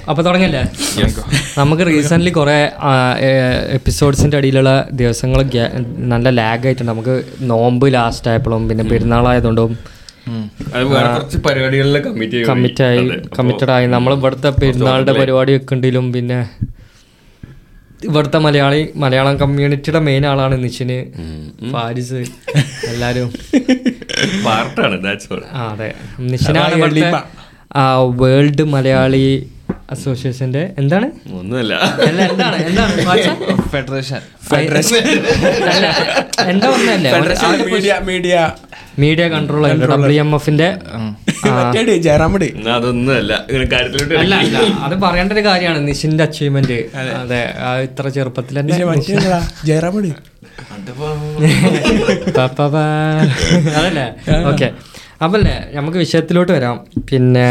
അപ്പൊ തുടങ്ങല്ലേ നമുക്ക് റീസെന്റ് കുറെ എപ്പിസോഡ്സിന്റെ അടിയിലുള്ള ദിവസങ്ങൾ നല്ല ലാഗ് ആയിട്ടുണ്ട് നമുക്ക് നോമ്പ് ലാസ്റ്റ് ആയപ്പോഴും പിന്നെ പെരുന്നാളായതുകൊണ്ടും അത് വേറെ കുറച്ച് പരിപാടികളിലെ കമ്മിറ്റ് കമ്മിറ്റ് ആയി കമ്മിറ്റഡ് ആയി നമ്മൾ ഇവിടുത്തെ പെരുന്നാളുടെ പരിപാടി വെക്കണ്ടിലും പിന്നെ ഇവിടുത്തെ മലയാളി മലയാളം കമ്മ്യൂണിറ്റിയുടെ മെയിൻ ആളാണ് നിഷിന് ഫാരിസ് എല്ലാരും പാർട്ടാണ് ദാറ്റ്സ് ഓൾ ആ അതെ നിഷിനാണ് ഇവിടുത്തെ വേൾഡ് മലയാളി അസോസിയേഷന്റെ എന്താണ് ഒന്നുമല്ല അല്ല എന്താണ് എന്താണ് ഫാരിസ്? ഫെഡറേഷൻ അല്ല, എന്താ ഒന്നല്ലേ media media media control W M എഫിന്റെ മറ്റേ ജയറാമടി എന്നാ അതൊന്നുമല്ല ഇങ്ങനെ കാര്യത്തിലോട്ട് അല്ല അല്ല അത് പറയേണ്ട ഒരു കാര്യമാണ് നിഷിന്റെ അച്ചീവ്മെന്റ് അതെ ആ ഇത്ര ചെറുപ്പത്തിൽ തന്നെ മറ്റേ ജയറാമടി പ പ പ. അതല്ലേ ഓക്കെ അപ്പല്ലേ നമുക്ക് വിഷയത്തിലോട്ട് വരാം പിന്നെ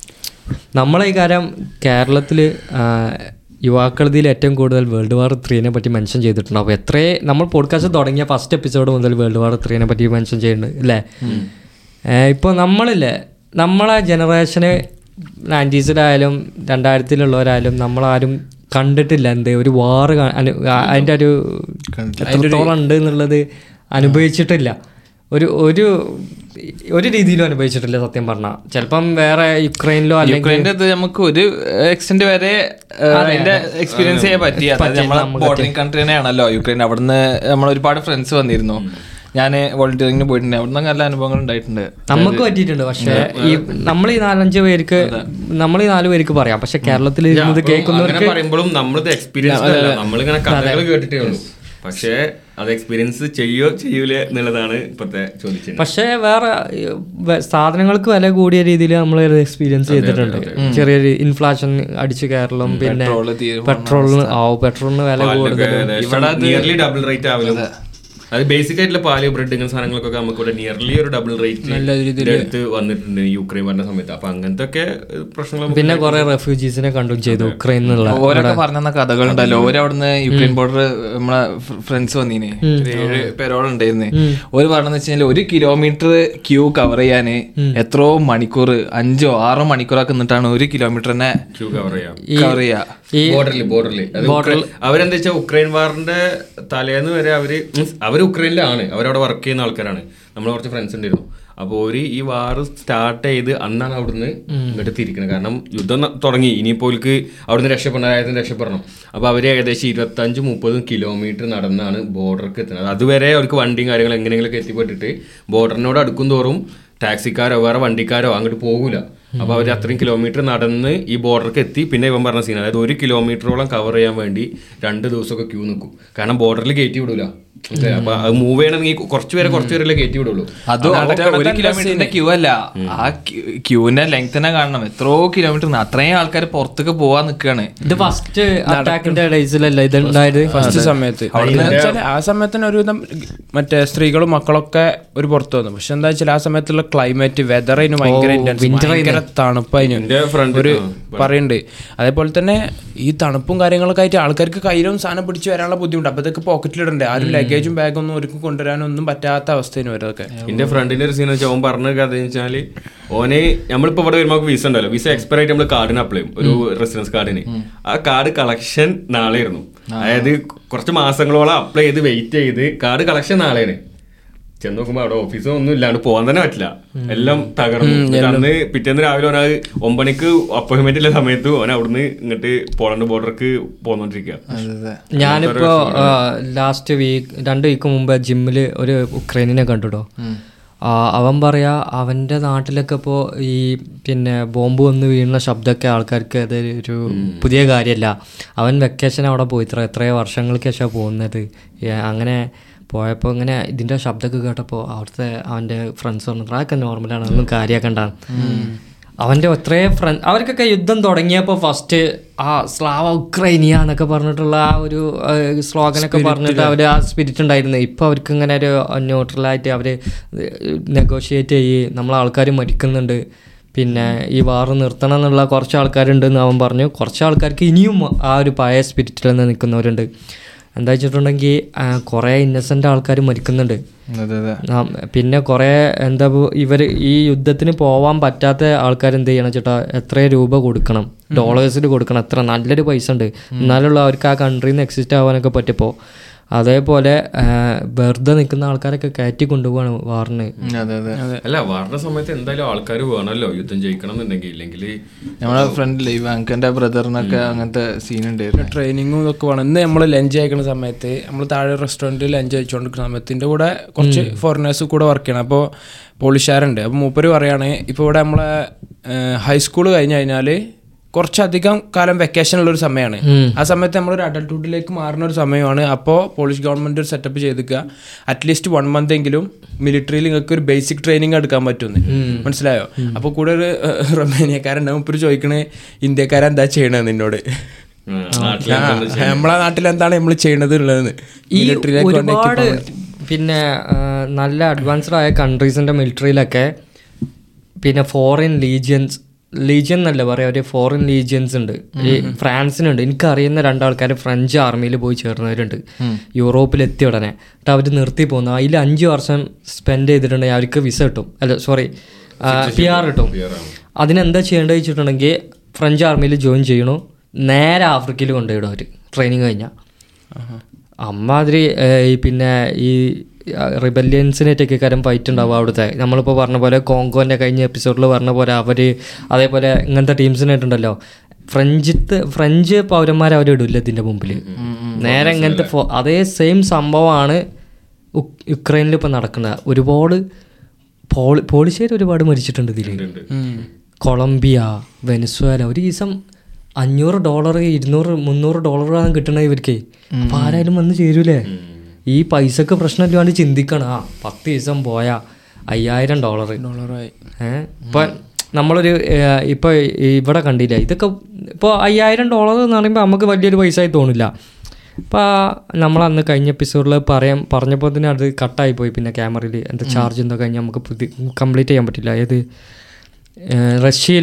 നമ്മളെ ഈ കാര്യം കേരളത്തിൽ യുവാക്കളതിൽ ഏറ്റവും കൂടുതൽ വേൾഡ് വാർ ത്രീനെ പറ്റി മെൻഷൻ ചെയ്തിട്ടുണ്ട് അപ്പോൾ എത്രേ നമ്മൾ പോഡ്കാസ്റ്റ് തുടങ്ങിയ ഫസ്റ്റ് എപ്പിസോഡ് മുതൽ വേൾഡ് വാർ ത്രീനെ പറ്റി മെൻഷൻ ചെയ്യുന്നുണ്ട് അല്ലേ ഇപ്പോൾ നമ്മളില്ലേ നമ്മളെ ജനറേഷന് നയൻറ്റീസിലായാലും രണ്ടായിരത്തിലുള്ളവരായാലും നമ്മളാരും കണ്ടിട്ടില്ല എന്ത് ഒരു വാർ അതിൻ്റെ ഒരു എത്രത്തോളം ഉണ്ട് എന്നുള്ളത് അനുഭവിച്ചിട്ടില്ല ഒരു ഒരു ഒരു രീതിയിലും അനുഭവിച്ചിട്ടില്ല സത്യം പറഞ്ഞാൽ ചിലപ്പം വേറെ യുക്രൈനിലോ അല്ലെങ്കിൽ യുക്രൈൻ്റെ ഇത് നമുക്ക് ഒരു എക്സ്റ്റെന്റ് വരെ ഏഹ്, അതിന്റെ എക്സ്പീരിയൻസ് ചെയ്യാൻ പറ്റി അതായത് നമ്മളെ ബോർഡറിംഗ് കൺട്രി തന്നെയാണല്ലോ യുക്രൈൻ അവിടുന്ന് നമ്മൾ ഒരുപാട് ഫ്രണ്ട്സ് വന്നിരുന്നു ഞാൻ വോളണ്ടിയറിംഗിന് പോയിട്ടുണ്ട് അവിടുന്ന് നല്ല അനുഭവങ്ങൾ ഉണ്ടായിട്ടുണ്ട് നമുക്ക് പറ്റിയിട്ടുണ്ട് പക്ഷേ ഈ നമ്മൾ ഈ നാലഞ്ച് പേർക്ക് നമ്മൾ ഈ നാല് പേർക്ക് പറയാം പക്ഷെ കേരളത്തിൽ ഇരുന്നത് അങ്ങനെ കേൾക്കുന്നവർക്ക് പറയുമ്പോഴും നമ്മളിത് എക്സ്പീരിയൻസ് അല്ല നമ്മളിങ്ങനെ കഥകൾ കേട്ടിട്ടേ ഉള്ളൂ പക്ഷേ അത് എക്സ്പീരിയൻസ് ചെയ്യോ ചെയ്യൂലേ എന്നുള്ളതാണ് ഇപ്പത്തെ ചോദിച്ചത് പക്ഷേ വേറെ ഈ, വെ- സാധനങ്ങൾക്ക് വില കൂടിയ രീതിയിൽ നമ്മൾ എക്സ്പീരിയൻസ് ചെയ്തിട്ടുണ്ട് ചെറിയൊരു ഇൻഫ്ലാഷൻ അടിച്ചു കയറലും പിന്നെ പെട്രോള് തീരെ പെട്രോളിന് ആ പെട്രോളിന് വില കൂടുതൽ നിയർലി ഡബിൾ റേറ്റ് ആവലും അത് ബേസിക് ആയിട്ടുള്ള പാല് ബ്രെഡ് ഇങ്ങനെ സാധനങ്ങൾക്കൊക്കെ നമുക്ക് ഇവിടെ നിയർലി ഒരു ഡബിൾ റേറ്റ് എടുത്ത് വന്നിട്ടുണ്ട് യുക്രൈൻ പറഞ്ഞ സമയത്ത് അപ്പൊ അങ്ങനത്തെ ഒക്കെ പ്രശ്നങ്ങൾ നമുക്ക് പിന്നെ കുറെ റെഫ്യൂജീസിനെ കണ്ടും ചെയ്തു ഉക്രൈനിൽ നിന്നുള്ള ഓരൊക്കെ പറഞ്ഞ കഥകളുണ്ടല്ലോ ഓരോ അവിടുന്ന് യുക്രൈൻ ബോർഡർ നമ്മളെ ഫ്രണ്ട്സ് വന്നീന് ഒരു ഏഴ് പേരോളം ഉണ്ടായിരുന്നു ഓര് പറഞ്ഞെന്ന് വെച്ചാൽ ഒരു കിലോമീറ്റർ ക്യൂ കവർ ചെയ്യാന് എത്രയോ മണിക്കൂർ അഞ്ചോ ആറോ മണിക്കൂറൊക്കെ നിന്നിട്ടാണ് ഒരു കിലോമീറ്ററിനെ ക്യൂ കവർ ചെയ്യാം കവർ ചെയ്യാ ഈ ബോർഡറിൽ ബോർഡറിൽ അവരെന്താ വെച്ചാൽ ഉക്രൈൻ വാറിന്റെ തലേന്ന് വരെ അവര് മീൻസ് അവർ ഉക്രൈനിലാണ് അവരവിടെ വർക്ക് ചെയ്യുന്ന ആൾക്കാരാണ് നമ്മൾ കുറച്ച് ഫ്രണ്ട്സ് ഉണ്ടായിരുന്നു അപ്പോൾ ഒരു ഈ വാർ സ്റ്റാർട്ട് ചെയ്ത് അന്നാണ് അവിടുന്ന് ഇങ്ങോട്ട് തിരിക്കുന്നത് കാരണം യുദ്ധം ന- തുടങ്ങി ഇനിയിപ്പോൾ അവർക്ക് അവിടുന്ന് രക്ഷപ്പെടണം അതായത് രക്ഷപ്പെടണം അപ്പോൾ അവർ ഏകദേശം ഇരുപത്തഞ്ച് മുപ്പതും കിലോമീറ്റർ നടന്നാണ് ബോർഡർക്ക് എത്തുന്നത് അതുവരെ അവർക്ക് വണ്ടിയും കാര്യങ്ങളും എങ്ങനെയെങ്കിലുമൊക്കെ എത്തിപ്പെട്ടിട്ട് ബോർഡറിനോട് അടുക്കും തോറും ടാക്സിക്കാരോ വേറെ വണ്ടിക്കാരോ അങ്ങോട്ട് പോകൂല അപ്പൊ അവർ അത്രയും കിലോമീറ്റർ നടന്ന് ഈ ബോർഡർക്ക് എത്തി പിന്നെ ഇവൻ പറഞ്ഞ സീൻ അതായത് ഒരു കിലോമീറ്ററോളം കവർ ചെയ്യാൻ വേണ്ടി രണ്ട് ദിവസമൊക്കെ ക്യൂ നിൽക്കും കാരണം ബോർഡറിൽ കയറ്റി വിടൂല മനസ്സിലായോ? അപ്പൊ അത് മൂവ് ചെയ്യണമെങ്കിൽ കുറച്ച് പേരെ കുറച്ച് പേരല്ലേ കയറ്റി വിടുള്ളൂ അത് ഒറ്റ ഒരു കിലോമീറ്ററിന്റെ ക്യൂ അല്ല ആ ക്യൂവിന്റെ ലെങ്ത് തന്നെ കാണണം എത്രയോ കിലോമീറ്റർ അത്രയും ആൾക്കാർ പുറത്തേക്ക് പോവാൻ നിൽക്കുകയാണ് ഇത് ഫസ്റ്റ് അറ്റാക്കിന്റെ ഡേയ്സിലല്ല ഇത് ഉണ്ടായത് ഫസ്റ്റ് സമയത്ത് വെച്ചാല് ആ സമയത്തിന് ഒരുവിധം മറ്റേ സ്ത്രീകളും മക്കളൊക്കെ ഒരു പുറത്തു വന്നു പക്ഷെ എന്താ വെച്ചാൽ ആ സമയത്തുള്ള ക്ലൈമറ്റ് വെതർ അതിന് ഭയങ്കര intense, ഭയങ്കര തണുപ്പതിന് എന്റെ ഫ്രണ്ട് ഒരു പറയുന്നുണ്ട് അതേപോലെ തന്നെ ഈ തണുപ്പും കാര്യങ്ങളൊക്കെ ആയിട്ട് ആൾക്കാർക്ക് കയ്യിലും സാധനം പിടിച്ച് വരാനുള്ള ബുദ്ധിമുട്ട് അപ്പൊ ഇതൊക്കെ പോക്കറ്റിലിടണ്ടേ ആരും ലഗേജും ബാഗൊന്നും ഒരുക്ക് കൊണ്ടുവരാനൊന്നും പറ്റാത്ത അവസ്ഥയാണ് ഇവരൊക്കെ എന്റെ ഫ്രണ്ടിന്റെ ഒരു സീൻ വെച്ചാൽ ഓൻ പറഞ്ഞ കഥ വെച്ചാല് ഓന് നമ്മളിപ്പോ ഇവിടെ വരുമ്പോൾ വിസ ഉണ്ടല്ലോ വിസ എക്സ്പയർ ആയിട്ട് നമ്മൾ കാർഡിന് അപ്ലൈ ചെയ്യും ഒരു റെസിഡൻസ് കാർഡിന് ആ കാർഡ് കളക്ഷൻ നാളെയായിരുന്നു അതായത് കുറച്ച് മാസങ്ങളോളം അപ്ലൈ ചെയ്ത് വെയിറ്റ് ചെയ്ത് കാർഡ് കളക്ഷൻ നാളെയാണ് ചെന്ന് നോക്കുമ്പോ അവിടെ ഓഫീസും ഒന്നും ഇല്ലാണ്ട് പോകാൻ തന്നെ പറ്റില്ല എല്ലാം തകർന്നു എന്നിട്ട് അന്ന് പിറ്റേന്ന് രാവിലെ ഓന ഒമ്പണിക്ക് അപ്പോയിന്റ്മെന്റ് ഉള്ള സമയത്ത് ഓൻ അവിടുന്ന് ഇങ്ങോട്ട് പോളണ്ട് ബോർഡർക്ക് പോന്നോണ്ടിരിക്കുക ഞാനിപ്പോ ലാസ്റ്റ് വീക്ക് രണ്ട് വീക്ക് മുമ്പ് ജിമ്മിൽ ഒരു ഉക്രൈനിനെ കണ്ടുട്ടോ ആ, അവൻ പറയാ അവന്റെ നാട്ടിലൊക്കെ ഇപ്പോൾ ഈ പിന്നെ ബോംബ് വന്ന് വീഴുന്ന ശബ്ദമൊക്കെ ആൾക്കാർക്ക് അത് ഒരു പുതിയ കാര്യമല്ല അവൻ വെക്കേഷൻ അവിടെ പോയി ഇത്ര എത്രയോ വർഷങ്ങൾക്ക് ശേഷം പോകുന്നത് ഏ, അങ്ങനെ പോയപ്പോൾ ഇങ്ങനെ ഇതിൻ്റെ ശബ്ദമൊക്കെ കേട്ടപ്പോൾ അവിടുത്തെ അവൻ്റെ ഫ്രണ്ട്സ് പറഞ്ഞു അതൊക്കെ നോർമലാണ് അതൊന്നും കാര്യമാക്കണ്ടാണ് അവൻ്റെ എത്രയോ ഫ്രണ്ട് അവർക്കൊക്കെ യുദ്ധം തുടങ്ങിയപ്പോൾ ഫസ്റ്റ് ആ സ്ലാവ ഉക്രൈനിയ എന്നൊക്കെ പറഞ്ഞിട്ടുള്ള ആ ഒരു സ്ലോഗനൊക്കെ പറഞ്ഞിട്ട് അവർ ആ സ്പിരിറ്റ് ഉണ്ടായിരുന്നു ഇപ്പോൾ അവർക്ക് ഇങ്ങനെ ഒരു ന്യൂട്രലായിട്ട് അവർ നെഗോഷിയേറ്റ് ചെയ്യ് നമ്മളെ ആൾക്കാർ മരിക്കുന്നുണ്ട് പിന്നെ ഈ വാറ് നിർത്തണം എന്നുള്ള കുറച്ച് ആൾക്കാരുണ്ട് എന്ന് അവൻ പറഞ്ഞു കുറച്ച് ആൾക്കാർക്ക് ഇനിയും ആ ഒരു പഴയ സ്പിരിറ്റിൽ നിന്ന് നിൽക്കുന്നവരുണ്ട് എന്താ വെച്ചിട്ടുണ്ടെങ്കിൽ കുറേ ഇന്നസെൻ്റ് ആൾക്കാർ മരിക്കുന്നുണ്ട് അതെ അതെ ആ, പിന്നെ കുറേ എന്താ ഇവർ ഈ യുദ്ധത്തിന് പോവാൻ പറ്റാത്ത ആൾക്കാർ എന്ത് ചെയ്യണം ചേട്ടാ എത്ര രൂപ കൊടുക്കണം ഡോളേഴ്സിൽ കൊടുക്കണം എത്ര നല്ലൊരു പൈസ ഉണ്ട് എന്നാലുള്ള അവർക്ക് ആ കൺട്രിയിൽ നിന്ന് എക്സിസ്റ്റ് ആവാനൊക്കെ പറ്റിയപ്പോൾ അതേപോലെ ആ, വെറുതെ നിൽക്കുന്ന ആൾക്കാരൊക്കെ കയറ്റി കൊണ്ടുപോവാണ് വാറിന് ഉം, അതെ അതെ അല്ല വാറിന്റെ സമയത്ത് എന്തായാലും ആൾക്കാർ വേണമല്ലോ യുദ്ധം ജയിക്കണം എന്നുണ്ടെങ്കിൽ ഇല്ലെങ്കിൽ നമ്മളെ ഫ്രണ്ടില് ഈ വാങ്കന്റെ ബ്രദറിനൊക്കെ അങ്ങനത്തെ സീൻ ഉണ്ടായിരുന്നു ട്രെയിനിങ്ങും ഇതൊക്കെ വേണം ഇന്ന് നമ്മൾ ലഞ്ച് കഴിക്കുന്ന സമയത്ത് നമ്മൾ താഴെ റെസ്റ്റോറൻറ്റിൽ ലഞ്ച് കഴിച്ചുകൊണ്ടിരിക്കുന്ന സമയത്ത് ഇതിൻ്റെ കൂടെ കുറച്ച് ഫോറിനേഴ്സ് കൂടെ വർക്ക് ചെയ്യണം അപ്പോൾ പോളിഷുകാരുണ്ട് അപ്പോൾ മൂപ്പര് പറയാണ് ഇപ്പോൾ ഇവിടെ നമ്മളെ ഹൈസ്കൂൾ കഴിഞ്ഞ് കഴിഞ്ഞാൽ കുറച്ചധികം കാലം വെക്കേഷൻ ഉള്ള ഒരു സമയമാണ് ആ സമയത്ത് നമ്മളൊരു അഡൽട്ട്ഹുഡിലേക്ക് മാറുന്ന ഒരു സമയമാണ് അപ്പോൾ പോളിഷ് ഗവൺമെന്റ് ഒരു സെറ്റപ്പ് ചെയ്തിക്കുക അറ്റ്ലീസ്റ്റ് വൺ മന്ത് എങ്കിലും മിലിറ്ററിയിൽ നിങ്ങൾക്ക് ഒരു ബേസിക് ട്രെയിനിങ് എടുക്കാൻ പറ്റുമെന്ന് മനസ്സിലായോ അപ്പോൾ കൂടെ ഒരു ഏഹ്, റൊമേനിയക്കാരുണ്ടാവും ഇപ്പോൾ ചോദിക്കണേ ഇന്ത്യക്കാരെന്താ ചെയ്യണത് നിന്നോട് നാട്ടിലെ ആ, നമ്മളെ നാട്ടിൽ എന്താണ് നമ്മൾ ചെയ്യണത് ഉള്ളതെന്ന് ഈ മിലിറ്ററിയിലേക്ക് കൊണ്ട് ഒരുപാട് പിന്നെ ആ, നല്ല അഡ്വാൻസ്ഡ് ആയ കൺട്രീസിൻ്റെ മിലിറ്ററിയിലൊക്കെ പിന്നെ ഫോറിൻ ലീജിയൻസ് ലീജിയൻ എന്നല്ല പറയാ ഒരു ഫോറിൻ ലീജിയൻസ് ഉണ്ട് ഈ ഫ്രാൻസിനുണ്ട് എനിക്കറിയുന്ന രണ്ടാൾക്കാർ ഫ്രഞ്ച് ആർമിയിൽ പോയി ചേർന്നവരുണ്ട് യൂറോപ്പിൽ എത്തിയ ഉടനെ എന്നിട്ട് അവർ നിർത്തി പോകുന്നു അതിൽ അഞ്ച് വർഷം സ്പെൻഡ് ചെയ്തിട്ടുണ്ടെങ്കിൽ അവർക്ക് വിസ കിട്ടും അല്ല സോറി പി ആർ കിട്ടും അതിനെന്താ ചെയ്യേണ്ടത് വെച്ചിട്ടുണ്ടെങ്കിൽ ഫ്രഞ്ച് ആർമിയിൽ ജോയിൻ ചെയ്യണു നേരെ ആഫ്രിക്കയിൽ കൊണ്ടുപോയിടും അവർ ട്രെയിനിങ് കഴിഞ്ഞാൽ അമ്മാതിരി ഏഹ്, ഈ പിന്നെ ഈ റിബല്യൻസിനായിട്ടൊക്കെ കാര്യം ഫൈറ്റ് ഉണ്ടാവും അവിടുത്തെ നമ്മളിപ്പോൾ പറഞ്ഞ പോലെ കോങ്കോൻ്റെ കഴിഞ്ഞ എപ്പിസോഡിൽ പറഞ്ഞ പോലെ അവർ അതേപോലെ ഇങ്ങനത്തെ ടീംസിനായിട്ടുണ്ടല്ലോ ഫ്രഞ്ചിത്ത് ഫ്രഞ്ച് പൗരന്മാരെ അവർ ഇടില്ല ഇതിൻ്റെ മുമ്പിൽ നേരെ ഇങ്ങനത്തെ ഫോ- അതേ സെയിം സംഭവമാണ് ഉക്- യുക്രൈനിൽ ഇപ്പോൾ നടക്കുന്നത് ഒരുപാട് പോളി പോളിഷേർ ഒരുപാട് മരിച്ചിട്ടുണ്ട് ഇതിൽ കൊളംബിയ വെനസ്വേല ഒരു ദിവസം അഞ്ഞൂറ് ഡോളർ ഇരുന്നൂറ് മുന്നൂറ് ഡോളറാണ് കിട്ടണത് ഇവർക്ക് അപ്പൊ ആരായാലും വന്ന് ചേരൂലേ ഈ പൈസക്ക് പ്രശ്നമില്ലാണ്ട് ചിന്തിക്കണം ആ പത്ത് ദിവസം പോയാ അയ്യായിരം ഡോളർ ഡോളറായി ഏഹ് ഇപ്പൊ നമ്മളൊരു ഏഹ്, ഇപ്പൊ ഇവിടെ കണ്ടില്ല ഇതൊക്കെ ഇപ്പോൾ അയ്യായിരം ഡോളർ എന്ന് പറയുമ്പോൾ നമുക്ക് വലിയൊരു പൈസ ആയി തോന്നില്ല അപ്പോൾ നമ്മൾ അന്ന് കഴിഞ്ഞ എപ്പിസോഡിൽ പറയാൻ പറഞ്ഞപ്പോൾ തന്നെ അത് കട്ടായി പോയി പിന്നെ ക്യാമറയിൽ എന്താ ചാർജ് എന്തോ കഴിഞ്ഞ് നമുക്ക് പുതി കംപ്ലീറ്റ് ചെയ്യാൻ പറ്റില്ല ഏത് റഷ്യയിൽ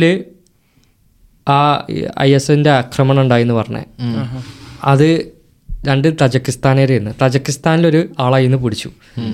ആ ഐ എസ് എൻ്റെ ആക്രമണം ഉണ്ടായിന്ന് പറഞ്ഞേ അത് രണ്ട് തജക്കിസ്ഥാനേരായിരുന്നു തജക്കിസ്ഥാനിലൊരു ആളായിന്ന് പിടിച്ചു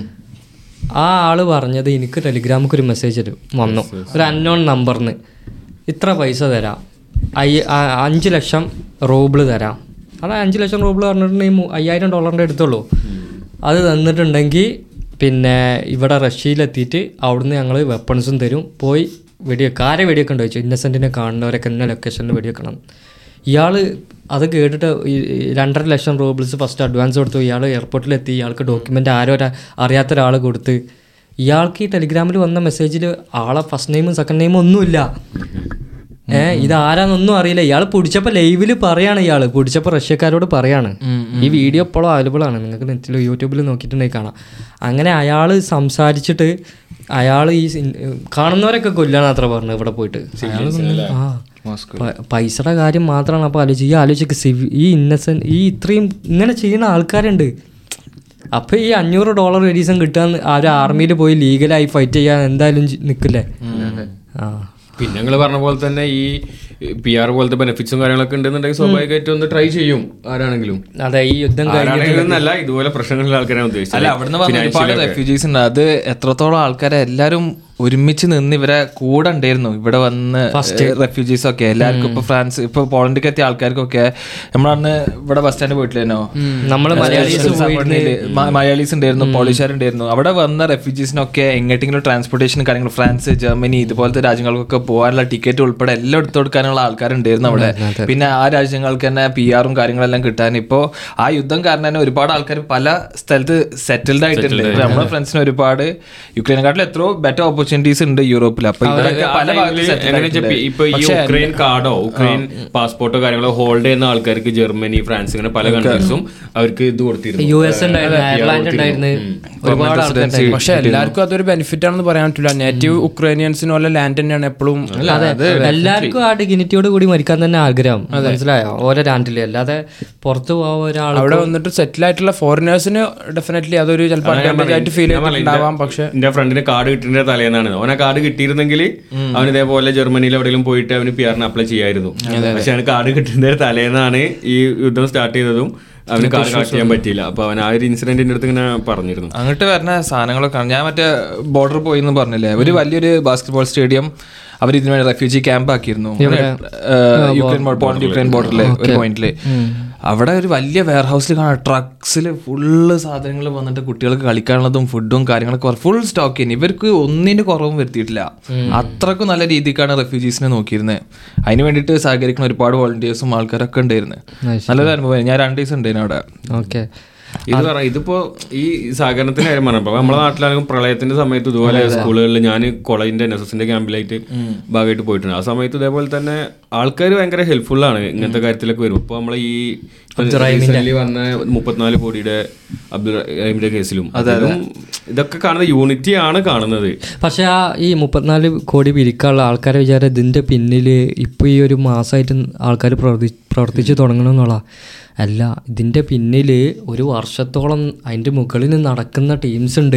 ആ ആള് പറഞ്ഞത് എനിക്ക് ടെലിഗ്രാമിക്ക് ഒരു മെസ്സേജ് തരും വന്നു ഒരു അൺനോൺ നമ്പറിന് ഇത്ര പൈസ തരാം അയ്യ ആ- അഞ്ച് ലക്ഷം റൂബിള് തരാം അതാ അഞ്ച് ലക്ഷം റൂബിൾ പറഞ്ഞിട്ടുണ്ടെങ്കിൽ മു- അയ്യായിരം ഡോളറിൻ്റെ എടുത്തുള്ളൂ അത് തന്നിട്ടുണ്ടെങ്കിൽ പിന്നെ ഇവിടെ റഷ്യയിലെത്തിയിട്ട് അവിടുന്ന് ഞങ്ങൾ വെപ്പൺസും തരും പോയി വെടിവെക്കുക ആരെ വെടിവെക്കണ്ട ചോദിച്ചു ഇന്നസെൻറ്റിനെ കാണുന്നവരൊക്കെ ഇന്ന ലൊക്കേഷനിൽ വെടിവെക്കണം ഇയാൾ അത് കേട്ടിട്ട് ഈ ഈ രണ്ടര ലക്ഷം റൂബിൾസ് ഫസ്റ്റ് അഡ്വാൻസ് കൊടുത്തു ഇയാൾ എയർപോർട്ടിലെത്തി ഇയാൾക്ക് ഡോക്യുമെൻ്റ് ആരോ ഒരാ- അറിയാത്ത ഒരാൾ കൊടുത്ത് ഇയാൾക്ക് ഈ ടെലിഗ്രാമിൽ വന്ന മെസ്സേജിൽ ആളെ ഫസ്റ്റ് നെയിമും സെക്കൻഡ് നെയിമും ഒന്നുമില്ല ഏ ഇത് ആരാന്നൊന്നും അറിയില്ല ഇയാൾ പിടിച്ചപ്പോൾ ലൈവിൽ പറയാണ് ഇയാൾ പിടിച്ചപ്പോൾ റഷ്യക്കാരോട് പറയാണ് ഈ വീഡിയോ ഇപ്പോഴും അവൈലബിൾ ആണ് നിങ്ങൾക്ക് നെറ്റിൽ യൂട്യൂബിൽ നോക്കിയിട്ടുണ്ടെങ്കിൽ കാണാം അങ്ങനെ അയാൾ സംസാരിച്ചിട്ട് അയാൾ ഈ സിൻ- കാണുന്നവരൊക്കെ കൊല്ലാണ് അത്ര പറഞ്ഞത് ഇവിടെ പോയിട്ട് അയാൾ ആ പ- പൈസയുടെ കാര്യം മാത്രമാണ് അപ്പോൾ ആലോചിച്ച് ഈ ആലോചിക്ക് സിവി ഈ ഇന്നസെന്റ് ഈ ഇത്രയും ഇങ്ങനെ ചെയ്യുന്ന ആൾക്കാരുണ്ട് അപ്പൊ ഈ അഞ്ഞൂറ് ഡോളർ ഒരു ദിവസം കിട്ടാൻ ആ ഒരു ആർമിയിൽ പോയി ലീഗലായി ഫൈറ്റ് ചെയ്യാൻ എന്തായാലും ജി- നിക്കില്ലേ ആ പിന്നെ നിങ്ങൾ പറഞ്ഞ പോലെ തന്നെ ഈ പി ആർ പോലത്തെ ബെനിഫിറ്റ്സും കാര്യങ്ങളൊക്കെ ഉണ്ടെന്നുണ്ടെങ്കിൽ സ്വാഭാവികമായിട്ടും ഒന്ന് ട്രൈ ചെയ്യും ആരാണെങ്കിലും അതെ ഈ യുദ്ധം ആരാണെങ്കിലും എന്നല്ല ഇതുപോലെ പ്രശ്നങ്ങളുള്ള ആൾക്കാരാണ് ഉദ്ദേശിച്ചത് അല്ല അവിടുന്ന് വന്ന ഒരുപാട് റെഫ്യൂജീസ് ഉണ്ട് അത് എത്രത്തോളം ആൾക്കാരെ എല്ലാരും ഒരുമിച്ച് നിന്ന് ഇവരെ കൂടെ ഉണ്ടായിരുന്നു ഇവിടെ വന്ന് റെഫ്യൂജീസ് ഒക്കെ എല്ലാവർക്കും ഇപ്പൊ ഫ്രാൻസ് ഇപ്പൊ പോളണ്ടിക്ക് എത്തിയ ആൾക്കാർക്കൊക്കെ നമ്മളന്ന് ഇവിടെ ബസ് സ്റ്റാൻഡ് പോയിട്ടില്ലേനോ നമ്മള് മലയാളീസ് മലയാളീസ് ഉണ്ടായിരുന്നു പോളിഷുകാർ ഉണ്ടായിരുന്നു അവിടെ വന്ന റെഫ്യൂജീസിനൊക്കെ എങ്ങോട്ടെങ്കിലും ട്രാൻസ്പോർട്ടേഷൻ കാര്യങ്ങൾ ഫ്രാൻസ് ജർമ്മനി ഇതുപോലത്തെ രാജ്യങ്ങൾക്കൊക്കെ പോകാനുള്ള ടിക്കറ്റ് ഉൾപ്പെടെ എല്ലാം എടുത്തു കൊടുക്കാനുള്ള ആൾക്കാരുണ്ടായിരുന്നു അവിടെ പിന്നെ ആ രാജ്യങ്ങൾക്ക് തന്നെ പി ആറും കാര്യങ്ങളെല്ലാം കിട്ടാൻ ഇപ്പോ ആ യുദ്ധം കാരണം തന്നെ ഒരുപാട് ആൾക്കാർ പല സ്ഥലത്ത് സെറ്റിൽഡ് ആയിട്ടുണ്ട് ഇപ്പൊ നമ്മുടെ ഫ്രണ്ട്സിന് ഒരുപാട് യുക്രൈനെക്കാട്ടിലും എത്രയോ ബെറ്റർ ഓപ്പർച്യൂണിറ്റീസ് ഉണ്ട് യൂറോപ്പിൽ അപ്പൊ ഇവരൊക്കെ പല ഭാഗത്ത് settled എങ്ങനെ ആയിട്ടുണ്ട്. ഇപ്പൊ ഈ ഉക്രൈൻ കാർഡോ ഉക്രൈൻ പാസ്പോർട്ടോ കാര്യങ്ങളോ ഹോൾഡ് ചെയ്യുന്ന ആൾക്കാർക്ക് ജർമ്മനി ഫ്രാൻസ് ഇങ്ങനെ പല കൺട്രീസും അവർക്ക് ഇത് കൊടുത്തിരുന്നു യു എസ് ഉണ്ടായിരുന്നു അയർലാൻഡ് ഉണ്ടായിരുന്നു ഒരുപാട് ആൾക്കാർ പക്ഷെ എല്ലാവർക്കും അതൊരു ബെനിഫിറ്റ് ആണെന്ന് പറയാൻ പറ്റില്ല നേറ്റീവ് ഉക്രൈനിയൻസിന് പോലെ ലാൻഡ് തന്നെയാണ് എപ്പോഴും അതെ എല്ലാവർക്കും ആ ഡിഗ്നിറ്റിയോട് കൂടി മരിക്കാൻ തന്നെ ആഗ്രഹം മനസ്സിലായോ ഓരോ ലാൻഡില് അല്ലാതെ പുറത്തു പോവാൻ ഒരാൾ അവിടെ വന്നിട്ട് സെറ്റിൽ ആയിട്ടുള്ള ഫോറിനേഴ്സിന് ഡെഫിനറ്റ്ലി അതൊരു ചിലപ്പോൾ അഡ്വാൻറ്റേജ് ആയിട്ട് ഫീൽ ചെയ്തിട്ടുണ്ടാവാം പക്ഷെ എന്റെ ഫ്രണ്ടിന് കാർഡ് കിട്ടുന്ന തലേന്നാണ് കാർഡാണ് അവൻ ആ കാർഡ് കിട്ടിയിരുന്നെങ്കിൽ അവൻ ഇതേപോലെ ജർമ്മനിയിൽ എവിടെയെങ്കിലും പോയിട്ട് അവന് പി ആറിന് അപ്ലൈ ചെയ്യായിരുന്നു പക്ഷെ അവന് കാർഡ് കിട്ടുന്നതിന് തലേന്നാണ് ഈ യുദ്ധം സ്റ്റാർട്ട് ചെയ്തതും അവന് കാർഡ് കളക്ട് ചെയ്യാൻ പറ്റിയില്ല അപ്പൊ അവൻ ആ ഒരു ഇൻസിഡന്റിന്റെ അടുത്ത് ഇങ്ങനെ പറഞ്ഞിരുന്നു അങ്ങോട്ട് വരുന്ന സാധനങ്ങളൊക്കെ ആണ്. ഞാൻ മറ്റേ ബോർഡർ പോയി എന്ന് പറഞ്ഞില്ലേ ഒരു വലിയൊരു ബാസ്കറ്റ്ബോൾ സ്റ്റേഡിയം അവർ ഇതിനു വേണ്ടി റെഫ്യൂജി ക്യാമ്പ് ആക്കിയിരുന്നു ഏഹ്, യുക്രൈൻ ബോ- പോളണ്ട് യുക്രൈൻ ബോർഡറിലെ ഒരു പോയിന്റില് അവിടെ ഒരു വലിയ വെയർ ഹൗസിൽ കാണാം ട്രക്സിൽ ഫുള്ള് സാധനങ്ങൾ വന്നിട്ട് കുട്ടികൾക്ക് കളിക്കാനുള്ളതും ഫുഡും കാര്യങ്ങളൊക്കെ ഫുൾ സ്റ്റോക്ക് ചെയ്യുന്നു ഇവർക്ക് ഒന്നിന്റെ കുറവും വരുത്തിയിട്ടില്ല അത്രക്കും നല്ല രീതിക്കാണ് റെഫ്യൂജീസിനെ നോക്കിയിരുന്നത് അതിന് വേണ്ടിയിട്ട് സഹകരിക്കുന്ന ഒരുപാട് വോളണ്ടിയേഴ്സും ആൾക്കാരൊക്കെ ഉണ്ടായിരുന്നു നല്ലൊരു അനുഭവം ഞാൻ രണ്ട് ദിവസം ഉണ്ടായിരുന്നു അവിടെ ഓക്കെ ഇത് പറ ഇതിപ്പോ ഈ സഹകരണത്തിന്റെ കാര്യം പറഞ്ഞപ്പോ നമ്മുടെ നാട്ടിലാണെങ്കിൽ പ്രളയത്തിന്റെ സമയത്ത് ഇതുപോലെ സ്കൂളുകളിൽ ഞാൻ കോളേജിന്റെ എൻ എസ് എസിന്റെ ക്യാമ്പിലായിട്ട് ഭാഗമായിട്ട് പോയിട്ടുണ്ട് ആ സമയത്ത് ഇതേപോലെ തന്നെ ആൾക്കാർ ഭയങ്കര ഹെൽപ്ഫുൾ ആണ് ഇങ്ങനത്തെ കാര്യത്തിലൊക്കെ വരും ഇപ്പൊ നമ്മളെ ഈ recently വന്ന മുപ്പത്തിനാല് കോടിയുടെ അബ്ദുൾ റഹീമിന്റെ കേസിലും അതിലും ഇതൊക്കെ കാണുന്ന യൂണിറ്റി ആണ് കാണുന്നത് പക്ഷെ ആ ഈ മുപ്പത്തിനാല് കോടി പിരിക്കാനുള്ള ആൾക്കാരെ വിചാരം ഇതിൻ്റെ പിന്നിൽ ഇപ്പോൾ ഈ ഒരു മാസമായിട്ട് ആൾക്കാർ പ്രവർത്തി പ്രവർത്തിച്ച് തുടങ്ങണമെന്നുള്ള അല്ല ഇതിൻ്റെ പിന്നിൽ ഒരു വർഷത്തോളം അതിൻ്റെ മുകളിൽ നടക്കുന്ന ടീംസ് ഉണ്ട്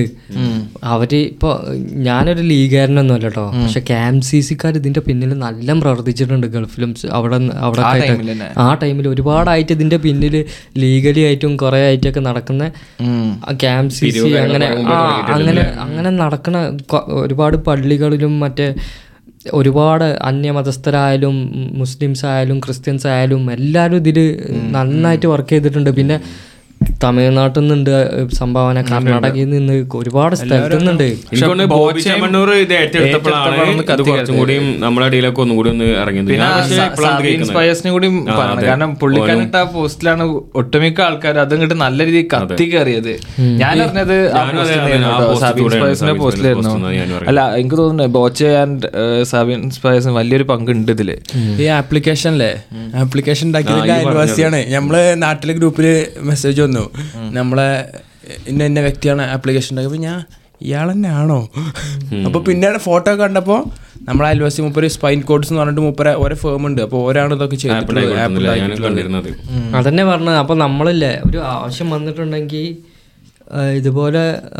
അവർ ഇപ്പോൾ ഞാനൊരു ലീഗുകാരനൊന്നുമല്ല കേട്ടോ പക്ഷെ ക്യാമ്പ് സി സിക്കാർ ഇതിൻ്റെ പിന്നിൽ നല്ല പ്രവർത്തിച്ചിട്ടുണ്ട് ഗൾഫിലും സ് അവിടെ അവിടെ ഒക്കെ ആയിട്ട്. ആ ടൈമിൽ ഒരുപാടായിട്ട് ഇതിൻ്റെ പിന്നിൽ ലീഗലി ആയിട്ടും കുറേ ആയിട്ടൊക്കെ നടക്കുന്ന ക്യാമ്പ് സി സി അങ്ങനെ ആ, അങ്ങനെ അങ്ങനെ നടക്കുന്ന കൊ- ഒരുപാട് പള്ളികളിലും മറ്റേ ഒരുപാട് അന്യമതസ്ഥരായാലും മുസ്ലിംസ് ആയാലും ക്രിസ്ത്യൻസ് ആയാലും എല്ലാവരും ഇതിൽ നന്നായിട്ട് വർക്ക് ചെയ്തിട്ടുണ്ട് പിന്നെ തമിഴ്നാട്ടിൽ നിന്നുണ്ട് സംഭാവന കർണാടകയിൽ നിന്ന് ഒരുപാട് സ്ഥലത്തു നിന്നുണ്ട് എനിക്ക് തോന്നുന്നു ബോബി ചെമ്മണ്ണൂർ ഇത് ഏറ്റെടുത്തപ്പോഴാണ് ഇത് കുറച്ചും കൂടിയും നമ്മുടെ ഇടയിലൊക്കെ ഒന്നും കൂടി ഒന്ന് ഇറങ്ങിയത് ഞാൻ പക്ഷേ ഇപ്പോഴാണ് ഇത് കേൾക്കുന്നത്. സ്പയേഴ്സിനെ കൂടി പറയണം കാരണം പുള്ളിക്കാരനിട്ട് ആ പോസ്റ്റിലാണ് ഒട്ടുമിക്ക ആൾക്കാർ അതും കിട്ട് നല്ല രീതിയിൽ കത്തി കയറിയത് ഞാൻ അറിഞ്ഞത് ആ ഞാനും അതെ പോസ്റ്റിലായിരുന്നു ആ കേട്ടോ. പോസ്റ്റ് സാബിൻ കൂടെയാണ്. സ്പയേഴ്സിന്റെ സാബിൻ പോസ്റ്റിലായിരുന്നു പോസ്റ്റ് എന്നാണ് ഞാനും അറിയുന്നത്. അല്ല എനിക്ക് തോന്നുന്നു ബോച്ചെ ആൻഡ് സാബിൻ സ്പയേഴ്സിന് വലിയൊരു പങ്ക് ഉണ്ട് ഇതില് ഈ ആപ്ലിക്കേഷനിലെ ആപ്ലിക്കേഷൻ ഉണ്ടാക്കിയതിന്റെ അയൽവാസിയാണ് നമ്മള് നാട്ടിലെ ഗ്രൂപ്പില് മെസ്സേജ് വന്നു നമ്മളെ ഇന്ന ഇന്ന വ്യക്തിയാണ് ആപ്ലിക്കേഷൻ ഉണ്ടാക്കിയപ്പോ ഞാൻ ഇയാൾ തന്നെ ആണോ അപ്പൊ പിന്നീട് ഫോട്ടോ കണ്ടപ്പോ നമ്മളെ അയൽവാസി മൂപ്പര് സ്പൈൻ കോഡ്സ് എന്ന് പറഞ്ഞിട്ട് മൂപ്പര ഓരോ ഫേം ഉണ്ട് അപ്പൊ ഓരാണ് ഇതൊക്കെ ചെയ്തിട്ടുള്ളത് ആപ്പ് കൊടുക്കുന്നില്ല, ഞാനും കണ്ടിരുന്നത് അതന്നെ പറഞ്ഞത് അപ്പൊ നമ്മളില്ലേ ഒരു ആവശ്യം വന്നിട്ടുണ്ടെങ്കിൽ ആ, ഇതുപോലെ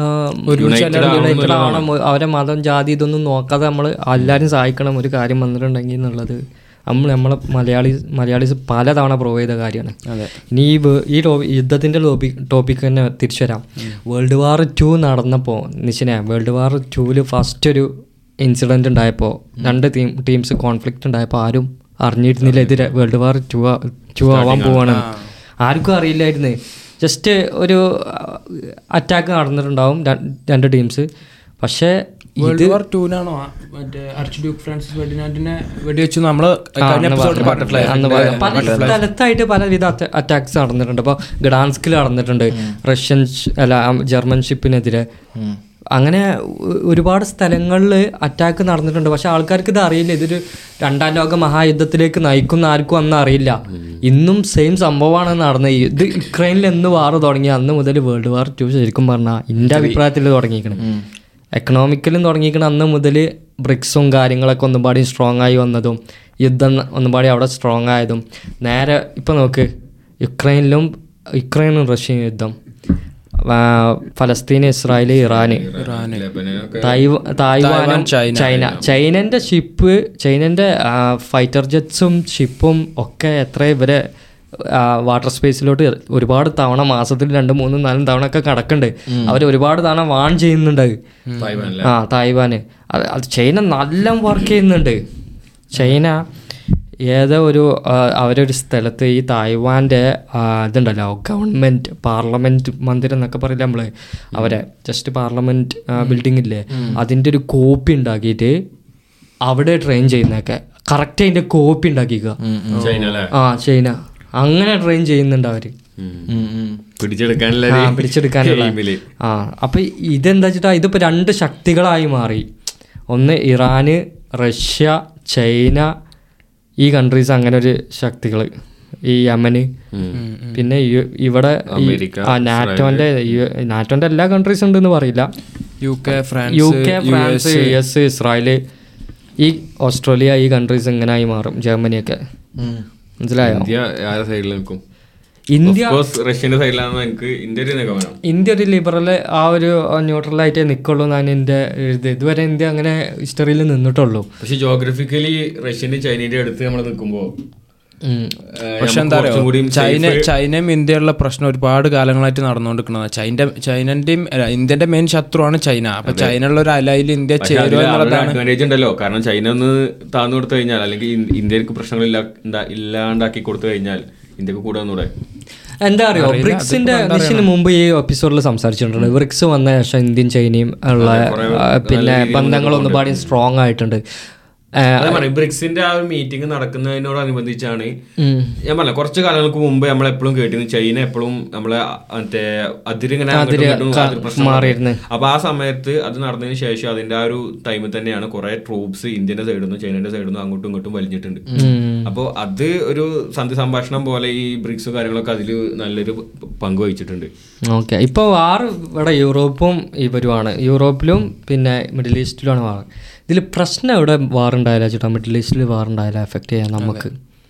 യുണൈറ്റഡ് ആവണം അവരെ മതം ജാതി ഇതൊന്നും നോക്കാതെ നമ്മൾ എല്ലാവരും സഹായിക്കണം ഒരു കാര്യം വന്നിട്ടുണ്ടെങ്കിൽ എന്നുള്ളത് നമ്മൾ നമ്മളെ മലയാളി മലയാളീസ് പലതവണ പ്രൂവ് ചെയ്ത കാര്യമാണ് ഇനി ഈ വേ- ഈ ലോ യുദ്ധത്തിൻ്റെ ലോബി ടോപ്പിക് തന്നെ തിരിച്ചു വരാം വേൾഡ് വാർ ടു നടന്നപ്പോൾ നിശ്ചയ വേൾഡ് വാർ ടൂവിൽ ഫസ്റ്റ് ഒരു ഇൻസിഡൻറ്റ് ഉണ്ടായപ്പോൾ രണ്ട് ടീം ടീംസ് കോൺഫ്ലിക്റ്റ് ഉണ്ടായപ്പോൾ ആരും അറിഞ്ഞിരുന്നില്ല ഇത് വേൾഡ് വാർ ടു ടു ആവാൻ പോവാണ് ആർക്കും അറിയില്ലായിരുന്നു ജസ്റ്റ് ഒരു അറ്റാക്ക് നടന്നിട്ടുണ്ടാവും ര- രണ്ട് ടീംസ് പക്ഷേ വേൾഡ് വാർ ടൂനാണോ മറ്റേ ആർച്ച് ഡ്യൂക്ക് ഫ്രാൻസിസ് വെഡിനാന്റിനെ വെടിവെച്ചു നമ്മള് കഴിഞ്ഞ episode ല് ബട്ടർഫ്ലൈ അന്ന് പറയാം. പല സ്ഥലത്തായിട്ട് പലവിധ അറ്റാക്സ് നടന്നിട്ടുണ്ട് അപ്പോൾ ഗഡാൻസ്കിൽ നടന്നിട്ടുണ്ട് റഷ്യൻ ഷ്- അല്ല അം- ജർമ്മൻ ഷിപ്പിനെതിരെ അങ്ങനെ ഒ- ഒരുപാട് സ്ഥലങ്ങളിൽ അറ്റാക്ക് നടന്നിട്ടുണ്ട് പക്ഷെ ആൾക്കാർക്ക് ഇത് അറിയില്ല ഇതൊരു രണ്ടാം ലോക മഹായുദ്ധത്തിലേക്ക് നയിക്കുന്ന ആർക്കും അന്ന് അറിയില്ല ഇന്നും സെയിം സംഭവമാണ് നടന്നത് ഇത് യുക്രൈനിൽ എന്ന് വാർ തുടങ്ങി അന്ന് മുതൽ വേൾഡ് വാർ ടു ശരിക്കും പറഞ്ഞാൽ എൻ്റെ അഭിപ്രായത്തിൽ തുടങ്ങിയിരിക്കണം എക്കണോമിക്കലും തുടങ്ങിയിരിക്കണം അന്ന് മുതൽ ബ്രിക്സും കാര്യങ്ങളൊക്കെ ഒന്നുപാടി സ്ട്രോങ് ആയി വന്നതും യുദ്ധം ഒന്നുപാടി അവിടെ സ്ട്രോങ് ആയതും നേരെ ഇപ്പം നോക്ക് യുക്രൈനിലും യുക്രൈനും റഷ്യയും യുദ്ധം ആ, ഫലസ്തീൻ ഇസ്രായേൽ ഇറാന് ലെബനനൊക്കെ തായ്വ- തായ്വാനും ചൈന ചൈനന്റെ ഷിപ്പ് ചൈനന്റെ ഫൈറ്റർ ജെറ്റ്സും ഷിപ്പും ഒക്കെ എത്ര ഇവരെ വാട്ടർ സ്പേസിലോട്ട് ഒരുപാട് തവണ മാസത്തിൽ രണ്ടും മൂന്നും നാലും തവണ ഒക്കെ കടക്കുന്നുണ്ട് അവർ ഒരുപാട് തവണ വാൺ ചെയ്യുന്നുണ്ട് അത്. തായ്വാനിലെ ആ തായ്വാന് അത് അത് ചൈന നല്ല വർക്ക് ചെയ്യുന്നുണ്ട് ചൈന ഏതോ ഒരു ആ, അവരൊരു സ്ഥലത്ത് ഈ തായ്വാൻ്റെ ആ, ഇതുണ്ടല്ലോ ഗവൺമെൻറ് പാർലമെൻറ്റ് മന്ദിരം എന്നൊക്കെ പറയില്ല നമ്മൾ അവരെ ജസ്റ്റ് പാർലമെൻറ്റ് ബിൽഡിംഗ് ഇല്ലേ അതിൻ്റെ ഒരു കോപ്പി ഉണ്ടാക്കിയിട്ട് അവിടെ ട്രെയിൻ ചെയ്യുന്നതൊക്കെ കറക്റ്റ് അതിൻ്റെ കോപ്പി ഉണ്ടാക്കിക്കുക ചൈന അല്ലേ ആ ചൈന അങ്ങനെ ട്രെയിൻ ചെയ്യുന്നുണ്ട് അവർ പിടിച്ചെടുക്കാനുള്ള ആ, ഒരു പിടിച്ചെടുക്കാനുള്ള aim-ല്. ആ അപ്പൊ ഇതെന്താ വെച്ചിട്ടാ ഇതിപ്പോ രണ്ട് ശക്തികളായി മാറി ഒന്ന് ഇറാന് റഷ്യ ചൈന ഈ കൺട്രീസ് അങ്ങനെ ഒരു ശക്തികൾ ഈ യമന് പിന്നെ യു- ഇവിടെ ഈ- അമേരിക്ക, ആ നാറ്റോന്റെ യു- നാറ്റോന്റെ എല്ലാ കൺട്രീസ് ഉണ്ടെന്ന് പറയില്ല U K France U K France U S Israel ഈ ഓസ്ട്രേലിയ ഈ കൺട്രീസ് ഇങ്ങനായി മാറും ജർമ്മനിയൊക്കെ മനസ്സിലായോ ഇന്ത്യ ആരെ സൈഡിൽ നിൽക്കും ഇന്ത്യ കോഴ്സ് റഷ്യന്റെ സൈഡിലാണെന്ന് എനിക്ക് ഇന്ത്യ ഒരു നിഗമനം ഇന്ത്യ ഒരു ലിബറൽ ആ ഒരു ന്യൂട്രലായിട്ടേ നിൽക്കുള്ളൂ എന്നാണ് എൻ്റെ ഇത് ഇതുവരെ ഇന്ത്യ അങ്ങനെ ഹിസ്റ്ററിയിൽ നിന്നിട്ടുള്ളൂ പക്ഷെ ജോഗ്രഫിക്കലി റഷ്യന്റെ ചൈനയുടെ അടുത്ത് നമ്മൾ നിൽക്കുമ്പോൾ പക്ഷെ എന്താ പറയുക ചൈന ചൈനയും ഇന്ത്യയുള്ള പ്രശ്നം ഒരുപാട് കാലങ്ങളായിട്ട് നടന്നുകൊണ്ടിരിക്കുന്നത് ചൈന ചൈനന്റെയും അല്ല, ഇന്ത്യന്റെ മെയിൻ ശത്രുവാണ് ചൈന അപ്പൊ ചൈന ഉള്ള ഒരു അലയിൽ ഇന്ത്യ ചേരുക എന്നുള്ളതാണ് അഡ്വാൻറ്റേജ് ഉണ്ടല്ലോ കാരണം ചൈന ഒന്ന് താന്നു കൊടുത്തു കഴിഞ്ഞാൽ അല്ലെങ്കിൽ ഇൻ- ഇന്ത്യക്ക് പ്രശ്നങ്ങൾ ഇല്ല- ഇണ്ടാ- ഇല്ലാണ്ടാക്കി കൊടുത്തു കഴിഞ്ഞാൽ ഇന്ത്യക്ക് കൂടെ ഒന്നുകൂടെ എന്താ അറിയോ ബ്രിക്സിന്റെ മിഷന് മുമ്പ് ഈ എപ്പിസോഡിൽ സംസാരിച്ചിട്ടുണ്ട് ബ്രിക്സ് വന്ന ശേഷം ഇന്ത്യയും ചൈനയും ഉള്ള ആ, പിന്നെ ബന്ധങ്ങൾ ഒന്നുപാടി സ്ട്രോങ് ആയിട്ടുണ്ട് ആ, അതെ പറഞ്ഞു ബ്രിക്സിന്റെ ആ ഒരു മീറ്റിംഗ് നടക്കുന്നതിനോടനുബന്ധിച്ചാണ് ഞാൻ പറഞ്ഞ കുറച്ച് കാലങ്ങൾക്ക് മുമ്പ് നമ്മൾ എപ്പോഴും കേട്ടിരുന്നു ചൈന എപ്പോഴും നമ്മളെ മറ്റേ അതിരിങ്ങനെ അങ്ങോട്ടും ഇങ്ങോട്ടും അതിര് പ്രശ്നം മാറിയിരുന്നു. അപ്പൊ ആ സമയത്ത് അത് നടന്നതിന് ശേഷം അതിന്റെ ആ ഒരു ടൈമിൽ തന്നെയാണ് കുറെ ട്രൂപ്സ് ഇന്ത്യന്റെ സൈഡിൽ നിന്നും ചൈനയുടെ സൈഡിൽ നിന്നും അങ്ങോട്ടും ഇങ്ങോട്ടും വലിഞ്ഞിട്ടുണ്ട് അപ്പോൾ അത് ഒരു സന്ധി സംഭാഷണം പോലെ ഈ ബ്രിക്സ് കാര്യങ്ങളൊക്കെ അതിൽ നല്ലൊരു പങ്ക് വഹിച്ചിട്ടുണ്ട് ഓക്കെ ഇപ്പോൾ വാർ ഇവിടെ യൂറോപ്പും ഇവരുമാണ് യൂറോപ്പിലും പിന്നെ മിഡിൽ ഈസ്റ്റിലുമാണ് വാർ ഇതിൽ പ്രശ്നം ഇവിടെ വാർ ഉണ്ടായാലും ചേട്ടാ മിഡിൽ ഈസ്റ്റിൽ വാർ ഉണ്ടായാലും എഫക്റ്റ് ചെയ്യാം നമുക്ക്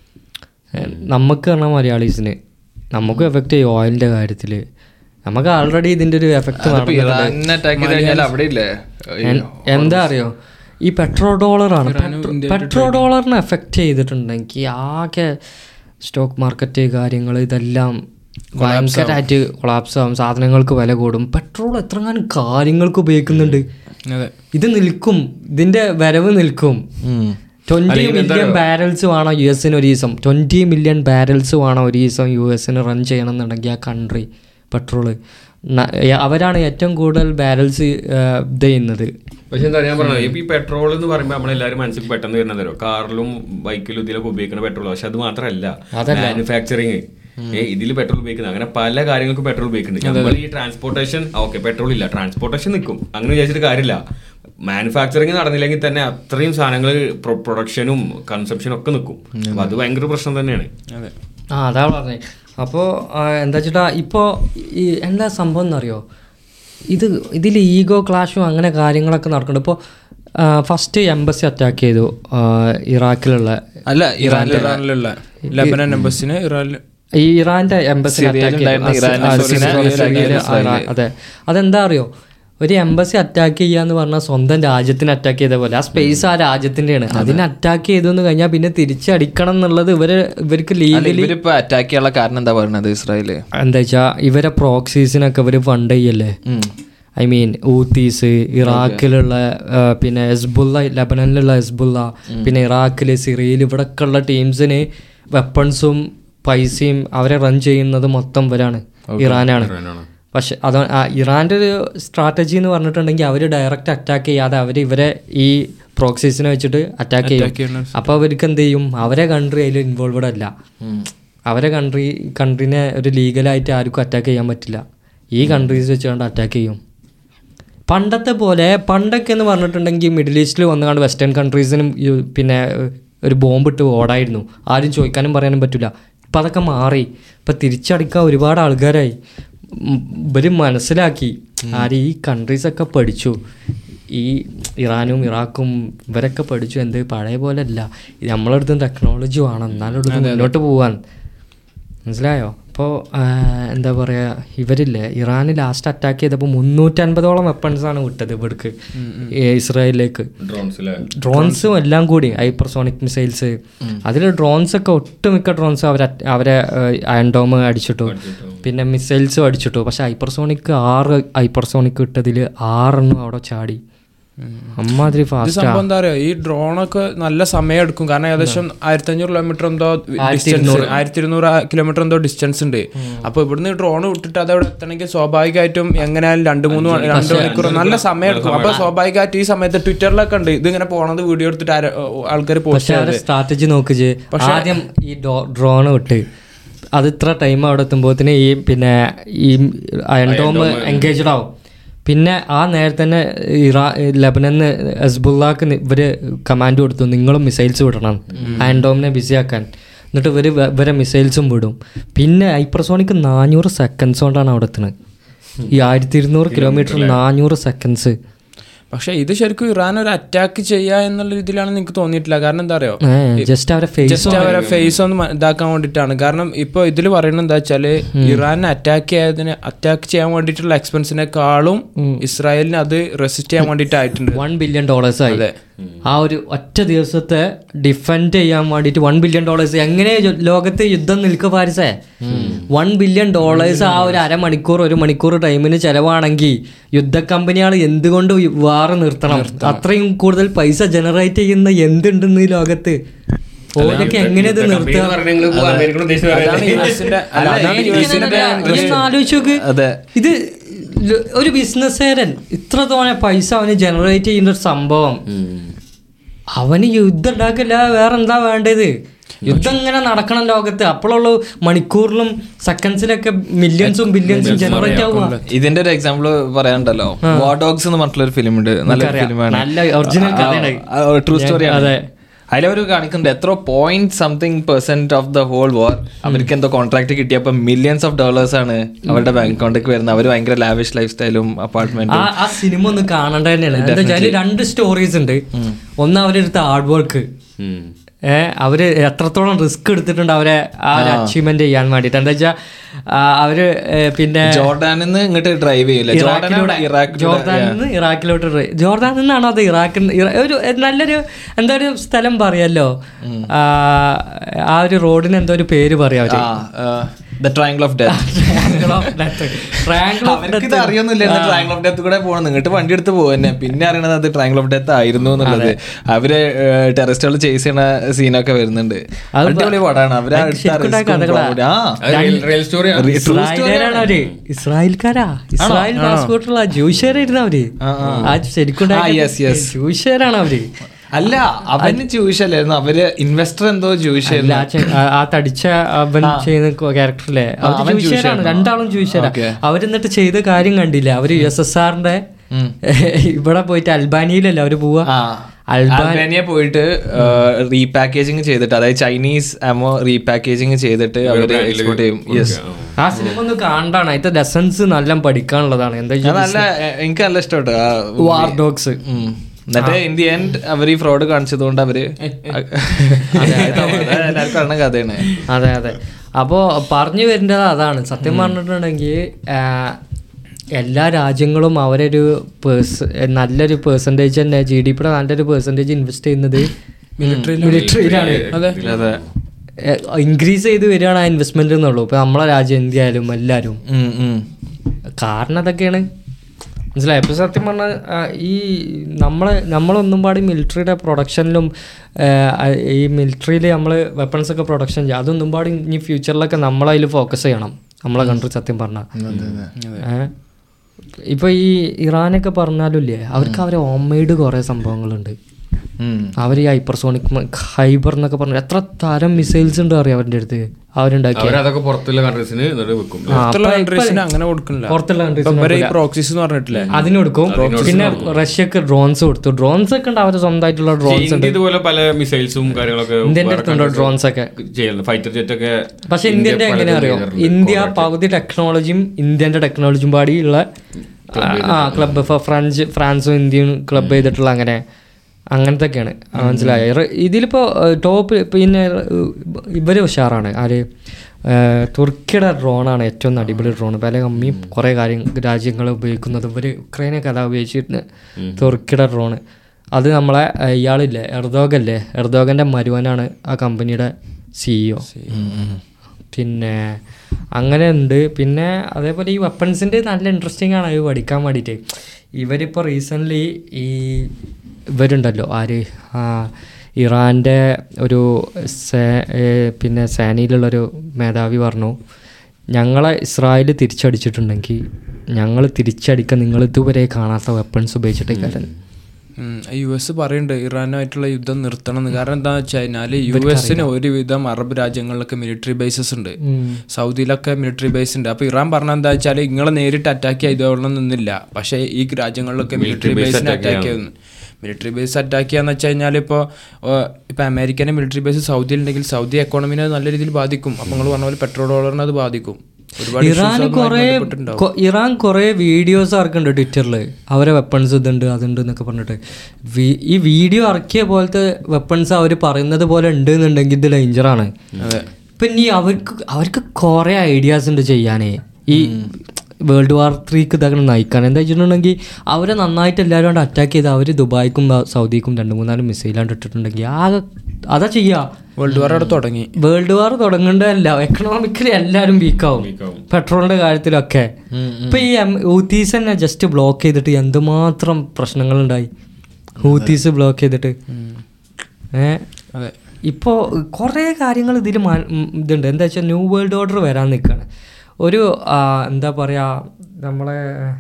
ഏ, നമുക്ക് പറഞ്ഞാൽ മലയാളീസിന് നമുക്കും എഫക്റ്റ് ചെയ്യും ഓയിലിൻ്റെ കാര്യത്തിൽ നമുക്ക് ആൾറെഡി ഇതിൻ്റെ ഒരു എഫക്റ്റ് ഇറാനെ അറ്റാക്ക് ചെയ്ത് കഴിഞ്ഞാൽ അവിടെ ഇല്ലേ എന്താ അറിയോ ഈ പെട്രോൾ ഡോളറാണ് പെട്രോൾ ഡോളറിനെ എഫക്റ്റ് ചെയ്തിട്ടുണ്ടെങ്കിൽ ആകെ സ്റ്റോക്ക് മാർക്കറ്റ് കാര്യങ്ങൾ ഇതെല്ലാം ഭയങ്കരമായിട്ട് കൊളാപ്സ് ആവും സാധനങ്ങൾക്ക് വില കൂടും പെട്രോൾ എത്രങ്ങാനും കാര്യങ്ങൾക്ക് ഉപയോഗിക്കുന്നുണ്ട് അതെ ഇത് നിൽക്കും ഇതിന്റെ വരവ് നിൽക്കും ട്വന്റി മില്യൺ ബാരൽസ് വേണം യു എസിന് ഒരു ദിവസം ട്വന്റി മില്യൺ ബാരൽസ് വേണം ഒരു ദിവസം യു എസിന് റൺ ചെയ്യണം എന്നുണ്ടെങ്കിൽ ആ കൺട്രി പെട്രോള് അവരാണ് ഏറ്റവും കൂടുതൽ ബാരൽസ് ഇത് ചെയ്യുന്നത് പക്ഷെ എന്താ ഞാൻ പറഞ്ഞത് ഇപ്പൊ ഈ പെട്രോൾ എന്ന് പറയുമ്പോൾ നമ്മളെല്ലാവരും മനസ്സിൽ പെട്ടെന്ന് വരുന്നത് തരും കാറിലും ബൈക്കിലും ഇതിലൊക്കെ ഉപയോഗിക്കുന്ന പെട്രോൾ പക്ഷെ അത് മാത്രമല്ല മാനുഫാക്ചറിങ് ഏ ഇതിൽ പെട്രോൾ ഉപയോഗിക്കുന്നത് അങ്ങനെ പല കാര്യങ്ങൾക്കും പെട്രോൾ ഉപയോഗിക്കുന്നുണ്ട് നമ്മൾ ഈ ട്രാൻസ്പോർട്ടേഷൻ ഓക്കെ പെട്രോൾ ഇല്ല ട്രാൻസ്പോർട്ടേഷൻ നിൽക്കും അങ്ങനെ വിചാരിച്ചിട്ട് കാര്യമില്ല മാനുഫാക്ചറിങ് നടന്നില്ലെങ്കിൽ തന്നെ അത്രയും സാധനങ്ങൾ പ്രൊഡക്ഷനും കൺസപ്ഷനും ഒക്കെ നിൽക്കും അപ്പൊ അത് ഭയങ്കര പ്രശ്നം തന്നെയാണ് അതെ ആ അതാ പറഞ്ഞത് അപ്പോൾ എന്താ വെച്ചിട്ടാ ഇപ്പോൾ ഈ എന്താ സംഭവം എന്നറിയോ ഇത് ഇതിൽ ഈഗോ ക്ലാഷും അങ്ങനെ കാര്യങ്ങളൊക്കെ നടക്കുന്നുണ്ട് ഇപ്പോൾ ഫസ്റ്റ് എംബസി അറ്റാക്ക് ചെയ്തു ആ, ഇറാഖിലുള്ള അല്ല ഇറാൻ ഇറാനിലുള്ള ലബനൻ എംബസിന് ഇറാനിൽ ഈ ഇറാന്റെ എംബസി അറ്റാക്ക് ഉണ്ടായിരുന്ന ഇറാന്റെ embassy നെ അതെ അതെന്താ അറിയോ ഒരു എംബസി അറ്റാക്ക് ചെയ്യാന്ന് പറഞ്ഞാൽ സ്വന്തം രാജ്യത്തിന് അറ്റാക്ക് ചെയ്ത പോലെ ആ സ്പേസ് ആ രാജ്യത്തിന്റെയാണ് അതിനെ അറ്റാക്ക് ചെയ്തു എന്ന് കഴിഞ്ഞാൽ പിന്നെ തിരിച്ചടിക്കണം എന്നുള്ളത് ഇവര് ഇവർക്ക് അല്ല, ലീഗലി ഇവരിപ്പോ അറ്റാക്ക് ചെയ്യാനുള്ള കാരണം എന്താ പറയുന്നത് ഇസ്രായേല് എന്താ വെച്ചാ ഇവരെ പ്രോക്സീസിനൊക്കെ ഇവര് ഫണ്ട് ചെയ്യല്ലേ ഐ മീൻ ഊത്തീസ് ഇറാഖിലുള്ള ആ, പിന്നെ ഹെസ്ബുള്ള ലബനനിലുള്ള ഹെസ്ബുള്ള പിന്നെ ഇറാഖില് സിറിയയിൽ ഇവിടൊക്കെ ഉള്ള ടീംസിന് വെപ്പൺസും പൈസയും അവരെ റൺ ചെയ്യുന്നത് മൊത്തം ഇവരാണ് ഇറാനാണ് പക്ഷെ അത് ആ ഇറാൻ്റെ ഒരു സ്ട്രാറ്റജി എന്ന് പറഞ്ഞിട്ടുണ്ടെങ്കിൽ അവർ ഡയറക്റ്റ് അറ്റാക്ക് ചെയ്യാതെ അവർ ഇവരെ ഈ പ്രോക്സീസിനെ വെച്ചിട്ട് അറ്റാക്ക് ചെയ്യും അപ്പോൾ അവർക്ക് എന്ത് ചെയ്യും അവരെ കൺട്രി അതിൽ ഇൻവോൾവഡ് അല്ല അവരെ കൺട്രി കൺട്രീനെ ഒരു ലീഗലായിട്ട് ആർക്കും അറ്റാക്ക് ചെയ്യാൻ പറ്റില്ല ഈ കൺട്രീസ് വെച്ചുകൊണ്ട് അറ്റാക്ക് ചെയ്യും പണ്ടത്തെ പോലെ പണ്ടൊക്കെ എന്ന് പറഞ്ഞിട്ടുണ്ടെങ്കിൽ മിഡിൽ ഈസ്റ്റിൽ വന്നുകൊണ്ട് വെസ്റ്റേൺ കൺട്രീസിനും ഈ പിന്നെ ഏഹ്, ഒരു ബോംബ് ഇട്ട് ഓടായിരുന്നു ആരും ചോദിക്കാനും പറയാനും പറ്റില്ല ഇപ്പം അതൊക്കെ മാറി ഇപ്പം തിരിച്ചടിക്കാൻ ഒരുപാട് ആൾക്കാരായി ഉം, ഇവര് മനസ്സിലാക്കി ആര് ഈ കൺട്രീസൊക്കെ പഠിച്ചു ഈ ഇറാനും ഇറാഖും ഇവരൊക്കെ പഠിച്ചു എന്ത് പഴയ പോലെ അല്ല നമ്മളടുത്ത് ടെക്നോളജി വേണം എന്നാലും ഇവിടുന്ന് മുന്നോട്ട് പോവാൻ മനസ്സിലായോ അപ്പോൾ എന്താ പറയുക ഇവരില്ലേ ഇറാന് ലാസ്റ്റ് അറ്റാക്ക് ചെയ്തപ്പോൾ മുന്നൂറ്റൻപതോളം വെപ്പൺസാണ് വിട്ടത് ഇവിടേക്ക് ഈ ഇസ്രായേലിലേക്ക് ഡ്രോൺസിലെ ഡ്രോൺസും എല്ലാം കൂടി ഹൈപ്പർസോണിക് മിസൈൽസ് അതിൽ ഡ്രോൺസ് ഒക്കെ ഒട്ടുമിക്ക ഡ്രോൺസ് അവരെ അവരെ അയൺഡോം അടിച്ചിട്ടു പിന്നെ മിസൈൽസും അടിച്ചിട്ടു പക്ഷെ ഹൈപ്പർസോണിക് ആറ് ഹൈപ്പർസോണിക് ഇട്ടതിൽ ആറെണ്ണം അവിടെ ചാടി അമ്മാതിരി ഇത് ഫാസ്റ്റ് സംഭവം എന്താ പറയാ ഈ ഡ്രോണൊക്കെ നല്ല സമയം എടുക്കും കാരണം ഏകദേശം ആയിരത്തി അഞ്ഞൂറ് കിലോമീറ്റർ എന്തോ ഡിസ്റ്റൻസ് ആയിരത്തി ഇരുന്നൂറ് കിലോമീറ്റർ എന്തോ ഡിസ്റ്റൻസ് ഉണ്ട് അപ്പൊ ഇവിടുന്ന് ഡ്രോൺ വിട്ടിട്ട് അത് അവിടെ എത്തണമെങ്കിൽ സ്വാഭാവികമായിട്ടും എങ്ങനെയാലും രണ്ട് മൂന്ന് മണി- രണ്ട് മണിക്കൂർ നല്ല സമയം എടുക്കും അപ്പൊ സ്വാഭാവികമായിട്ട് ഈ സമയത്ത് ട്വിറ്ററിലൊക്കെ ഉണ്ട് ഇതിങ്ങനെ പോണത് വീഡിയോ എടുത്തിട്ട് ആൾക്കാർ പോസ്റ്റ് പക്ഷെ അവരെ സ്ട്രാറ്റജി നോക്കിച്ച് ആദ്യം ഈ ഡ്രോൺ വിട്ട് അത് ഇത്ര ടൈം അവിടെ എത്തുമ്പോഴത്തേന് ഈ പിന്നെ ഈ അയൺഡോം എൻഗേജ്ഡ് ആവും പിന്നെ ആ നേരത്തെ തന്നെ ഇറാ ലബനന്ന് ഹസ്ബുള്ളാക്ക് ഇവര് കമാൻഡ് കൊടുത്തു നിങ്ങളും മിസൈൽസ് വിടണം അയൺഡോമിനെ ബിസി ആക്കാൻ എന്നിട്ട് ഇവര് വ- ഇവരെ മിസൈൽസും വിടും പിന്നെ ഹൈപ്പർസോണിക് നാനൂറ് സെക്കൻഡ്സ് കൊണ്ടാണ് അവിടെ എത്തുന്നത് ഈ ആയിരത്തി ഇരുന്നൂറ് കിലോമീറ്റർ നാനൂറ് സെക്കൻഡ്സ് പക്ഷെ ഇത് ശരിക്കും ഇറാൻ ഒരു അറ്റാക്ക് ചെയ്യുക എന്നുള്ള രീതിയിലാണ് എനിക്ക് തോന്നിയിട്ടില്ല കാരണം എന്താ അറിയോ ജസ്റ്റ് അവരെ ഫേസ് ജസ്റ്റ് അവരെ ഫേസ് ഒന്ന് മ- ഇതാക്കാൻ വേണ്ടിയിട്ടാണ് കാരണം ഇപ്പോൾ ഇതിൽ പറയുന്നത് എന്താ വെച്ചാല് ഇറാനെ അറ്റാക്ക് ചെയ്തതിന് അറ്റാക്ക് ചെയ്യാൻ വേണ്ടിയിട്ടുള്ള എക്സ്പെൻസിനെക്കാളും ഇസ്രായേലിന് അത് റെസിസ്റ്റ് ചെയ്യാൻ വേണ്ടിയിട്ടായിട്ടുണ്ട് വൺ ബില്യൺ ഡോളേഴ്സ് ആയി ആ ഒരു ഒറ്റ ദിവസത്തെ ഡിഫെൻഡ് ചെയ്യാൻ വേണ്ടിയിട്ട് വൺ ബില്യൺ ഡോളേഴ്സ് എങ്ങനെ യു- ലോകത്ത് യുദ്ധം നിൽക്കുക പാരിസേ വൺ ബില്യൺ ഡോളേഴ്സ് ആ ഒരു അരമണിക്കൂർ ഒരു മണിക്കൂർ ടൈമിന് ചെലവാണെങ്കിൽ യുദ്ധ കമ്പനികൾ എന്തുകൊണ്ട് വാറ് നിർത്തണം അത്രയും കൂടുതൽ പൈസ ജനറേറ്റ് ചെയ്യുന്ന എന്തുണ്ടെന്ന് ഈ ലോകത്ത് ഓരൊക്കെ എങ്ങനെ ഇത് നിർത്തുക അതാണ് യുഎസിന്റെ അല്ല, അതാണ് യുഎസിന്റെ ഇതൊന്ന് ആലോചിച്ച് നോക്ക് അതെ ഇത് ല- ഒരു ബിസിനസ്സുകാരൻ ഇത്ര തോനെ പൈസ അവന് ജനറേറ്റ് ചെയ്യുന്ന ഒരു സംഭവം അവന് യുദ്ധം ഉണ്ടാക്കില്ല വേറെ എന്താ വേണ്ടത് യുദ്ധം ഇങ്ങനെ നടക്കണം ലോകത്ത് അപ്പോഴുള്ള മണിക്കൂറിലും സെക്കൻഡ്സിലൊക്കെ മില്യൺസും ബില്യൺസും ജനറേറ്റ് ആവുക ഇതിന്റെ ഒരു എക്സാമ്പിൾ പറയാനുണ്ടല്ലോ വാഡോഗ്സ് എന്ന് പറഞ്ഞിട്ടുള്ള ഒരു ഫിലിം ഉണ്ട് നല്ല ഫിലിമാണ് നല്ല ഒറിജിനൽ കഥയാണ് ട്രൂ സ്റ്റോറി അതെ. അതിലവർ കാണിക്കുന്നുണ്ട് എത്ര point something percent of the whole war അവർക്ക് എന്തോ കോൺട്രാക്ട് കിട്ടിയപ്പോ മില്യൺസ് ഓഫ് ഡോളേഴ്സ് ആണ് അവരുടെ ബാങ്ക് അക്കൗണ്ടിലേക്ക് വരുന്നത് അവർ ഭയങ്കര ലാവിഷ് ലൈഫ് സ്റ്റൈലും അപ്പാർട്ട്മെന്റും ആ ആ സിനിമ ഒന്ന് കാണേണ്ട തന്നെയാണ് എന്താ വെച്ചാൽ രണ്ട് സ്റ്റോറീസ് ഉണ്ട് ഒന്ന് അവരെടുത്ത ഹാർഡ് വർക്ക് ഏഹ് അവര് എത്രത്തോളം റിസ്ക് എടുത്തിട്ടുണ്ട് അവരെ ആ ഒരു അച്ചീവ്മെന്റ് ചെയ്യാൻ വേണ്ടിട്ട് എന്താ വെച്ചാൽ അവര് ഏഹ്, പിന്നെ ജോർഡാനിൽ നിന്ന് ഇങ്ങോട്ട് ഡ്രൈവ് ചെയ്യില്ല ജോർഡാൻ ഇറാഖിലൂടെ ഇറാഖിലൂടെ ജോർദാനിൽ നിന്ന് ഇറാഖിലോട്ട് ഡ്രൈ- ജോർദാനിൽ നിന്നാണോ അത് ഇറാഖിൽ ഇറ- ഒരു നല്ലൊരു എന്താ ഒരു സ്ഥലം പറയല്ലോ ആ, ആ ഒരു റോഡിന് എന്തോ ഒരു പേര് പറയാം അവര് the triangle of death Triangle of Death. Triangle of അവർക്ക് ഇത് അറിയൊന്നുമില്ല ട്രയാങ്കിൾ ഓഫ് ഡെത്ത് കൂടെ പോകണം നിങ്ങട്ട് വണ്ടി എടുത്ത് പോകുന്നെ പിന്നെ അറിയണത് അത് ട്രയാങ്കിൾ ഓഫ് ഡെത്ത് ആയിരുന്നു എന്നുള്ളത് അവര് ടെററിസ്റ്റുകൾ ചേസ് ചെയ്യണ സീനൊക്കെ വരുന്നുണ്ട് അടിപൊളി പടാണ് അവര് ശരിക്കും ഉണ്ടായ കഥകളാ. റിയൽ സ്റ്റോറിയാണ് ഇസ്രായേലാണ് അവര് ഇസ്രായേൽക്കാരാ ഇസ്രായേൽ പാസ്പോർട്ടുള്ള ജൂഷേരായിരുന്നു അവര് ആ ശരിക്കും ആ, yes, yes. ജൂഷേരാണ് അവര് അല്ല അവന് ജൂയിഷ് അല്ലായിരുന്നു അവര് ഇൻവെസ്റ്റർ എന്തോ ജൂയിഷ് അല്ല, ആ ചെ- ആ- ആ തടിച്ച അവൻ ചെയ്യുന്ന ക്യാരക്ടറിലെ അവര് ജൂയിഷേരാണ് രണ്ടാളും ജൂയിഷേരാ അവരെന്നിട്ട് ചെയ്ത കാര്യം കണ്ടില്ല അവര് യു എസ് എസ് ആറിന്റെ ഇവിടെ പോയിട്ട് അൽബാനിയിലല്ലേ അവര് പോവാ അൽബാനിയ പോയിട്ട് റീപാക്കേജിങ് ചെയ്തിട്ട് അതായത് ചൈനീസ് അമോ റീപാക്കേജിങ് ചെയ്തിട്ട് അവര് എക്സ്പോർട്ട് ചെയ്യും യെസ് ആ സിനിമ ഒന്ന് കാണാണ് അതിന്റെ ലെസൺസ് നല്ല പഠിക്കാനുള്ളതാണ് എന്താ നല്ല എ- എനിക്ക് നല്ല ഇഷ്ടപ്പെട്ടു ആ വാർ ഡോഗ്സ് ഉം. എന്നിട്ട് ഇൻ ദി എൻഡ് അവർ ഈ ഫ്രോഡ് കാണിച്ചതുകൊണ്ട് അവര് അത് എല്ലാവർക്കും അറിയുന്ന കഥയാണ് അതെ അതെ അപ്പോൾ പറഞ്ഞു വരേണ്ടത് അതാണ് സത്യം പറഞ്ഞിട്ടുണ്ടെങ്കിൽ ആ, എല്ലാ രാജ്യങ്ങളും അവരൊരു പേഴ്സ് നല്ലൊരു പേഴ്സൻറ്റേജ് തന്നെ ജി ഡി പിയുടെ നല്ലൊരു പേഴ്സൻറ്റേജ് ഇൻവെസ്റ്റ് ചെയ്യുന്നത് മിലിറ്ററിയിലാണ് അതെ അതെ ഇൻക്രീസ് ചെയ്ത് വരികയാണ് ആ ഇൻവെസ്റ്റ്മെന്റ് എന്നുള്ളൂ ഇപ്പൊ നമ്മളെ രാജ്യം ഇന്ത്യ ആയാലും എല്ലാവരും ഉം, ഉം. കാരണം അതൊക്കെയാണ് മനസ്സിലായി ഇപ്പൊ സത്യം പറഞ്ഞാൽ ഈ നമ്മളെ നമ്മളൊന്നും പാടി മിലിറ്ററിയുടെ പ്രൊഡക്ഷനിലും ഈ മിലിറ്ററിയിൽ നമ്മൾ വെപ്പൺസ് ഒക്കെ പ്രൊഡക്ഷൻ ചെയ്യുക അതൊന്നും പാടി ഇനി ഫ്യൂച്ചറിലൊക്കെ നമ്മളതിൽ ഫോക്കസ് ചെയ്യണം നമ്മളെ കൺട്രി സത്യം പറഞ്ഞാൽ ഇപ്പൊ ഈ ഇറാനൊക്കെ പറഞ്ഞാലും ഇല്ലേ അവർക്ക് അവരെ ഹോം മെയ്ഡ് കുറേ സംഭവങ്ങളുണ്ട് ഉം. അവർ ഈ ഹൈപ്പർസോണിക് ഹൈബർ എന്നൊക്കെ പറഞ്ഞു എത്ര തരം മിസൈൽസ് ഉണ്ട് അറിയാം അവരുടെ അടുത്ത് അവരുണ്ടാക്കി അവരതൊക്കെ പുറത്തുള്ള കൺട്രീസിന് എന്നിട്ട് വെക്കും പുറത്തുള്ള കൺട്രീസിന് അങ്ങനെ കൊടുക്കുന്നില്ല പുറത്തുള്ള ഇപ്പൊ കൺട്രീസ് ഇവരെ ഈ പ്രോക്സീസ് എന്ന് പറഞ്ഞിട്ടില്ലേ അതിന് കൊടുക്കും പിന്നെ റഷ്യക്ക് ഡ്രോൺസ് കൊടുത്തു ഡ്രോൺസ് ഒക്കെ ഉണ്ട് അവരുടെ സ്വന്തമായിട്ടുള്ള ഡ്രോൺസ് ഉണ്ട് ഇന്ത്യ ഇതുപോലെ പല മിസൈൽസും കാര്യങ്ങളൊക്കെ ഇന്ത്യന്റെ അടുത്തുണ്ടോ ഡ്രോൺസ് ഒക്കെ ചെയ്യുന്നത് ഫൈറ്റർ ജെറ്റ് ഒക്കെ പക്ഷെ ഇന്ത്യന്റെ എങ്ങനെ അറിയോ ഇന്ത്യ പകുതി ടെക്നോളജിയും ഇന്ത്യന്റെ ടെക്നോളജിയും പാടിയുള്ള ആ ക്ലബ്ബ് ഫ്രഞ്ച് ഫ്രാൻസും ഇന്ത്യയും ക്ലബ്ബ് ചെയ്തിട്ടുള്ള അങ്ങനെ അങ്ങനത്തെ ഒക്കെയാണ് മനസ്സിലായ ഇതിലിപ്പോ ടോപ്പ് പിന്നെ ഇവര് ഉഷാറാണ് ആര് ഏഹ്, തുർക്കിയുടെ ഡ്രോണാണ് ഏറ്റവും അടിപൊളി ഡ്രോൺ പല കമ്മിയും കുറേ കാര്യം രാജ്യങ്ങൾ ഉപയോഗിക്കുന്നത് ഇവർ ഉക്രൈനൊക്കെ അതാ ഉപയോഗിച്ചിട്ട് തുർക്കിയുടെ ഡ്രോണ് അത് നമ്മളെ ഏഹ്, ഇയാളില്ലേ എർദോഗല്ലേ എർദോഗൻ്റെ മരുവനാണ് ആ കമ്പനിയുടെ സിഇഒ പിന്നെ അങ്ങനെ ഉണ്ട് പിന്നെ അതേപോലെ ഈ വെപ്പൺസിൻ്റെ നല്ല ഇൻട്രസ്റ്റിംഗ് ആണ് ഇത് പഠിക്കാൻ വേണ്ടിയിട്ട് ഇവരിപ്പോൾ റീസെൻ്റ്ലി ഈ ഇവരുണ്ടല്ലോ ആര് ആ, ഇറാൻ്റെ ഒരു സേ- ഏ, പിന്നെ സേനയിലുള്ളൊരു മേധാവി പറഞ്ഞു ഞങ്ങളെ ഇസ്രായേൽ തിരിച്ചടിച്ചിട്ടുണ്ടെങ്കിൽ ഞങ്ങൾ തിരിച്ചടിക്കാൻ നിങ്ങൾ ഇതുവരെ കാണാത്ത വെപ്പൺസ് ഉപയോഗിച്ചിട്ടേക്കാരൻ യു എസ് പറയുന്നുണ്ട് ഇറാനുമായിട്ടുള്ള യുദ്ധം നിർത്തണം എന്ന് കാരണം എന്താണെന്ന് വെച്ച് കഴിഞ്ഞാൽ യു എസിന് ഒരുവിധം അറബ് രാജ്യങ്ങളിലൊക്കെ മിലിറ്ററി ബേസസ് ഉണ്ട് സൗദിയിലൊക്കെ മിലിറ്ററി ബേസ് ഉണ്ട് അപ്പോൾ ഇറാൻ പറഞ്ഞ എന്താ വെച്ചാൽ നിങ്ങളെ നേരിട്ട് അറ്റാക്ക് ചെയ്തോളണം നിന്നില്ല പക്ഷേ ഈ രാജ്യങ്ങളിലൊക്കെ മിലിറ്ററി ബേസിനെ അറ്റാക്ക് ചെയ്യുന്നു മിലിറ്ററി ബേസ് അറ്റാക്ക് ചെയ്യാന്ന് വെച്ച് കഴിഞ്ഞാൽ ഇപ്പോൾ ഇപ്പോൾ അമേരിക്കൻ്റെ മിലിറ്ററി ബേസ് സൗദിയിൽ ഉണ്ടെങ്കിൽ സൗദി എക്കോണമിനെ അത് നല്ല രീതിയിൽ ബാധിക്കും അപ്പോൾ നിങ്ങൾ പറഞ്ഞ പോലെ പെട്രോൾ ഡോളറിനെ അത് ബാധിക്കും ഇറാൻ കുറേ കൊ- ഇറാൻ കുറേ വീഡിയോസ് ഇറക്കുന്നുണ്ട് ട്വിറ്ററിൽ അവരെ വെപ്പൺസ് ഇതുണ്ട് അതുണ്ട് എന്നൊക്കെ പറഞ്ഞിട്ട് വി- ഈ വീഡിയോ ഇറക്കിയ പോലത്തെ വെപ്പൺസ് അവർ പറയുന്നത് പോലെ ഉണ്ട് എന്നുണ്ടെങ്കിൽ ഇത് ഡേഞ്ചറാണ് പിന്നെ ഈ അവർക്ക് അവർക്ക് കുറേ ഐഡിയാസ് ഉണ്ട് ചെയ്യാനേ ഈ വേൾഡ് വാർ ത്രീക്ക് ഇതൊക്കെ നയിക്കാൻ എന്താ വെച്ചിട്ടുണ്ടെങ്കിൽ അവരെ നന്നായിട്ട് എല്ലാവരും കൊണ്ട് അറ്റാക്ക് ചെയ്ത് അവർ ദുബായിക്കും ബ- സൗദിക്കും രണ്ട് മൂന്നാല് മിസൈലാണ്ട് ഇട്ടിട്ടുണ്ടെങ്കിൽ ആകെ അതാ ചെയ്യുക വേൾഡ് വാർ അവിടെ തുടങ്ങി വേൾഡ് വാർ തുടങ്ങേണ്ടതല്ല എക്കണോമിക്കലി എല്ലാവരും വീക്കാവും പെട്രോളിന്റെ കാര്യത്തിലൊക്കെ ഇപ്പൊ ഈ ഹൂത്തീസ് തന്നെ ജസ്റ്റ് ബ്ലോക്ക് ചെയ്തിട്ട് എന്തുമാത്രം പ്രശ്നങ്ങളുണ്ടായി ഹൂത്തീസ് ബ്ലോക്ക് ചെയ്തിട്ട് ഏ അതെ ഇപ്പോൾ കുറേ കാര്യങ്ങൾ ഇതിൽ ഇതുണ്ട് എന്താ വെച്ചാൽ ന്യൂ വേൾഡ് ഓർഡർ വരാൻ നിൽക്കുകയാണ് ഒരു ആ, എന്താ പറയുക നമ്മളെ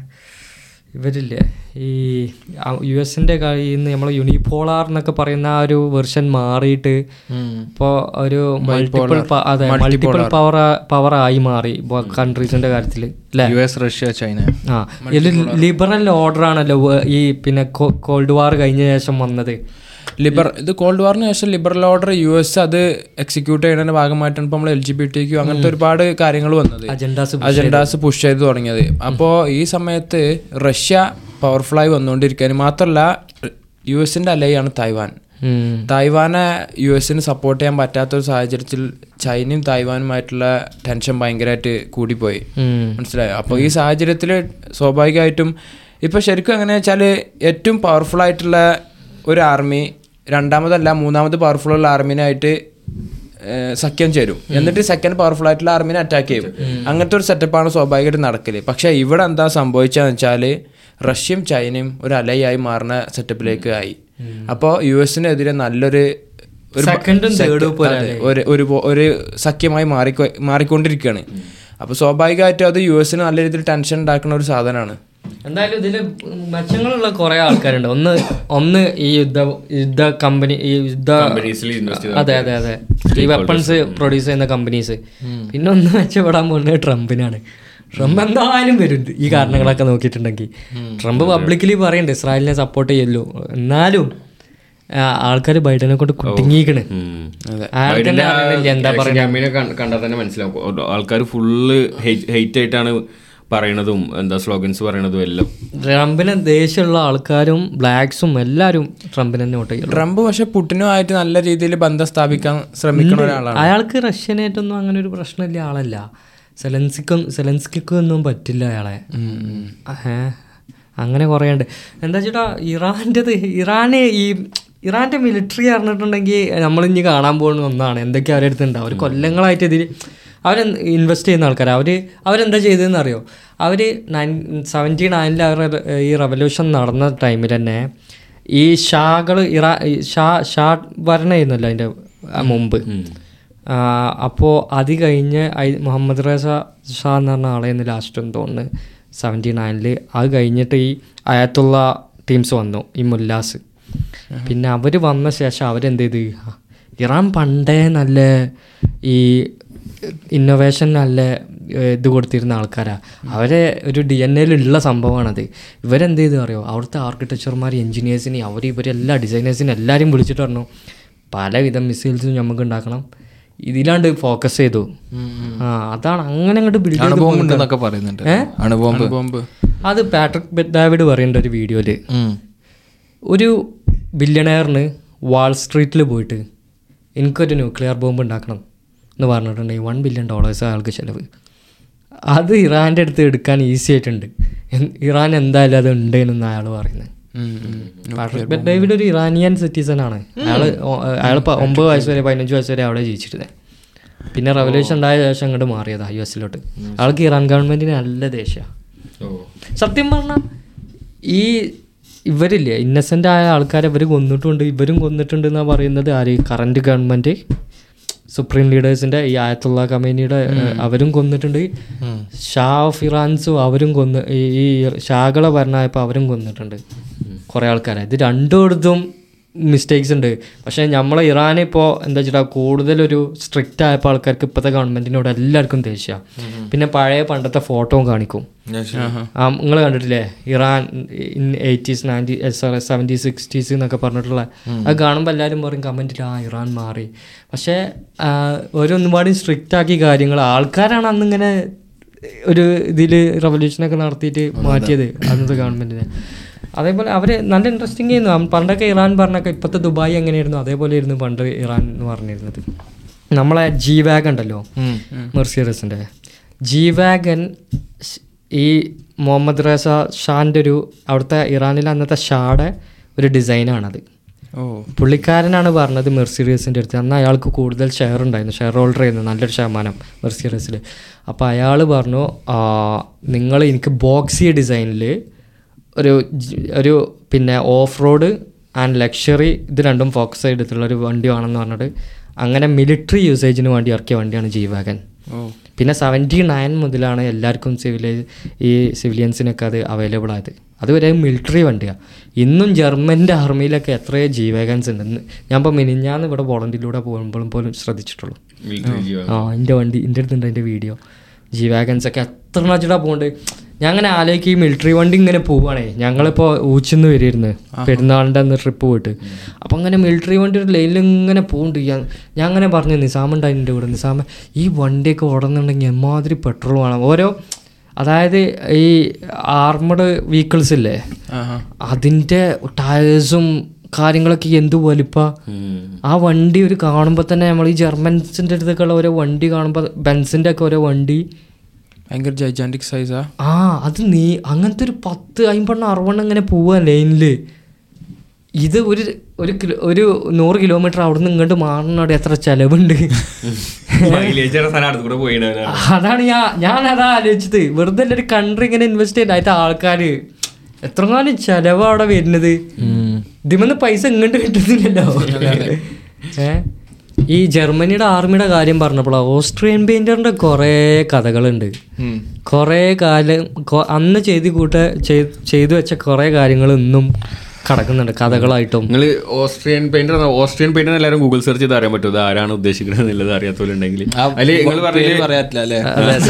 ഇവരില്ലേ ഈ യു എസിൻ്റെ കയ്യിൽ നിന്ന് നമ്മൾ യൂണിപോളാർ എന്നൊക്കെ പറയുന്ന ആ ഒരു വെർഷൻ മാറിയിട്ട് ഇപ്പോൾ ഒരു മൾട്ടിപ്പിൾ അതെ മൾട്ടിപ്പിൾ പവർ പവർ ആയി മാറി കൺട്രീസിൻ്റെ കാര്യത്തിൽ അല്ലേ യു എസ് റഷ്യ ചൈന ആ ഇതിൽ ലിബറൽ ഓർഡർ ആണല്ലോ വേ- ഈ പിന്നെ കോൾഡ് വാർ കഴിഞ്ഞ ശേഷം വന്നത് ലിബർ ഇത് കോൾഡ് വാറിന് ശേഷം ലിബറൽ ഓർഡർ യു എസ് അത് എക്സിക്യൂട്ട് ചെയ്യുന്നതിന്റെ ഭാഗമായിട്ടാണ് ഇപ്പോൾ നമ്മൾ L G B T Q അങ്ങനത്തെ ഒരുപാട് കാര്യങ്ങൾ വന്നത് അജണ്ടാസ് അജണ്ടാസ് പുഷ് ചെയ്ത് തുടങ്ങിയത് അപ്പോൾ ഈ സമയത്ത് റഷ്യ പവർഫുള്ളായി വന്നുകൊണ്ടിരിക്കുകയാണ് മാത്രമല്ല യു എസിന്റെ അലയാണ് തായ്വാൻ തായ്വാനെ യു എസിന് സപ്പോർട്ട് ചെയ്യാൻ പറ്റാത്ത ഒരു സാഹചര്യത്തിൽ ചൈനയും തായ്വാനുമായിട്ടുള്ള ടെൻഷൻ ഭയങ്കരമായിട്ട് കൂടിപ്പോയി മനസ്സിലായോ അപ്പോൾ ഈ സാഹചര്യത്തിൽ സ്വാഭാവികമായിട്ടും ഇപ്പൊ ശരിക്കും എങ്ങനെ വെച്ചാൽ ഏറ്റവും പവർഫുൾ ആയിട്ടുള്ള ഒരു ആർമി രണ്ടാമതല്ല മൂന്നാമത് പവർഫുൾ ഉള്ള ആർമിനായിട്ട് ഏഹ്, സഖ്യം ചേരും എന്നിട്ട് സെക്കൻഡ് പവർഫുൾ ആയിട്ടുള്ള ആർമിനെ അറ്റാക്ക് ചെയ്യും അങ്ങനത്തെ ഒരു സെറ്റപ്പാണ് സ്വാഭാവികമായിട്ട് നടക്കല് പക്ഷെ ഇവിടെ എന്താ സംഭവിച്ചതെന്ന് വെച്ചാൽ റഷ്യയും ചൈനയും ഒരു അലയായി മാറുന്ന സെറ്റപ്പിലേക്ക് ആയി അപ്പോൾ യു എസിനെതിരെ നല്ലൊരു ഒരു ബ- Second ഉം set- third ഉം ഇപ്പൊ അതെ, ഒരു ഒരു ബോ- ഒരു സഖ്യമായി മാറി മാറിക്കൊണ്ടിരിക്കുകയാണ് അപ്പോൾ സ്വാഭാവികമായിട്ടും അത് യു എസിന് നല്ല രീതിയിൽ ടെൻഷൻ ഉണ്ടാക്കുന്ന ഒരു സാധനമാണ് എന്തായാലും ഇതില് മെച്ചങ്ങളുള്ള കുറെ ആൾക്കാരുണ്ട് ഒന്ന് ഒന്ന് ഈ യുദ്ധ യുദ്ധ കമ്പനി ഈ യുദ്ധ കമ്പനീസിൽ ഇൻവെസ്റ്റ് അതെ അതെ അതെ ഈ വെപ്പൺസ് പ്രൊഡ്യൂസ് ചെയ്യുന്ന കമ്പനീസ് പിന്നെ ഒന്ന് മെച്ചപ്പെടാൻ പോകുന്നത് ട്രംപിനാണ് ട്രംപ് എന്തായാലും വരും ഈ കാരണങ്ങളൊക്കെ നോക്കിയിട്ടുണ്ടെങ്കിൽ ട്രംപ് പബ്ലിക്കലി പറയുന്നുണ്ട് ഇസ്രായേലിനെ സപ്പോർട്ട് ചെയ്യല്ലോ എന്നാലും ആൾക്കാർ ബൈഡനെ കൊണ്ട് കുടുങ്ങിക്കണ് അയാൾ തന്നെ അറിയണില്ല എന്താ പറയുക ക്യാമ്പിനെ കണ്ടാൽ തന്നെ മനസ്സിലാവും ആൾക്കാർ ഫുള്ള് ഹെയ്റ്റ് ആയിട്ടാണ് പറയണതും എന്താ സ്ലോഗൻസ് പറയണതും എല്ലാം ട്രംപിന് ദേഷ്യമുള്ള ആൾക്കാരും ബ്ലാക്സും എല്ലാവരും ട്രംപിനെ തന്നെ വോട്ട് ചെയ്യും ട്രംപ് പക്ഷെ പുട്ടിനുമായിട്ട് നല്ല രീതിയിൽ ബന്ധം സ്ഥാപിക്കാൻ ശ്രമിക്കുന്ന ഒരാളാണ് അയാൾക്ക് റഷ്യനായിട്ടൊന്നും അങ്ങനെ ഒരു പ്രശ്നമില്ല ആളല്ല സെലൻസിക്കും സെലൻസ്കിക്കും ഒന്നും പറ്റില്ല അയാളെ ഏ അങ്ങനെ കുറേ ഉണ്ട് എന്താ ചേട്ടാ ഇറാൻ്റെത് ഇറാന് ഈ ഇറാൻ്റെ മിലിറ്ററി അറിഞ്ഞിട്ടുണ്ടെങ്കിൽ നമ്മളിഞ്ഞ് കാണാൻ പോകുന്ന ഒന്നാണ് എന്തൊക്കെ അവരുടെ അടുത്തുണ്ട് അവർ കൊല്ലങ്ങളായിട്ട് ഇതിൽ അവർ ഇൻവെസ്റ്റ് ചെയ്യുന്ന ആൾക്കാർ അവർ അവരെന്താ ചെയ്തതെന്ന് അറിയോ അവർ നയൻ സെവൻറ്റി നയനിൽ അവരുടെ ഈ റവല്യൂഷൻ നടന്ന ടൈമിൽ തന്നെ ഈ ഷാകൾ ഇറാ ഈ ഷാ ഷാ ഭരണമായിരുന്നല്ലോ അതിൻ്റെ മുമ്പ് അപ്പോൾ അത് കഴിഞ്ഞ് ഐ- മുഹമ്മദ് റസ ഷാ എന്ന് പറഞ്ഞ ആളെന്ന് ലാസ്റ്റ് എന്ന് തോന്നുന്നു സെവൻറ്റി നയനിൽ അത് കഴിഞ്ഞിട്ട് ഈ അയത്തുള്ള ടീംസ് വന്നു ഈ മുല്ലാസ് പിന്നെ അവർ വന്ന ശേഷം അവരെന്ത് ചെയ്ത് ഇറാൻ പണ്ടേ നല്ല ഈ ഇന്നോവേഷൻ നല്ല ഏഹ്, ഇത് കൊടുത്തിരുന്ന ആൾക്കാരാണ് അവരെ ഒരു ഡി എൻ എയിലുള്ള സംഭവമാണത് ഇവരെന്ത് ചെയ്തു അറിയോ അവിടുത്തെ ആർക്കിടെക്ചർമാർ എഞ്ചിനീയേഴ്സിനെ അവർ ഇവരെല്ലാ ഡിസൈനേഴ്സിനെ എല്ലാവരും വിളിച്ചിട്ട് പറഞ്ഞു പലവിധം മിസൈൽസും നമുക്ക് ഉണ്ടാക്കണം ഇതിലാണ്ട് ഫോക്കസ് ചെയ്തു ആ അതാണ് അങ്ങനെ അങ്ങോട്ട് ബിൽഡ് ചെയ്ത് അണുബോംബ് പോയിട്ട് ഉണ്ടെന്നൊക്കെ പറയുന്നുണ്ട് അണുബോംബ് ബോംബ് അത് പാട്രിക് ബെറ്റ് ഡാവിഡ് പറയുന്നുണ്ട് ഒരു വീഡിയോയിൽ ഉം. ഒരു ബില്യണയറിന് വാൾ സ്ട്രീറ്റിൽ പോയിട്ട് എനിക്കൊരു ന്യൂക്ലിയർ ബോംബ് ഉണ്ടാക്കണം എന്ന് പറഞ്ഞിട്ടുണ്ടെങ്കിൽ വൺ ബില്യൺ ഡോളേഴ്സ് അയാൾക്ക് ചിലവ് അത് ഇറാൻ്റെ അടുത്ത് എടുക്കാൻ ഈസി ആയിട്ടുണ്ട് എൻ- ഇറാൻ എന്തായാലും അത് ഉണ്ട് എന്ന് അയാൾ പറയുന്നത് പാട്രിക് ബെറ്റ് ഡേവിഡ് ഒരു ഇറാനിയൻ സിറ്റിസൺ ആണ് അയാൾ അയാൾ ഒമ്പത് വയസ്സ് വരെ പതിനഞ്ച് വയസ്സ് വരെ അവിടെ ജീവിച്ചിരുന്നത് പിന്നെ റവല്യൂഷൻ ഉണ്ടായ ശേഷം അങ്ങോട്ട് മാറിയതാ യു എസിലോട്ട് ആൾക്ക് ഇറാൻ ഗവൺമെന്റിന് നല്ല ദേഷ്യമാണ് സത്യം പറഞ്ഞാൽ ഈ ഇവരില്ലേ ഇന്നസെൻ്റ് ആയ ആൾക്കാരെ ഇവർ കൊന്നിട്ടുണ്ട് ഇവരും കൊന്നിട്ടുണ്ട് എന്നാണ് പറയുന്നത് ആര് കറണ്ട് ഗവൺമെൻറ് സുപ്രീം ലീഡേഴ്സിൻ്റെ ഈ ആയത്തുള്ള കമ്പനിയുടെ അവരും കൊന്നിട്ടുണ്ട് ഷാ ഓഫ് ഇറാൻസും അവരും കൊന്ന് ഈ ഈ ഷാകളെ ഭരണമായപ്പോൾ അവരും കൊന്നിട്ടുണ്ട് കുറേ ആൾക്കാരെ ഇത് രണ്ടിടത്തും മിസ്റ്റേക്സ് ഉണ്ട് പക്ഷേ നമ്മളെ ഇറാൻ ഇപ്പോൾ എന്താ വെച്ചിട്ടാ കൂടുതലൊരു സ്ട്രിക്റ്റ് ആയപ്പോൾ ആൾക്കാർക്ക് ഇപ്പോഴത്തെ ഗവൺമെൻറ്റിനോട് എല്ലാവർക്കും ദേഷ്യ പിന്നെ പഴയ പണ്ടത്തെ ഫോട്ടോയും കാണിക്കും ആ നിങ്ങൾ കണ്ടിട്ടില്ലേ Iran eighties ninety sorry seventy sixties എന്നൊക്കെ പറഞ്ഞിട്ടുള്ള അത് കാണുമ്പോൾ എല്ലാവരും പറയും കമൻറ്റിൽ ആ ഇറാൻ മാറി പക്ഷേ ആ, ഒരു ഒന്നുപാടി സ്ട്രിക്റ്റ് ആക്കി കാര്യങ്ങൾ ആൾക്കാരാണ് അന്നിങ്ങനെ ഒരു ഇതിൽ റവല്യൂഷനൊക്കെ നടത്തിയിട്ട് മാറ്റിയത് അന്നത്തെ ഗവൺമെൻറ്റിനെ അതേപോലെ അവർ നല്ല ഇൻട്രസ്റ്റിംഗ് ആയിരുന്നു അം- പണ്ടൊക്കെ ഇറാൻ പറഞ്ഞൊക്കെ ഇപ്പോഴത്തെ ദുബായ് എങ്ങനെയായിരുന്നു അതേപോലെ ആയിരുന്നു പണ്ട് ഇറാൻ എന്ന് പറഞ്ഞിരുന്നത് നമ്മളെ ജി വാഗ് ഉണ്ടല്ലോ മെർസിയറസിൻ്റെ ജി വാഗൻ ഈ മുഹമ്മദ് റസ ഷാൻ്റെ ഒരു അവിടുത്തെ ഇറാനിലെ അന്നത്തെ ഷായുടെ ഒരു ഡിസൈനാണത് ഓ പുള്ളിക്കാരനാണ് പറഞ്ഞത് മെർസിറിയസിൻ്റെ അടുത്ത് അന്ന് അയാൾക്ക് കൂടുതൽ ഷെയർ ഉണ്ടായിരുന്നു ഷെയർ ഹോൾഡർ ആയിരുന്നു നല്ലൊരു ശതമാനം മെർസിറിയസിൽ അപ്പോൾ അയാൾ പറഞ്ഞു നിങ്ങൾ എനിക്ക് ബോക്സി ഡിസൈനിൽ ഒരു ജ്- ഒരു പിന്നെ ഓഫ് റോഡ് ആൻഡ് ലക്ഷറി ഇത് രണ്ടും ഫോക്കസ് ചെയ്തിട്ടുള്ള ഒരു വണ്ടി വേണമെന്ന് പറഞ്ഞിട്ട് അങ്ങനെ മിലിറ്ററി യൂസേജിന് വേണ്ടി ഇറക്കിയ വണ്ടിയാണ് ജി വാഗൻ ഓ പിന്നെ സെവൻറ്റി നയൻ മുതലാണ് എല്ലാവർക്കും സിവിലൈ ഈ സിവിലിയൻസിനൊക്കെ അത് അവൈലബിൾ ആയത് അതുവരെ മിലിറ്ററി വണ്ടിയാണ് ഇന്നും ജർമ്മൻ്റെ ആർമിയിലൊക്കെ എത്രയോ ജി വാഗൻസ് ഉണ്ട് ഇന്ന് ഞാൻ ഇപ്പോൾ മിനിഞ്ഞാന്ന് ഇവിടെ വോളണ്ടിലൂടെ പോകുമ്പോഴും പോലും ശ്രദ്ധിച്ചിട്ടുള്ളൂ മിലിറ്ററി ജീവ ആ എൻ്റെ വണ്ടി എൻ്റെ അടുത്തുണ്ട് എൻ്റെ വീഡിയോ ജി വാഗൻസ് ഒക്കെ എത്ര നച്ചിട്ടാ പോകുന്നുണ്ട് ഞാൻ അങ്ങനെ ആലോചിക്കും ഈ മിലിറ്ററി വണ്ടി ഇങ്ങനെ പോവുകയാണേ ഞങ്ങളിപ്പോൾ ഊച്ചിന്ന് വരിയിരുന്നു പെരുന്നാളിൻ്റെ അന്ന് ട്രിപ്പ് പോയിട്ട് അപ്പോൾ അങ്ങനെ മിലിറ്ററി വണ്ടി ഒരു ലൈനിൽ ഇങ്ങനെ പോകുന്നുണ്ട് ഞാൻ ഞാൻ അങ്ങനെ പറഞ്ഞു നിസാമുണ്ടായി എൻ്റെ കൂടെ നിസാമ ഈ വണ്ടിയൊക്കെ ഓടുന്നുണ്ടെങ്കിൽ എമ്മാതിരി പെട്രോൾ വേണം ഓരോ അതായത് ഈ ആർമഡ് വെഹിക്കിൾസ് ഇല്ലേ ആഹാ അതിൻ്റെ ടയേഴ്സും കാര്യങ്ങളൊക്കെ എന്ത് വലിപ്പ ആ വണ്ടി ഒരു കാണുമ്പോൾ തന്നെ നമ്മൾ ഈ ജർമ്മൻസിൻ്റെ അടുത്തൊക്കെയുള്ള ഓരോ വണ്ടി കാണുമ്പോൾ ബെൻസിൻ്റെ ഒക്കെ ഓരോ വണ്ടി ഭയങ്കര ജൈജാൻറ്റിക് സൈസാ ആ അത് നീ അങ്ങനത്തെ ഒരു പത്ത് അമ്പണ്ണം അറുപണ്ണം ഇങ്ങനെ പോവാ ലൈനിൽ ഇത് ഒരു ഒരു കിലോ ഒരു നൂറ് കിലോമീറ്റർ അവിടെ നിന്ന് ഇങ്ങോട്ട് മാറണോടെ എത്ര ചെലവുണ്ട് മൈലേജ് സാധനം അടുത്ത് കൂടെ പോയിണ്ടായിരുന്നു അതാണ് ഞാൻ ഞാൻ അതാ ആലോചിച്ചത് വെറുതെ അല്ല ഒരു കൺട്രി ഇങ്ങനെ ഇൻവെസ്റ്റ് ചെയ്ത് അതിന്റെ ആൾക്കാര് എത്രങ്ങാനും ചെലവാ അവിടെ വരുന്നത് ഇതിമെന്ന് പൈസ ഇങ്ങോട്ട് കിട്ടുന്നില്ലല്ലോ ഏ ഈ ജർമ്മനിയുടെ ആർമിയുടെ കാര്യം പറഞ്ഞപ്പോൾ ഓസ്ട്രിയൻ പെയിന്ററിന്റെ കുറേ കഥകളുണ്ട് കുറേ കാലം കൊ- അന്ന് ചെയ്ത് കൂട്ട ചെയ്- ചെയ്തു വെച്ച കുറേ കാര്യങ്ങൾ ഇന്നും കിടക്കുന്നുണ്ട് കഥകളായിട്ടും നിങ്ങൾ ഓസ്ട്രിയൻ പെയിന്റർ ഓസ്ട്രിയൻ പെയിന്റർ എല്ലാവരും ഗൂഗിൾ സെർച്ച് ചെയ്ത് അറിയാൻ പറ്റും ഇത് ആരാണ് ഉദ്ദേശിക്കുന്നത് എന്നുള്ളത് അറിയാത്തവരുണ്ടെങ്കിൽ അതിൽ നിങ്ങൾ പേര് പറയാറ്റില്ല അല്ലേ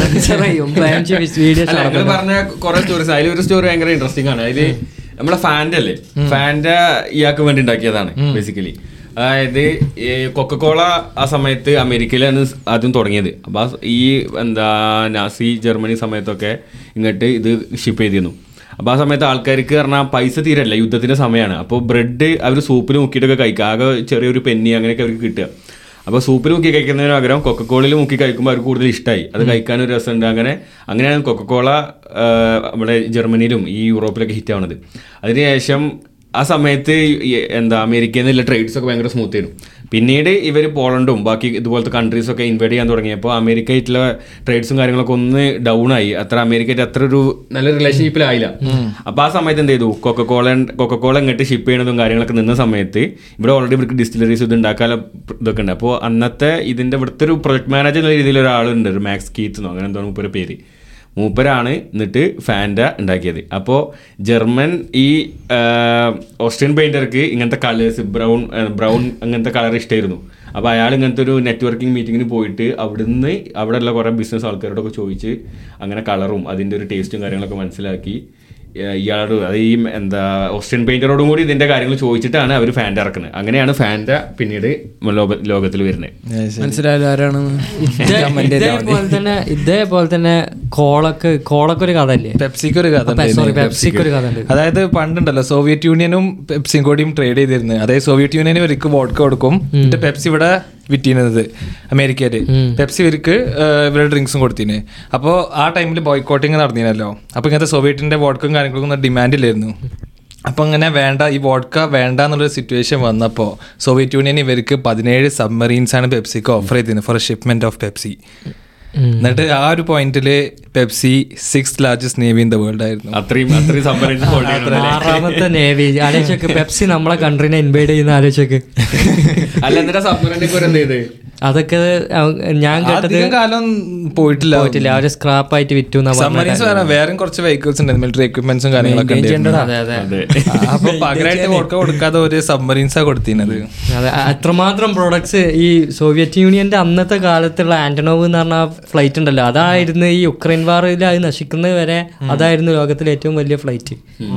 വീഡിയോ അല്ല നിങ്ങൾ പറഞ്ഞ കുറെ സ്റ്റോറീസ് അതിൽ ഒരു സ്റ്റോറി ഭയങ്കര ഇൻട്രസ്റ്റിംഗ് ആണ് അതില് നമ്മളെ ഫാൻ്റെ അല്ലേ ഫാൻ്റെ ഇയാൾക്ക് വേണ്ടി ഉണ്ടാക്കിയതാണ് ബേസിക്കലി അതായത് ഈ കൊക്കക്കോള ആ സമയത്ത് അമേരിക്കയിലാണ് ആദ്യം തുടങ്ങിയത് അപ്പോൾ ആ ഈ എന്താ നാസി ജർമ്മനി സമയത്തൊക്കെ ഇങ്ങോട്ട് ഇത് ഷിപ്പ് ചെയ്തിരുന്നു അപ്പോൾ ആ സമയത്ത് ആൾക്കാർക്ക് പറഞ്ഞാൽ പൈസ തീരല്ല യുദ്ധത്തിൻ്റെ സമയമാണ് അപ്പോൾ ബ്രെഡ് അവർ സൂപ്പിൽ മുക്കിയിട്ടൊക്കെ കഴിക്കുക ആകെ ചെറിയൊരു പെന്നി അങ്ങനെയൊക്കെ അവർക്ക് കിട്ടുക അപ്പോൾ സൂപ്പിൽ മുക്കി കഴിക്കുന്നതിന് പകരം കൊക്കക്കോളയിൽ മുക്കി കഴിക്കുമ്പോൾ അവർക്ക് കൂടുതൽ ഇഷ്ടമായി അത് കഴിക്കാനൊരു രസമുണ്ട് അങ്ങനെ അങ്ങനെയാണ് കൊക്കക്കോള നമ്മുടെ ജർമ്മനിയിലും ഈ യൂറോപ്പിലൊക്കെ ഹിറ്റ് ആവുന്നത് അതിനുശേഷം ആ സമയത്ത് ഈ എന്താ അമേരിക്കയിൽ നിന്നുള്ള ട്രേഡ്സ് ഒക്കെ ഭയങ്കര സ്മൂത്ത് ആയിരുന്നു പിന്നീട് ഇവർ പോളണ്ടും ബാക്കി ഇതുപോലത്തെ കൺട്രീസ് ഒക്കെ ഇൻവൈഡ് ചെയ്യാൻ തുടങ്ങിയപ്പോൾ അമേരിക്കയായിട്ടുള്ള ട്രേഡ്സും കാര്യങ്ങളൊക്കെ ഒന്ന് ഡൗൺ ആയി അത്ര അമേരിക്കയായിട്ട് അത്ര ഒരു നല്ല റിലേഷൻഷിപ്പിലായില്ല അപ്പോൾ ആ സമയത്ത് എന്ത് ചെയ്തു കൊക്കക്കോള കൊക്കക്കോള ഇങ്ങോട്ട് ഷിപ്പ് ചെയ്യണതും കാര്യങ്ങളൊക്കെ നിന്ന സമയത്ത് ഇവിടെ ഓൾറെഡി ഇവർക്ക് ഡിസ്റ്റിലറീസ് ഇത് ഉണ്ടാക്കാനുള്ള ഇതൊക്കെ ഉണ്ട് അപ്പോൾ അന്നത്തെ ഇതിൻ്റെ ഇവിടുത്തെ ഒരു പ്രൊജക്ട് മാനേജർ എന്ന രീതിയിൽ ഒരാളുണ്ട് ഒരു മാക്സ് കീത്ത് എന്നോ അങ്ങനെ എന്തോ മൂപ്പര് പേര് മൂപ്പരാണ് എന്നിട്ട് ഫാൻഡ ഉണ്ടാക്കിയത് അപ്പോൾ ജർമ്മൻ ഈ ആ, ഓസ്ട്രിയൻ പെയിൻറ്റർക്ക് ഇങ്ങനത്തെ കളേഴ്സ് ബ്രൗൺ ബ്രൗൺ അങ്ങനത്തെ കളർ ഇഷ്ടമായിരുന്നു അപ്പോൾ അയാൾ ഇങ്ങനത്തെ ഒരു നെറ്റ്വർക്കിംഗ് മീറ്റിങ്ങിന് പോയിട്ട് അവിടുന്ന് അവിടെയുള്ള കുറേ ബിസിനസ് ആൾക്കാരോടൊക്കെ ചോദിച്ച് അങ്ങനെ കളറും അതിൻ്റെ ഒരു ടേസ്റ്റും കാര്യങ്ങളൊക്കെ മനസ്സിലാക്കി ഏ, ഇയാളോട് അത് ഈ എന്താ ഓസ്ട്രിയൻ പെയിൻറ്ററോടും കൂടി ഇതിൻ്റെ കാര്യങ്ങൾ ചോദിച്ചിട്ടാണ് അവർ ഫാൻഡ ഇറക്കുന്നത് അങ്ങനെയാണ് ഫാൻഡ പിന്നീട് ലോക ലോകത്തിൽ വരുന്നത് മനസ്സിലായാലും ആരാണെന്ന് ഇതേ- ഇതേപോലെ തന്നെ ഇതേപോലെ തന്നെ കോളക്ക് കോളക്ക് ഒരു കഥ അല്ലേ പെപ്സിക്ക് ഒരു കഥ സോറി ഉണ്ടായിരുന്നു. പെപ്സിക്ക് ഒരു കഥ ഉണ്ട് അതായത് പണ്ടുണ്ടല്ലോ സോവിയറ്റ് യൂണിയനും പെപ്സിയും കൂടിയും ട്രേഡ് ചെയ്തിരുന്നത് അതായത് സോവിയറ്റ് യൂണിയന് ഇവർക്ക് വോഡ്ക കൊടുക്കും എന്നിട്ട് പെപ്സി ഇവിടെ വിറ്റിരുന്നത് അമേരിക്കയില് പെപ്സി ഇവർക്ക് ഇവരുടെ ഡ്രിങ്ക്സും കൊടുത്തിന് അപ്പോൾ ആ ടൈമിൽ ബോയ്ക്കോട്ടിങ് നടന്നിരുന്നല്ലോ അപ്പോൾ ഇങ്ങനത്തെ സോവിയറ്റിന്റെ വോഡ്ക്കും കാര്യങ്ങൾക്കും ഡിമാൻഡ് ഇല്ലായിരുന്നു അപ്പോൾ അങ്ങനെ വേണ്ട ഈ വോഡ്ക വേണ്ട എന്നുള്ളൊരു സിറ്റുവേഷൻ വന്നപ്പോൾ സോവിയറ്റ് യൂണിയൻ ഇവർക്ക് പതിനേഴ് സബ്മറീൻസ് ആണ് പെപ്സിക്ക് ഓഫർ ചെയ്തിരുന്നത് ഫോർ ഷിപ്മെന്റ് ഓഫ് പെപ്സി എന്നിട്ട് ആ ഒരു പോയിന്റിൽ Pepsi six largest navy in the world ആയിരുന്നു അത്രയും അത്രയും സംഭരിച്ച് hold ചെയ്യണം. ആറാമത്തെ നേവി ആലോചിച്ചൊക്കെ പെപ്സി നമ്മളെ കൺട്രീനെ ഇൻവൈഡ് ചെയ്യുന്ന ആലോചിച്ചൊക്കെ അല്ല എന്നിട്ട് സബ്മറൈൻ്റെ ഒരു എന്ത് ചെയ്ത് അതൊക്കെ അവ- ഞാൻ കേട്ടത് അധികം കാലം പോയിട്ടില്ല പോയിട്ടില്ല അവര് സ്ക്രാപ്പ് ആയിട്ട് വിറ്റു എന്നാ പറഞ്ഞത്. സബ്മറീൻസ് വേറെ വേറെ കുറച്ച് വെഹിക്കിൾസ് ഉണ്ട് മിലിറ്ററി എക്വിപ്മെന്റ്സും കാര്യങ്ങളൊക്കെ ഉണ്ടായിരുന്നു. അതെ അതെ അതെ അപ്പൊ പകരമായിട്ട് വോഡ്ക കൊടുക്കാതെ ഒരു സബ്മറീൻസാ കൊടുത്തിരുന്നത് അതെ അത്രമാത്രം പ്രോഡക്ട്സ് ഈ സോവിയറ്റ് യൂണിയന്റെ അന്നത്തെ കാലത്തുള്ള ആന്റണോവ് എന്ന് പറഞ്ഞ ഫ്ലൈറ്റ് ഉണ്ടല്ലോ അതായിരുന്നു ഈ യുക്രൈൻ വാറിൽ അത് നശിക്കുന്നത് വരെ അതായിരുന്നു ലോകത്തിലെ ഏറ്റവും വലിയ ഫ്ലൈറ്റ്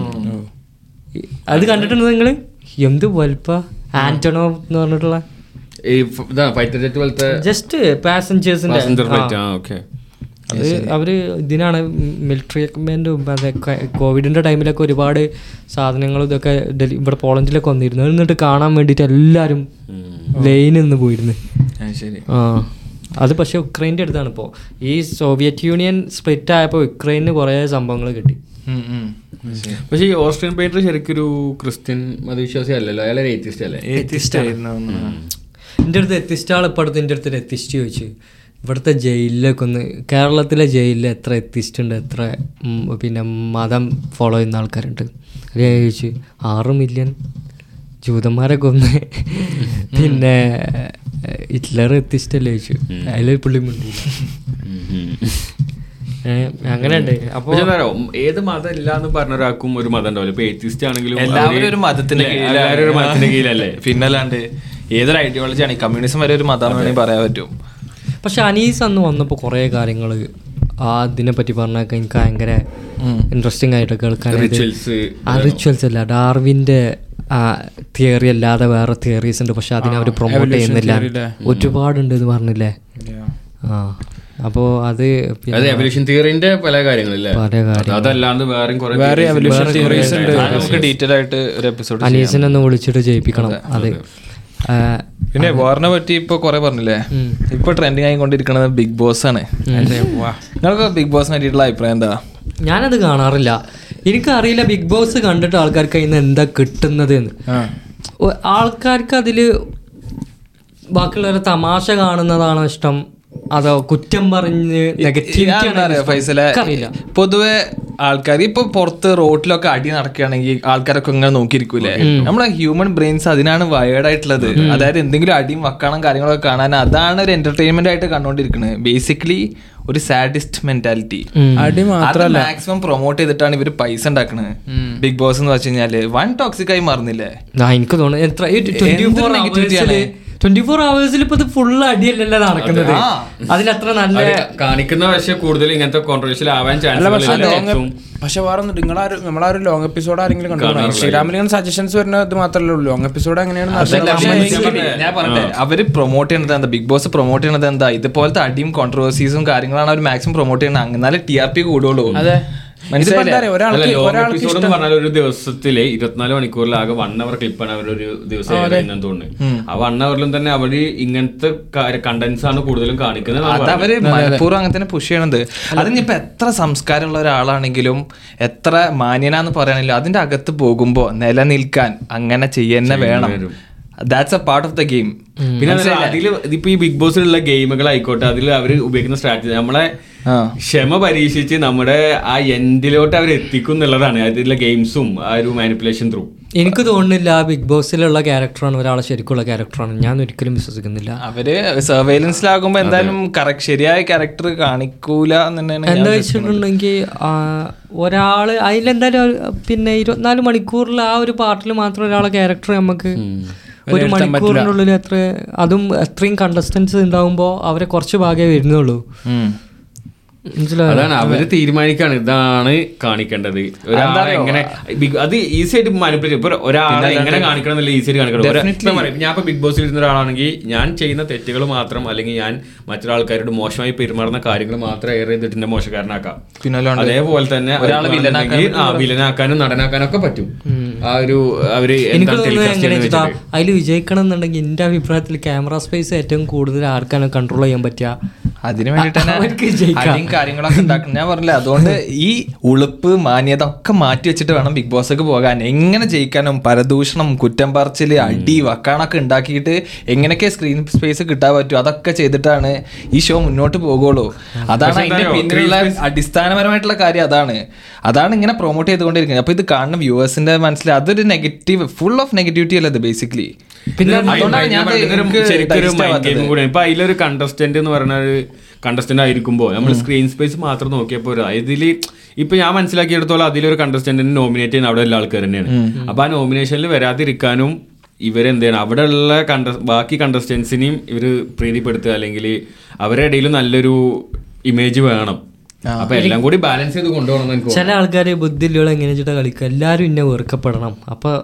അത് കണ്ടിട്ടുണ്ടോ നിങ്ങള് എന്ത് വലുപ്പ ആന്റണോവ് എന്ന് പറഞ്ഞിട്ടുള്ള ഈ ഫ- ഇതാ ഫൈറ്റർ ജെറ്റ് പോലത്തെ ജസ്റ്റ് പാസഞ്ചേഴ്സിന്റെ പാസഞ്ചർ ഫ്ലൈറ്റ് ആ ഓക്കെ അത് അവര് ഇതിനാണ് മിലിറ്ററി എക്യുപ്മെന്റും അതെ കോവിഡിന്റെ ടൈമിലൊക്കെ ഒരുപാട് സാധനങ്ങളും ഇതൊക്കെ ഡെലി ഇവിടെ പോളണ്ടിലൊക്കെ വന്നിരുന്നു എന്നിട്ട് കാണാൻ വേണ്ടിയിട്ട് എല്ലാവരും ലൈൻ നിന്ന് പോയിരുന്നു അത് ശരി ആ അത് പക്ഷേ ഉക്രൈൻ്റെ അടുത്താണ് ഇപ്പോൾ ഈ സോവിയറ്റ് യൂണിയൻ സ്പ്ലിറ്റ് ആയപ്പോൾ ഉക്രൈനിന് കുറേ സംഭവങ്ങൾ കിട്ടി ഉം, ഉം. അത് ശരി. പക്ഷേ ഈ ഓസ്ട്രിയൻ പെയിന്റർ ശരിക്കും ഒരു ക്രിസ്ത്യൻ മതവിശ്വാസി അല്ലല്ലോ അയാൾ ഏത്തിസ്റ്റ് അല്ലേ Atheist ആയിരുന്നു എന്ന്. എൻ്റെ അടുത്ത് എത്തിസ്റ്റ് ആൾ ഇപ്പോൾ അടുത്ത് എൻ്റെ അടുത്ത് എത്തിസ്റ്റ് ചോദിച്ചു ഇവിടുത്തെ ജയിലിലൊക്കെ ഒന്ന് കേരളത്തിലെ ജയിലിൽ എത്ര എത്തിസ്റ്റ് ഉണ്ട് എത്ര ഉം, പിന്നെ മതം ഫോളോ ചെയ്യുന്ന ആൾക്കാരുണ്ട് അത് ഞാൻ ചോദിച്ചു ആറ് മില്യൺ ജൂതന്മാരെ കൊന്ന് പിന്നെ ഹിറ്റ്ലർ എത്തിസ്റ്റ് അല്ലേ ചോദിച്ചു അതിലൊരു പുള്ളി മിണ്ടിയില്ല ഏഹ്, അങ്ങനെയുണ്ട് അപ്പോൾ പക്ഷെ എന്താ അറിയോ, ഏത് മതം ഇല്ല എന്ന് പറഞ്ഞ ഒരാൾക്കും ഒരു മതം ഉണ്ടാവില്ല ഇപ്പൊ ഏത്തിസ്റ്റ് ആണെങ്കിലും എല്ലാവരും അവര് ഒരു മതത്തിന്റെ ഇല്ലേ, കീഴിലാണ്. എല്ലാവരും ഒരു മതത്തിന്റെ കീഴിലല്ലേ പിന്നല്ലാണ്ട് ഏതൊരു ഐഡിയോളജി ആണ് കമ്മ്യൂണിസം വരെ ഒരു മതം വേണമെങ്കിൽ പറയാൻ പറ്റും പക്ഷെ അനീസ് അന്ന് വന്നപ്പോൾ കുറേ കാര്യങ്ങൾ ആ ഇതിനെ പറ്റി പറഞ്ഞൊക്കെ എനിക്ക് ഭയങ്കര ഇൻട്രസ്റ്റിംഗ് ആയിട്ട് കേൾക്കാൻ Rituals, ആ റിച്വൽസ് അല്ല ഡാർവിൻ്റെ തിയറി അല്ലാതെ വേറെ തിയറീസ് ഉണ്ട് പക്ഷെ അതിനെ അവർ പ്രൊമോട്ട് ചെയ്യുന്നില്ല ഒരുപാടുണ്ട് എന്ന് പറഞ്ഞില്ലേ ആ അപ്പോൾ അത് പിന്നെ അത് എവല്യൂഷൻ തിയറിന്റെ പല കാര്യങ്ങളില്ലേ പല കാര്യങ്ങൾ അതല്ലാണ്ട് വേറെയും കുറെ വേറെ evolution theories ഉണ്ട്. അത് നമുക്ക് ഡീറ്റെയിൽ ആയിട്ട് ഒരു എപ്പിസോഡ് അനീസിനെ ഒന്ന് വിളിച്ചിട്ട് ചെയ്യിപ്പിക്കണം അത് ആ, പിന്നെ വാറിനെ പറ്റി ഇപ്പൊ കൊറേ പറഞ്ഞില്ലേ ഇപ്പൊ ട്രെൻഡിങ് ആയിക്കൊണ്ടിരിക്കുന്നത് ബിഗ് ബോസ് ആണ് നിങ്ങൾക്ക് ബിഗ് ബോസിനെ പറ്റിയിട്ടുള്ള അഭിപ്രായം എന്താ ഞാനത് കാണാറില്ല എനിക്കറിയില്ല ബിഗ് ബോസ് കണ്ടിട്ട് ആൾക്കാർക്ക് അതിന് എന്താ കിട്ടുന്നത് എന്ന് ഒ- ആൾക്കാർക്ക് അതിൽ ബാക്കിയുള്ളവരെ തമാശ കാണുന്നതാണോ ഇഷ്ടം അതോ കുറ്റം പറഞ്ഞ് ഇതാണെന്താ അറിയോ ഫൈസലെ അറിയില്ല പൊതുവെ ആൾക്കാർ ഇപ്പൊ പുറത്ത് റോട്ടിലൊക്കെ അടി നടക്കുകയാണെങ്കിൽ ആൾക്കാരൊക്കെ ഇങ്ങനെ നോക്കിയിരിക്കൂലേ നമ്മളെ ഹ്യൂമൻ ബ്രെയിൻസ് അതിനാണ് വയേർഡ് ആയിട്ടുള്ളത് അതായത് എന്തെങ്കിലും അടിയും വക്കണം കാര്യങ്ങളൊക്കെ കാണാൻ അതാണ് ഒരു എന്റർടൈൻമെന്റ് ആയിട്ട് കണ്ടുകൊണ്ടിരിക്കുന്നത് ബേസിക്കലി ഒരു സാഡിസ്റ്റ് മെന്റാലിറ്റി അടി അത് മാക്സിമം പ്രൊമോട്ട് ചെയ്തിട്ടാണ് ഇവര് പൈസ ഉണ്ടാക്കുന്നത് ബിഗ് ബോസ് എന്ന് വെച്ച് കഴിഞ്ഞാല് വൺ ടോക്സിക് ആയി മാറുന്നില്ലേ ആ എനിക്ക് തോന്നുന്നു എത്ര ട്വന്റി ഫോർ അവേഴ്സിൽ ട്വന്റി ഫോർ അവേഴ്സിൽ ഇപ്പൊ ഇത് ഫുള്ള് അടിയല്ലല്ലോ നടക്കുന്നത് അതിലത്ര നല്ല കാണിക്കുന്ന പക്ഷേ കൂടുതൽ ഇങ്ങനത്തെ കോൺട്രവേഴ്ഷ്യൽ ആവാൻ ചാൻസ് പക്ഷെ വേറെ ഒന്നും നിങ്ങൾ നമ്മളാ ഒരു ലോങ് എപ്പിസോഡ് ആരെങ്കിലും കണ്ടു ഇൻസ്റ്റാഗ്രാമിൽ ഇങ്ങനെ സജഷൻസ് വരുന്ന ഇത് മാത്രമേ ഉള്ളൂ ലോങ് എപ്പിസോഡ് എങ്ങനെയാണ് ഞാൻ പറഞ്ഞെ അവര് പ്രൊമോട്ട് ചെയ്യണത് എന്താ ബിഗ് ബോസ് പ്രൊമോട്ട് ചെയ്യണത് എന്താ ഇതുപോലത്തെ അടിയും കോൺട്രവേഴ്സീസും കാര്യങ്ങളാണ് അവർ മാക്സിമം പ്രൊമോട്ട് ചെയ്യണത് എന്നാലേ ടി ആർ പി കൂടുള്ളൂ അതെ മനസ്സിലായില്ലേ? ഇതിപ്പോ എന്താ അറിയോ, ഒരാൾക്ക് ഒരാൾക്ക് എപ്പിസോഡ് എന്ന് പറഞ്ഞാൽ ഒരു ദിവസത്തിലെ ഇരുപത്തിനാല് മണിക്കൂറിൽ ആകെ വൺ അവർ ക്ലിപ്പാണ് അവരൊരു ദിവസം ചെയ്യുന്നതെന്ന് തോന്നുന്നു ആ വൺ അവറിലും തന്നെ അവര് ഇങ്ങനത്തെ കണ്ടന്റ്സ് ആണ് കൂടുതലും കാണിക്കുന്നത് എന്നാണ് അത് അവര് മനഃപൂർവ്വം അങ്ങനെ തന്നെ പുഷ് ചെയ്യണത് അതിനിപ്പോ എത്ര സംസ്കാരമുള്ള ഒരാളാണെങ്കിലും എത്ര മാന്യനാന്ന് പറയാനില്ല അതിന്റെ അകത്ത് പോകുമ്പോ നിലനിൽക്കാൻ അങ്ങനെ ചെയ്യുന്ന വേണം that's a part of the game പിന്നെ അതിൽ ഇതിപ്പോ ഈ ബിഗ് ബോസിലുള്ള ഗെയിമുകൾ ആയിക്കോട്ടെ അതിൽ അവർ ഉപയോഗിക്കുന്ന സ്ട്രാറ്റജി നമ്മളെ ആ. ക്ഷമ പരീക്ഷിച്ച് നമ്മുടെ ആ എൻഡിലോട്ട് അവർ എത്തിക്കും എന്നുള്ളതാണ് അതിലുള്ള ഗെയിംസും ആ ഒരു മാനിപ്പുലേഷൻ ത്രൂ എനിക്ക് തോന്നുന്നില്ല ബിഗ് ബോസിലുള്ള ക്യാരക്ടറാണ് ഒരാളെ ശരിക്കുള്ള ക്യാരക്ടറാണ് ഞാൻ ഒരിക്കലും വിശ്വസിക്കുന്നില്ല അവര് സർവൈലൻസിലാകുമ്പോ എന്തായാലും കറക്റ്റ് ശരിയായ ക്യാരക്ടർ കാണിക്കൂല എന്ന് തന്നെയാണ് ഞാൻ എന്താ വെച്ചിട്ടുണ്ടെങ്കിൽ ഒരാള് അതിലെന്തായാലും ഒരു- പിന്നെ ഇരുപത്തിനാല് മണിക്കൂറിൽ ആ ഒരു പാർട്ടിൽ മാത്രം ഒരാളെ ക്യാരക്ടർ നമുക്ക് ഒരു മണിക്കൂറിനുള്ളിൽ എത്ര അതും അത്രയും കണ്ടസ്റ്റൻസ് ഉണ്ടാവുമ്പോൾ അവരെ കുറച്ച് ഭാഗമേ വരുന്നുള്ളൂ ഉം. മനസ്സിലായോ അതാണ് അവര് തീരുമാനിക്കാണ് ഇതാണ് കാണിക്കേണ്ടത് ഒരാളെ എങ്ങനെ ബിഗ് അത് ഈസി ആയിട്ട് മാനിപ്പുലേറ്റ് ഇപ്പൊ ഒരാളെ എങ്ങനെ കാണിക്കണം എന്നുള്ള ഈസി ആയിട്ട് കാണിക്കണം ഒരു- ഇപ്പൊ പറയാം, ഞാൻ ഇപ്പൊ ബിഗ് ബോസിൽ ഇരുന്ന ഒരാളാണെങ്കിൽ ഞാൻ ചെയ്യുന്ന തെറ്റുകൾ മാത്രം അല്ലെങ്കിൽ ഞാൻ മറ്റൊരാൾക്കാരോട് മോശമായി പെരുമാറുന്ന കാര്യങ്ങൾ മാത്രം എയർ ചെയ്തിട്ട് എന്നെ മോശക്കാരനാക്കാം പിന്നല്ലാണ്ട് അതേപോലെ തന്നെ ഒരാളെ അവർക്ക് വില്ലനാക്കാൻ വേണമെങ്കിൽ ആ വില്ലനാക്കാനും നടനാക്കാനും ഒക്കെ പറ്റും ആ ഒരു അവര് എനിക്ക് എന്താണ് തോന്നുന്നത് telecast എങ്ങനെ ചെയ്യുന്നത് വെച്ചിട്ടാ വെച്ചിട്ട്. അതിൽ വിജയിക്കണം എന്നുണ്ടെങ്കിൽ എൻ്റെ അഭിപ്രായത്തിൽ ക്യാമറ സ്പേസ് ഏറ്റവും കൂടുതൽ ആർക്കാണ് കൺട്രോൾ ചെയ്യാൻ പറ്റുക അതിന് വേണ്ടിട്ട് അവർക്ക് ജയിക്കാം. അടിയും കാര്യങ്ങളൊക്കെ ഉണ്ടാക്കണം ഞാൻ പറഞ്ഞില്ല അതുകൊണ്ട് ഈ ഉളുപ്പ് മാന്യത ഒക്കെ മാറ്റി വെച്ചിട്ട് വേണം ബിഗ് ബോസൊക്കെ പോകാൻ എങ്ങനെ ജയിക്കാനും പരദൂഷണം കുറ്റം പറച്ചില് അടി വക്കാണൊക്കെ ഉണ്ടാക്കിയിട്ട് എങ്ങനെയൊക്കെ സ്ക്രീൻ സ്പേസ് കിട്ടാൻ പറ്റും അതൊക്കെ ചെയ്തിട്ടാണ് ഈ ഷോ മുന്നോട്ട് പോകുള്ളൂ അതാണ് പക്ഷേ അതിന്റെ എന്താ പിന്നിലുള്ള അടിസ്ഥാനപരമായിട്ടുള്ള കാര്യം അതാണ് അതാണ് ഇങ്ങനെ പ്രൊമോട്ട് ചെയ്തുകൊണ്ടിരിക്കുന്നത് അപ്പൊ ഇത് കാണുന്ന വ്യൂവേഴ്സിന്റെ മനസ്സിൽ അതൊരു നെഗറ്റീവ് ഫുൾ ഓഫ് നെഗറ്റിവിറ്റി അല്ലേ ഇത് ബേസിക്കലി പിന്നെ അതുകൊണ്ടാണ് ഞാൻ ഇതൊരു എനിക്ക് ശരിക്കും ഒരു digest mind ആവാത്തത്. game കൂടിയാണ്. ഇപ്പൊ അതിലൊരു കണ്ടസ്റ്റന്റ് എന്ന് പറഞ്ഞ ഒരു കണ്ടസ്റ്റന്റ് ആയിരിക്കുമ്പോൾ നമ്മൾ സ്ക്രീൻ സ്പേസ് മാത്രം നോക്കിയാൽ പോരാ ഇതിൽ ഇപ്പൊ ഞാൻ മനസ്സിലാക്കിയെടുത്തോളം അതിലൊരു കണ്ടസ്റ്റന്റിനെ നോമിനേറ്റ് ചെയ്യുന്ന അവിടെ ഉള്ള ആൾക്കാർ തന്നെയാണ് അപ്പൊ ആ നോമിനേഷനിൽ വരാതിരിക്കാനും ഇവരെന്ത് ചെയ്യണം അവിടെ ഉള്ള കണ്ട ബാക്കി കണ്ടസ്റ്റൻസിനെയും ഇവര് പ്രീതിപ്പെടുത്തുക അല്ലെങ്കിൽ അവരുടെ ഇടയിൽ നല്ലൊരു ഇമേജ് വേണം അപ്പൊ എല്ലാം കൂടി ബാലൻസ് ചെയ്ത് കൊണ്ടുപോകണം എന്ന് എനിക്ക് ചില ആൾക്കാർ ബുദ്ധിയിലുള്ള എങ്ങനെ വെച്ചിട്ടാ കളിക്കുക എല്ലാവരും ഇന്നെ വെറുക്കപ്പെടണം അപ്പൊ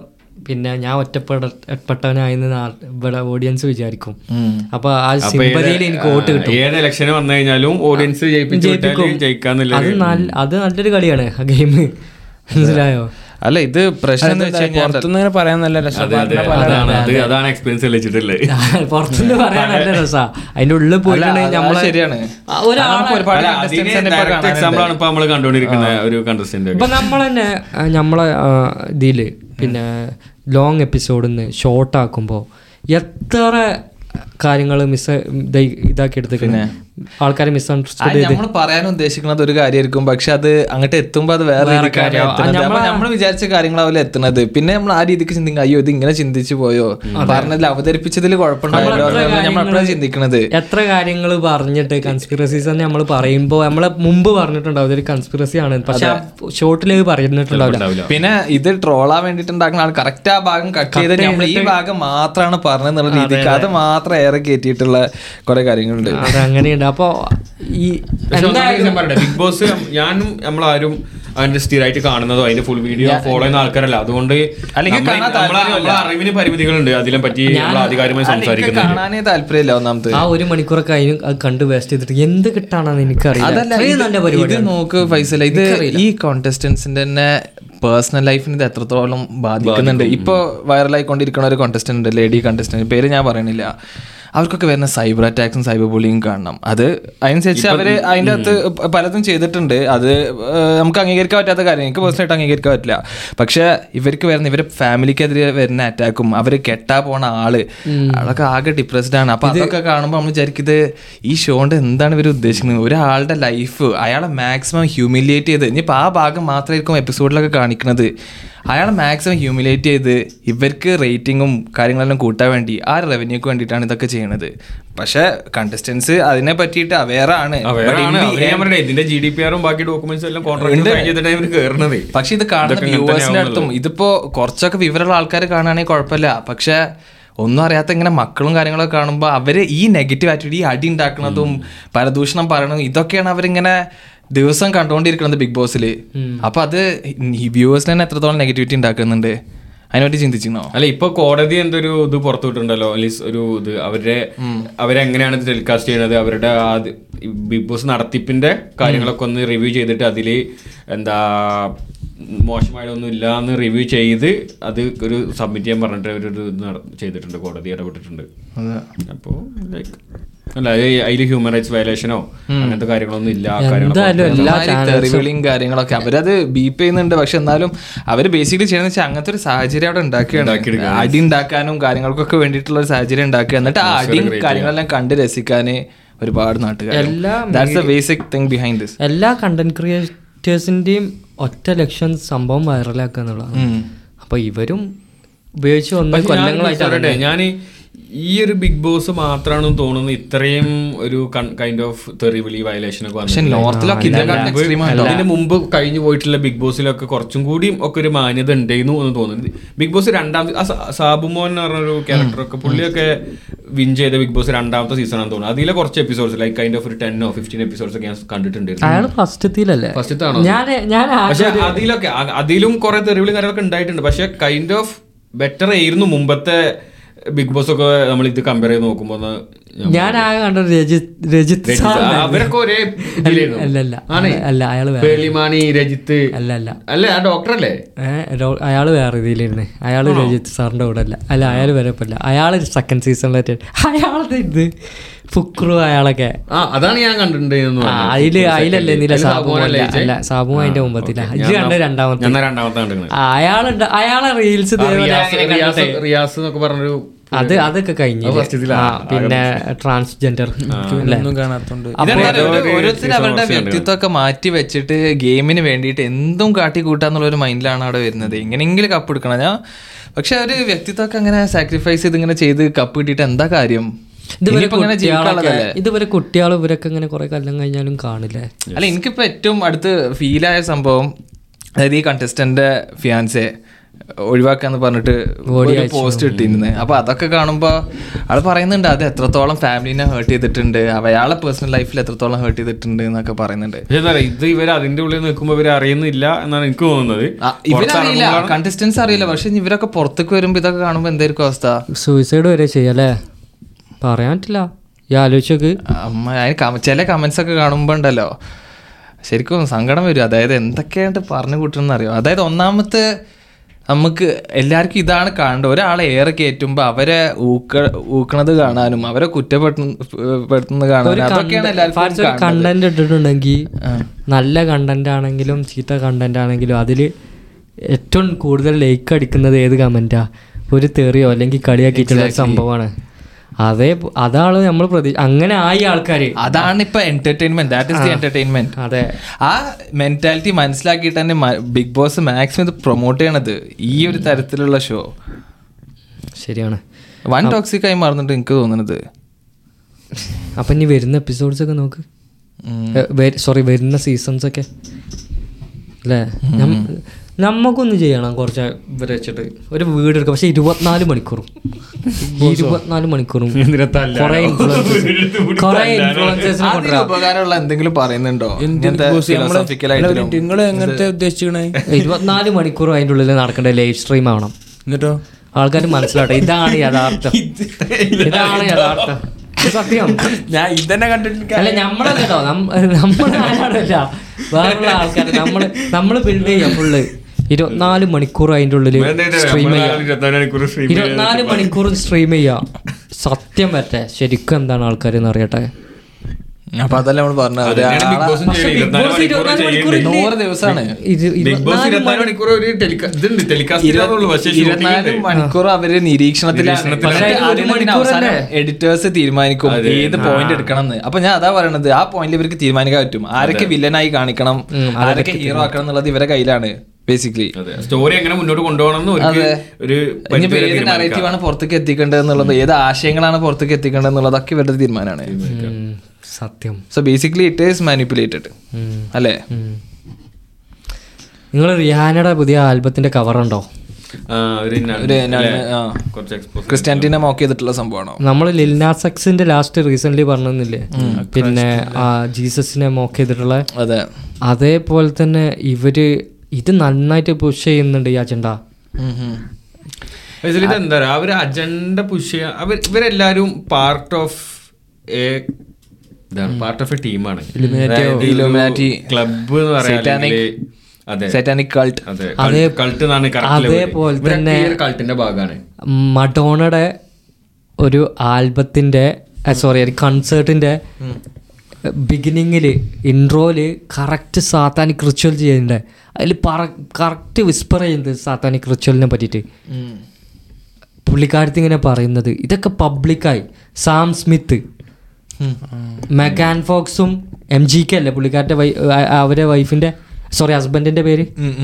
പിന്നെ ഞാൻ ഒറ്റപ്പെട്ടവനായെന്ന് നാ- ഇവിടെ ഓഡിയൻസ് വിചാരിക്കും അപ്പൊ ആ സിമ്പതിയിൽ എനിക്ക് വോട്ട് കിട്ടും ഏത് ഇലക്ഷന് വന്നു കഴിഞ്ഞാലും ഓഡിയൻസ് ജയിപ്പിച്ചു വിട്ടാല് ജയിക്കാന്നില്ല അത് നല്ല അത് നല്ലൊരു കളിയാണ് ആ ഗെയിം മനസ്സിലായോ അല്ല ഇത് പ്രശ്നം എന്ന് വെച്ച് കഴിഞ്ഞാൽ പുറത്തുനിന്ന് ഇങ്ങനെ പറയാൻ നല്ല രസം അതാണ് അത് അതാണ് എക്സ്പീരിയൻസ് തെളിയിച്ചിട്ടുള്ളത് പുറത്തുനിന്ന് പറയാൻ നല്ല രസാ അതിന്റെ ഉള്ളിൽ പോയിട്ടുണ്ടെങ്കിൽ നമ്മളെ ശരിയാണ് ആ, ഒരാളെ ഒരുപാട് അല്ല, contestants അതിന് തന്നെ ഇപ്പൊ direct example ആണ് ഇപ്പൊ നമ്മള് കണ്ടുകൊണ്ടിരിക്കുന്ന ഒരു കണ്ടസ്റ്റന്റ് ഇപ്പൊ നമ്മൾ തന്നെ നമ്മളെ ആ, ഇതില് പിന്നെ ലോങ് എപ്പിസോഡിൽ നിന്ന് ഷോർട്ട് ആക്കുമ്പോ എത്ര കാര്യങ്ങൾ മിസ് ഇതാക്കി എടുത്തേക്കുന്നത് ആൾക്കാരെ മിസ്അണ്ടർസ്റ്റാൻഡ് ചെയ്ത് നമ്മൾ പറയാൻ ഉദ്ദേശിക്കുന്നത് ഒരു കാര്യമായിരിക്കും പക്ഷെ അത് അങ്ങോട്ട് എത്തുമ്പോ അത് വേറെ രീതിക്കാണ് കാര്യം. എത്തുന്നത് അപ്പൊ നമ്മൾ വിചാരിച്ച കാര്യങ്ങളാവില്ല എത്തുന്നത് പിന്നെ നമ്മൾ ആ രീതിക്ക് ചിന്തിക്കും അയ്യോ ഇത് ഇങ്ങനെ ചിന്തിച്ചു പോയോ പറഞ്ഞതിൽ അവതരിപ്പിച്ചതിൽ കുഴപ്പമുണ്ടായല്ലോ നമ്മൾ അപ്പോഴാണ് ചിന്തിക്കുന്നത് എത്ര കാര്യങ്ങൾ പറഞ്ഞിട്ട് കൺസ്പിറസീസ് തന്നെ നമ്മൾ പറയുമ്പോൾ നമ്മളെ മുമ്പ് പറഞ്ഞിട്ടുണ്ടാവും ഇതൊരു കൺസ്പിറസി ആണ് പക്ഷെ ഷോർട്ടിലേക്ക് പറഞ്ഞിട്ടുണ്ടാവില്ല പിന്നെ ഇത് ട്രോളാൻ വേണ്ടിട്ട് ഉണ്ടാക്കുന്ന ആൾ കറക്റ്റ് ആ ഭാഗം കട്ട് ചെയ്ത് നമ്മൾ ഈ ഭാഗം മാത്രമാണ് പറഞ്ഞെന്നുള്ള രീതിക്ക് അത് മാത്രം ഏറെ കയറ്റിയിട്ടുള്ള കുറെ കാര്യങ്ങളുണ്ട് അത് അങ്ങനെയുണ്ട് അപ്പോ ഈ ബിഗ് ബോസ് ഞാനും നമ്മളാരും അതിന്റെ സ്ഥിരമായിട്ട് കാണുന്നതോ അതിന്റെ ഫുൾ വീഡിയോ ഫോളോ ചെയ്യുന്ന ആൾക്കാരല്ല അതുകൊണ്ട് അല്ലെങ്കിൽ നമ്മളെ- കാണാൻ നമ്മളെ നമ്മളെ അറിവിന് പരിമിതികളുണ്ട് അതിനെ പറ്റി നമ്മൾ ആധികാരികമായി എനിക്ക് സംസാരിക്കുന്നത് കാണാനേ താല്പര്യമില്ല ഒന്നാമത് ആ ഒരു മണിക്കൂറൊക്കെ അതിന് അത് കണ്ട് വേസ്റ്റ് ചെയ്തിട്ട് എന്ത് കിട്ടാണെന്ന് എനിക്കറിയില്ല അതല്ല അത്രയും ഇത് നല്ല ഇത് പരിപാടി നോക്ക് ഫൈസല ഇത് ഈ കോntestants-ന്റെ തന്നെ പേഴ്സണൽ ലൈഫിന് ഇത് എത്രത്തോളം ബാധിക്കുന്നുണ്ട് ഇപ്പൊ വൈറലായിക്കൊണ്ടിരിക്കുന്ന ഒരു കോntestant ഉണ്ട് ലേഡി കോntestant പേര് ഞാൻ പറയണില്ല അവർക്കൊക്കെ വരുന്ന സൈബർ അറ്റാക്സും സൈബർ ബുള്ളിങ് കാണണം അത് അതിനനുസരിച്ച് അവര് അതിൻ്റെ അകത്ത് പ- പലതും ചെയ്തിട്ടുണ്ട് അത് ഏഹ്, നമുക്ക് അംഗീകരിക്കാൻ പറ്റാത്ത കാര്യം എനിക്ക് പേഴ്സണലായിട്ട് അംഗീകരിക്കാൻ പറ്റില്ല പക്ഷെ ഇവർക്ക് വരുന്ന ഇവരെ ഫാമിലിക്കെതിരെ വരുന്ന അറ്റാക്കും അവര് കെട്ടാ പോണ ആള് അതൊക്കെ ആകെ ഡിപ്രസ്ഡ് ആണ് അപ്പൊ അതൊക്കെ കാണുമ്പോൾ നമ്മൾ വിചാരിക്കും ഇത് ഈ ഷോണ്ട് എന്താണ് ഇവർ ഉദ്ദേശിക്കുന്നത് ഒരാളുടെ ലൈഫ് അയാളെ മാക്സിമം ഹ്യൂമിലിയേറ്റ് ചെയ്ത് ഇനിയിപ്പോൾ ആ ഭാഗം മാത്രമായിരിക്കും എപ്പിസോഡിലൊക്കെ കാണിക്കുന്നത് അയാളെ മാക്സിമം ഹ്യൂമിലേറ്റ് ചെയ്ത് ഇവർക്ക് റേറ്റിങ്ങും കാര്യങ്ങളെല്ലാം കൂട്ടാൻ വേണ്ടി ആ റവന്യൂക്ക് വേണ്ടിയിട്ടാണ് ഇതൊക്കെ ചെയ്യണത് പക്ഷെ കണ്ടസ്റ്റൻസ് അതിനെ പറ്റിയിട്ട് അവെയർ ആണ് But in അവരാണ് the അവര് ഞാൻ end- പറഞ്ഞത് ഇതിന്റെ ജി ഡി പി ആറും ബാക്കി ഡോക്യുമെന്റ്സ് എല്ലാം കോൺട്രാക്ട് കഴിഞ്ഞിട്ടാണ് ഇവര് കയറുന്നത് പക്ഷെ ഇത് കാണുന്ന ഇതൊക്കെ ഇങ്ങനെ വ്യൂവേഴ്സിന്റെ തന്നെയാവുന്നത്. അടുത്തും ഇതിപ്പോ കുറച്ചൊക്കെ വിവരമുള്ള ആൾക്കാർ കാണുകയാണെങ്കിൽ കുഴപ്പമില്ല പക്ഷെ ഒന്നും അറിയാത്ത ഇങ്ങനെ മക്കളും കാര്യങ്ങളൊക്കെ കാണുമ്പോൾ അവര് ഈ നെഗറ്റീവ് ആറ്റിറ്റ്യൂഡ് ഈ അടി ഉണ്ടാക്കുന്നതും പരദൂഷണം പറയണതും ഇതൊക്കെയാണ് അവരിങ്ങനെ ദിവസം കണ്ടുകൊണ്ടിരിക്കുന്നത് ബിഗ് ബോസിൽ അപ്പൊ അത് ഈ വ്യൂവേഴ്സിന് തന്നെ എത്രത്തോളം നെഗറ്റിവിറ്റി ഉണ്ടാക്കുന്നുണ്ട് അതിനെപ്പറ്റി ചിന്തിച്ചിരുന്നോ അല്ല ഇപ്പൊ കോടതി എന്തൊരു ഇത് പുറത്തു വിട്ടിട്ടുണ്ടല്ലോ അറ്റ്ലീസ്റ്റ് ഒരു ഇത് അവരുടെ അവരെങ്ങനെയാണ് ഇത് ടെലികാസ്റ്റ് ചെയ്യുന്നത് അവരുടെ ആ ഇത് ഈ ബിഗ് ബോസ് നടത്തിപ്പിന്റെ കാര്യങ്ങളൊക്കെ ഒന്ന് റിവ്യൂ ചെയ്തിട്ട് അതിൽ എന്താ മോശമായിട്ടൊന്നും ഇല്ല എന്ന് റിവ്യൂ ചെയ്ത് അത് ഒരു സബ്മിറ്റ് ചെയ്യാൻ പറഞ്ഞിട്ട് ഒരു ഇത് നട- ചെയ്തിട്ടുണ്ട് കോടതി ഇടപെട്ടിട്ടുണ്ട് അപ്പോൾ ലൈക്ക് അല്ല അതിൽ ഹ്യൂമൻ റൈറ്റ്സ് വയലേഷനോ അങ്ങനത്തെ കാര്യങ്ങളൊന്നും ഇല്ല ആ കാര്യങ്ങളൊക്കെ എന്തായാലും എല്ലാ തെറിവിളിയും കാര്യങ്ങളൊക്കെ അവരത് ബീപ്പ് ചെയ്യുന്നുണ്ട് പക്ഷെ എന്നാലും അവർ ബേസിക്കലി ചെയ്യുന്നത് വെച്ചാൽ അങ്ങനത്തെ ഒരു സാഹചര്യം അവിടെ ഉണ്ടാക്കുകയാണ് അടി ഉണ്ടാക്കാനും കാര്യങ്ങൾക്കൊക്കെ വേണ്ടിയിട്ടുള്ള ഒരു സാഹചര്യം ഉണ്ടാക്കുക എന്നിട്ട് ആ അടിയും കാര്യങ്ങളെല്ലാം കണ്ട് രസിക്കാൻ ഒരുപാട് നാട്ടുകാർ എല്ലാം that's the basic thing behind this എല്ലാ കണ്ടന്റ് ക്രിയേറ്റേഴ്സിന്റെയും ഒറ്റ ലക്ഷ്യം സംഭവം വൈറലാക്കുക എന്നുള്ളതാണ് അപ്പൊ ഇവരും ഉപയോഗിച്ച് വന്ന കൊല്ലങ്ങളായിട്ട് ഞാൻ ഈ ഒരു ബിഗ് ബോസ് മാത്രമാണെന്ന് തോന്നുന്നു ഇത്രയും ഒരു കൈൻഡ് ഓഫ് തെറിവിളി വയലേഷൻ ഒക്കെ പക്ഷെ വന്നിട്ടുള്ളത്. നോർത്തിലൊക്കെ ഇതിനെക്കാട്ടും എക്സ്ട്രീം ആണ് അതിന് മുമ്പ് കഴിഞ്ഞു പോയിട്ടുള്ള ബിഗ് ബോസിലൊക്കെ കുറച്ചും കൂടിയും ഒക്കെ ഒരു മാന്യത ഉണ്ടായിരുന്നു എന്ന് തോന്നുന്നു ബിഗ് ബോസ് രണ്ടാമത്തെ ആ സ- സാബുമോൻ എന്ന് പറഞ്ഞൊരു ക്യാരക്ടറൊക്കെ പുള്ളിയൊക്കെ വിൻ ചെയ്ത ബിഗ് ബോസ് രണ്ടാമത്തെ സീസൺ ആണെന്ന് തോന്നുന്നു അതിലെ കുറച്ച് എപ്പിസോഡ്സ് ലൈക്ക് കൈൻഡ് ഓഫ് ഒരു ടെന്നോ ഫിഫ്റ്റീൻ എപ്പിസോഡ്സ് ഒക്കെ ഞാൻ കണ്ടിട്ടുണ്ടായിരുന്നു അയാൾ ഫസ്റ്റത്തിലല്ലേ ഫസ്റ്റത്താണോ ഞാൻ ഞാൻ ആ- പക്ഷെ അതിലൊക്കെ അ- അതിലും കുറെ തെറിവിളും കാര്യങ്ങളൊക്കെ ഉണ്ടായിട്ടുണ്ട് പക്ഷെ കൈൻഡ് ഓഫ് ബെറ്റർ ആയിരുന്നു മുമ്പത്തെ ബിഗ് ബോസ് ഒക്കെ നമ്മൾ ഇത് കമ്പയർ ചെയ്ത് നോക്കുമ്പോൾ ഞാൻ ആകെ കണ്ടത് രജിത് രജിത് സാർ അവരൊക്കെ ഒരേ ഇതിലായിരുന്നു. അല്ല അല്ല ആണ്. അല്ല അയാള് വേറെ പേളിമാണി രജിത്ത് അല്ല അല്ല അല്ലേ ആ ഡോക്ടറല്ലേ ഏഹ് രോ- അയാള് വേറെ ഇതിലിരുന്ന് അയാള് രജിത് സാറിന്റെ കൂടെ അല്ല അല്ല അയാള് വരപ്പല്ല അയാള് സെക്കൻഡ് സീസണിലായിട്ട് അയാളത് ഇത് ഫുക്രു അയാളൊക്കെ ആ അതാണ് ഞാൻ കണ്ടിട്ടുണ്ടായിരുന്നു ആ, അതില് അതിലല്ലേ നില സാബു അല്ല അല്ല സാബു അതിന്റെ മുമ്പത്തില്ല ഇത് കണ്ട രണ്ടാമത്തെ ഞാൻ രണ്ടാമത്തെ കണ്ടിരുന്നത് ആ, അയാളുണ്ട് അയാളെ റീൽസ് റിയാസ് റിയാസ് എന്നൊക്കെ പറഞ്ഞൊരു അത് അതൊക്കെ കഴിഞ്ഞു ആ, പിന്നെ ട്രാൻസ്ജെൻഡർ അല്ലേ ഒന്നും കാണാത്തോണ്ട് ഓരോരുത്തർ അവരുടെ വ്യക്തിത്വമൊക്കെ മാറ്റി വെച്ചിട്ട് ഗെയിമിന് വേണ്ടിയിട്ട് എന്തും കാട്ടി കൂട്ടാന്നുള്ള ഒരു മൈൻഡിലാണ് അവിടെ വരുന്നത് എങ്ങനെയെങ്കിലും കപ്പ് എടുക്കണം ഞാൻ പക്ഷെ ഒരു വ്യക്തിത്വമൊക്കെ അങ്ങനെ സാക്രിഫൈസ് ചെയ്ത് ഇങ്ങനെ ചെയ്ത് കപ്പ് കിട്ടിയിട്ട് എന്താ കാര്യം ഇതുവരെ ഇനിയിപ്പോ ഇങ്ങനെ കുട്ടികളൊക്കെ ജീവിക്കാനുള്ളതല്ലേ ഇതുവരെ കുട്ടികൾ ഇവരൊക്കെ ഇങ്ങനെ കുറെ കൊല്ലം കഴിഞ്ഞാലും കാണില്ലേ അല്ല എനിക്കിപ്പോ ഏറ്റവും അടുത്ത് ഫീലായ സംഭവം അതായത് ഈ കണ്ടസ്റ്റന്റ് ഫിയാൻസെ ഒഴിവാക്കാന്ന് പറഞ്ഞിട്ട് ഒരു പോസ്റ്റ് ഇട്ടിരുന്നത് അപ്പൊ അതൊക്കെ കാണുമ്പോ ആള് പറയുന്നുണ്ട് അത് എത്രത്തോളം ഫാമിലിനെ ഹേർട്ട് ചെയ്തിട്ടുണ്ട് അയാളെ പേഴ്സണൽ ലൈഫിൽ എത്രത്തോളം ഹേർട്ട് ചെയ്തിട്ടുണ്ട് എന്നൊക്കെ പറയുന്നുണ്ട് പക്ഷേ എന്താ പറയാ, ഇത് ഇവർ അതിന്റെ ഉള്ളിൽ നിൽക്കുമ്പോൾ ഇവർ അറിയുന്നില്ല എന്നാണ് എനിക്ക് തോന്നുന്നത് ആ, ഇവരറിയില്ല കണ്ടസ്റ്റൻസ് അറിയില്ല പക്ഷെ ഇവരൊക്കെ പുറത്തേക്ക് വരുമ്പോ ഇതൊക്കെ കാണുമ്പോ എന്തായിരിക്കും അവസ്ഥ സൂയിസൈഡ് വരെ ചെയ്യല്ലേ പറയാൻ പറ്റില്ല ഈ ആലോചിച്ചോക്ക് അമ്മ അതിന് കമ- ചില കമന്റ്സ് ഒക്കെ കാണുമ്പോ ഉണ്ടല്ലോ ശരിക്കും സങ്കടം വരും അതായത് എന്തൊക്കെയായിട്ട് പറഞ്ഞു കൂട്ടണമെന്ന് അറിയോ അതായത് ഒന്നാമത്തെ നമുക്ക് എല്ലാവർക്കും ഇതാണ് കാണേണ്ടത് ഒരാളെ ഏറെ കയറ്റുമ്പോ അവരെ ഊക്ക ഊക്കണത് കാണാനും അവരെ കുറ്റപ്പെടുത്തുന്നത് കാണാനും അതൊക്കെയാണ് എല്ലാവർക്കും കാണേണ്ടത്. കണ്ടന്റ് ഇട്ടിട്ടുണ്ടെങ്കിൽ നല്ല കണ്ടന്റ് ആണെങ്കിലും ചീത്ത കണ്ടന്റ് ആണെങ്കിലും അതിൽ ഏറ്റവും കൂടുതൽ ലൈക്ക് അടിക്കുന്നത് ഏത് കമന്റാ ഒരു തെറിയോ അല്ലെങ്കിൽ കളിയാക്കിയിട്ടുള്ള ഒരു സംഭവമാണ് അതേ അതാണ് നമ്മൾ പ്രതി അങ്ങനെ ആയി ആൾക്കാര് അതാണ് ഇപ്പൊ entertainment that is the entertainment അതെ ആ മെന്റാലിറ്റി മനസ്സിലാക്കിയിട്ട് തന്നെ ബിഗ് ബോസ് മാക്സിമം ഇത് പ്രൊമോട്ട് ചെയ്യണത് ഈ ഒരു തരത്തിലുള്ള ഷോ ശരിയാണ് വൺ ടോക്സിക് ആയി മാറുന്നുണ്ട് എനിക്ക് തോന്നുന്നത് അപ്പം ഇനി വരുന്ന എപ്പിസോഡ്സ് ഒക്കെ നോക്ക് സോറി വരുന്ന സീസൺസ് ഒക്കെ അല്ലേ നം- നമ്മക്കൊന്നും ചെയ്യണം കുറച്ച് ഇവരെ വെച്ചിട്ട് ഒരു വീട് എടുക്കുക പക്ഷെ ഇരുപത്തിനാല് മണിക്കൂറും ഇരുപത്തിനാല് മണിക്കൂറും കുറെ ഇൻഫ്ലുവൻസേഴ്സ് കുറെ ഇൻഫ്ലുവൻസേഴ്സിനെ അതിന് കൊണ്ടുവരാം ഉപകാരമുള്ള എന്തെങ്കിലും പറയുന്നുണ്ടോ ഇങ്ങനത്തെ philosophical ആയിട്ടുള്ള നിങ്ങൾ എങ്ങനത്തെ ഉദ്ദേശിക്കണേ ഇരുപത്തിനാല് മണിക്കൂറും അതിൻ്റെ ഉള്ളിൽ നടക്കേണ്ട ലൈവ് സ്ട്രീം ആവണം എന്നിട്ടോ ആൾക്കാർ മനസ്സിലാട്ടെ ഇതാണ് യഥാർത്ഥം ഇതാണ് യഥാർത്ഥം ഇത് സത്യം ഞാൻ ഇതന്നെ കണ്ടിട്ട് അല്ല നമ്മളല്ല കേട്ടോ നമ്മുടെ ആരാടല്ല വേറുള്ള ആൾക്കാർ നമ്മള് നമ്മള് ബിൽഡ് ചെയ്യാം ഫുള്ള് ഇരുപത്തിനാല് മണിക്കൂർ അതിൻ്റെ ഉള്ളിൽ സ്ട്രീം ചെയ്യാം ഇരുപത്തിനാല് മണിക്കൂർ സ്ട്രീം ചെയ്യാം സത്യം പറ്റേ ശരിക്കും എന്താണ് ആൾക്കാർ എന്ന് അറിയട്ടെ അപ്പൊ അതല്ല നമ്മൾ പറഞ്ഞത് ഒരാളെ പക്ഷെ ബിഗ് ബോസ് ഇരുപത്തിനാല് മണിക്കൂർ ഇല്ലേ? നൂറ് ദിവസമാണ് ഇത് ബിഗ് ബോസ് ഇരുപത്തിനാല് ഇരുപത്തിനാല് മണിക്കൂർ ഒരു ടെലികാ- ഇതുണ്ട് ടെലികാസ്റ്റ് ചെയ്യാന്നുള്ളൂ പക്ഷേ ഇരുപത്തിനാല് മണിക്കൂർ അവര് നിരീക്ഷണത്തിലാണ് പക്ഷേ ഇത് ഒരു മണിക്കൂറല്ലേ? എഡിറ്റേഴ്സ് തീരുമാനിക്കും ഏത് പോയിന്റ് എടുക്കണം എന്ന് അപ്പൊ ഞാൻ അതാ പറയണത് ആ പോയിന്റ് ഇവർക്ക് തീരുമാനിക്കാൻ പറ്റും ആരൊക്കെ വില്ലനായി കാണിക്കണം ആരൊക്കെ ഹീറോ ആക്കണം എന്നുള്ളത് ഇവരെ കയ്യിലാണ് ബേസിക്കലി സ്റ്റോറി എങ്ങനെ മുന്നോട്ട് കൊണ്ടുപോകണം എന്ന് ഒരു ഒരു ഇനിയിപ്പോ പരിധി വരെ ഏത് തീരുമാനിക്കാം. നറേറ്റീവാണ് പുറത്തേക്ക് എത്തിക്കേണ്ടത് എന്നുള്ളത് ഏത് ആശയങ്ങളാണ് പുറത്തേക്ക് എത്തിക്കേണ്ടത് എന്നുള്ളതൊക്കെ ഇവരുടെ തീരുമാനമാണ് ഉം, സത്യം so basically it is manipulated ഉം. അല്ലേ നിങ്ങൾ റിയാനയുടെ പുതിയ ആൽബത്തിന്റെ കവർ ഉണ്ടോ ആ, ഒരു ഇന്നാണ്. ഒരു ഇന്നാണ്, അല്ലേ? ആ. കുറച്ച് എക്സ്പോസ് ക്രിസ്ത്യാനിറ്റിനെ മോക്ക് ചെയ്തിട്ടുള്ള സംഭവമാണോ നമ്മൾ ലിൽനാസെക്സിന്റെ ലാസ്റ്റ് റീസെന്റ് പറഞ്ഞില്ലേ പിന്നെ ആ ജീസസിനെ മോക്ക് ചെയ്തിട്ടുള്ള അതെ അതേപോലെ തന്നെ ഇവര് ഇത് നന്നായിട്ട് പുഷ് ചെയ്യുന്നുണ്ട് ഈ അജണ്ട ഇത് എന്താ പറയാ അവര് അജണ്ട പുഷ് ചെയ്യാൻ അവർ ഇവരെല്ലാരും part of a part of a ടീമാണ് Illuminati. ക്ലബ് എന്ന് പറയാൻ അതെ സാറ്റാനിക് കൾട്ട് അതെ അതേ- കൾട്ട് എന്നാണ് അതേപോലെ തന്നെ കൾട്ടിന്റെ ഭാഗമാണ് മഡോണയുടെ ഒരു ആൽബത്തിന്റെ സോറി ഒരു കൺസേർട്ടിന്റെ ബിഗിനിങ്ങിൽ ഇൻട്രോയില് കറക്റ്റ് സാത്താനിക് റിച്വൽ ചെയ്യുന്നുണ്ട് അതിൽ പറ കറക്റ്റ് വിസ്പർ ചെയ്യുന്നത് സാത്താനിക് റിച്വലിനെ പറ്റിയിട്ട് പുള്ളിക്കാരത്തി ഇങ്ങനെ പറയുന്നത് ഇതൊക്കെ പബ്ലിക്കായി സാം സ്മിത്ത് മെഗാൻ ഫോക്സും എം ജി കെ അല്ലേ പുള്ളിക്കാരൻ്റെ വൈ ആ- അവരെ വൈഫിൻ്റെ സോറി ഹസ്ബൻഡിൻ്റെ പേര്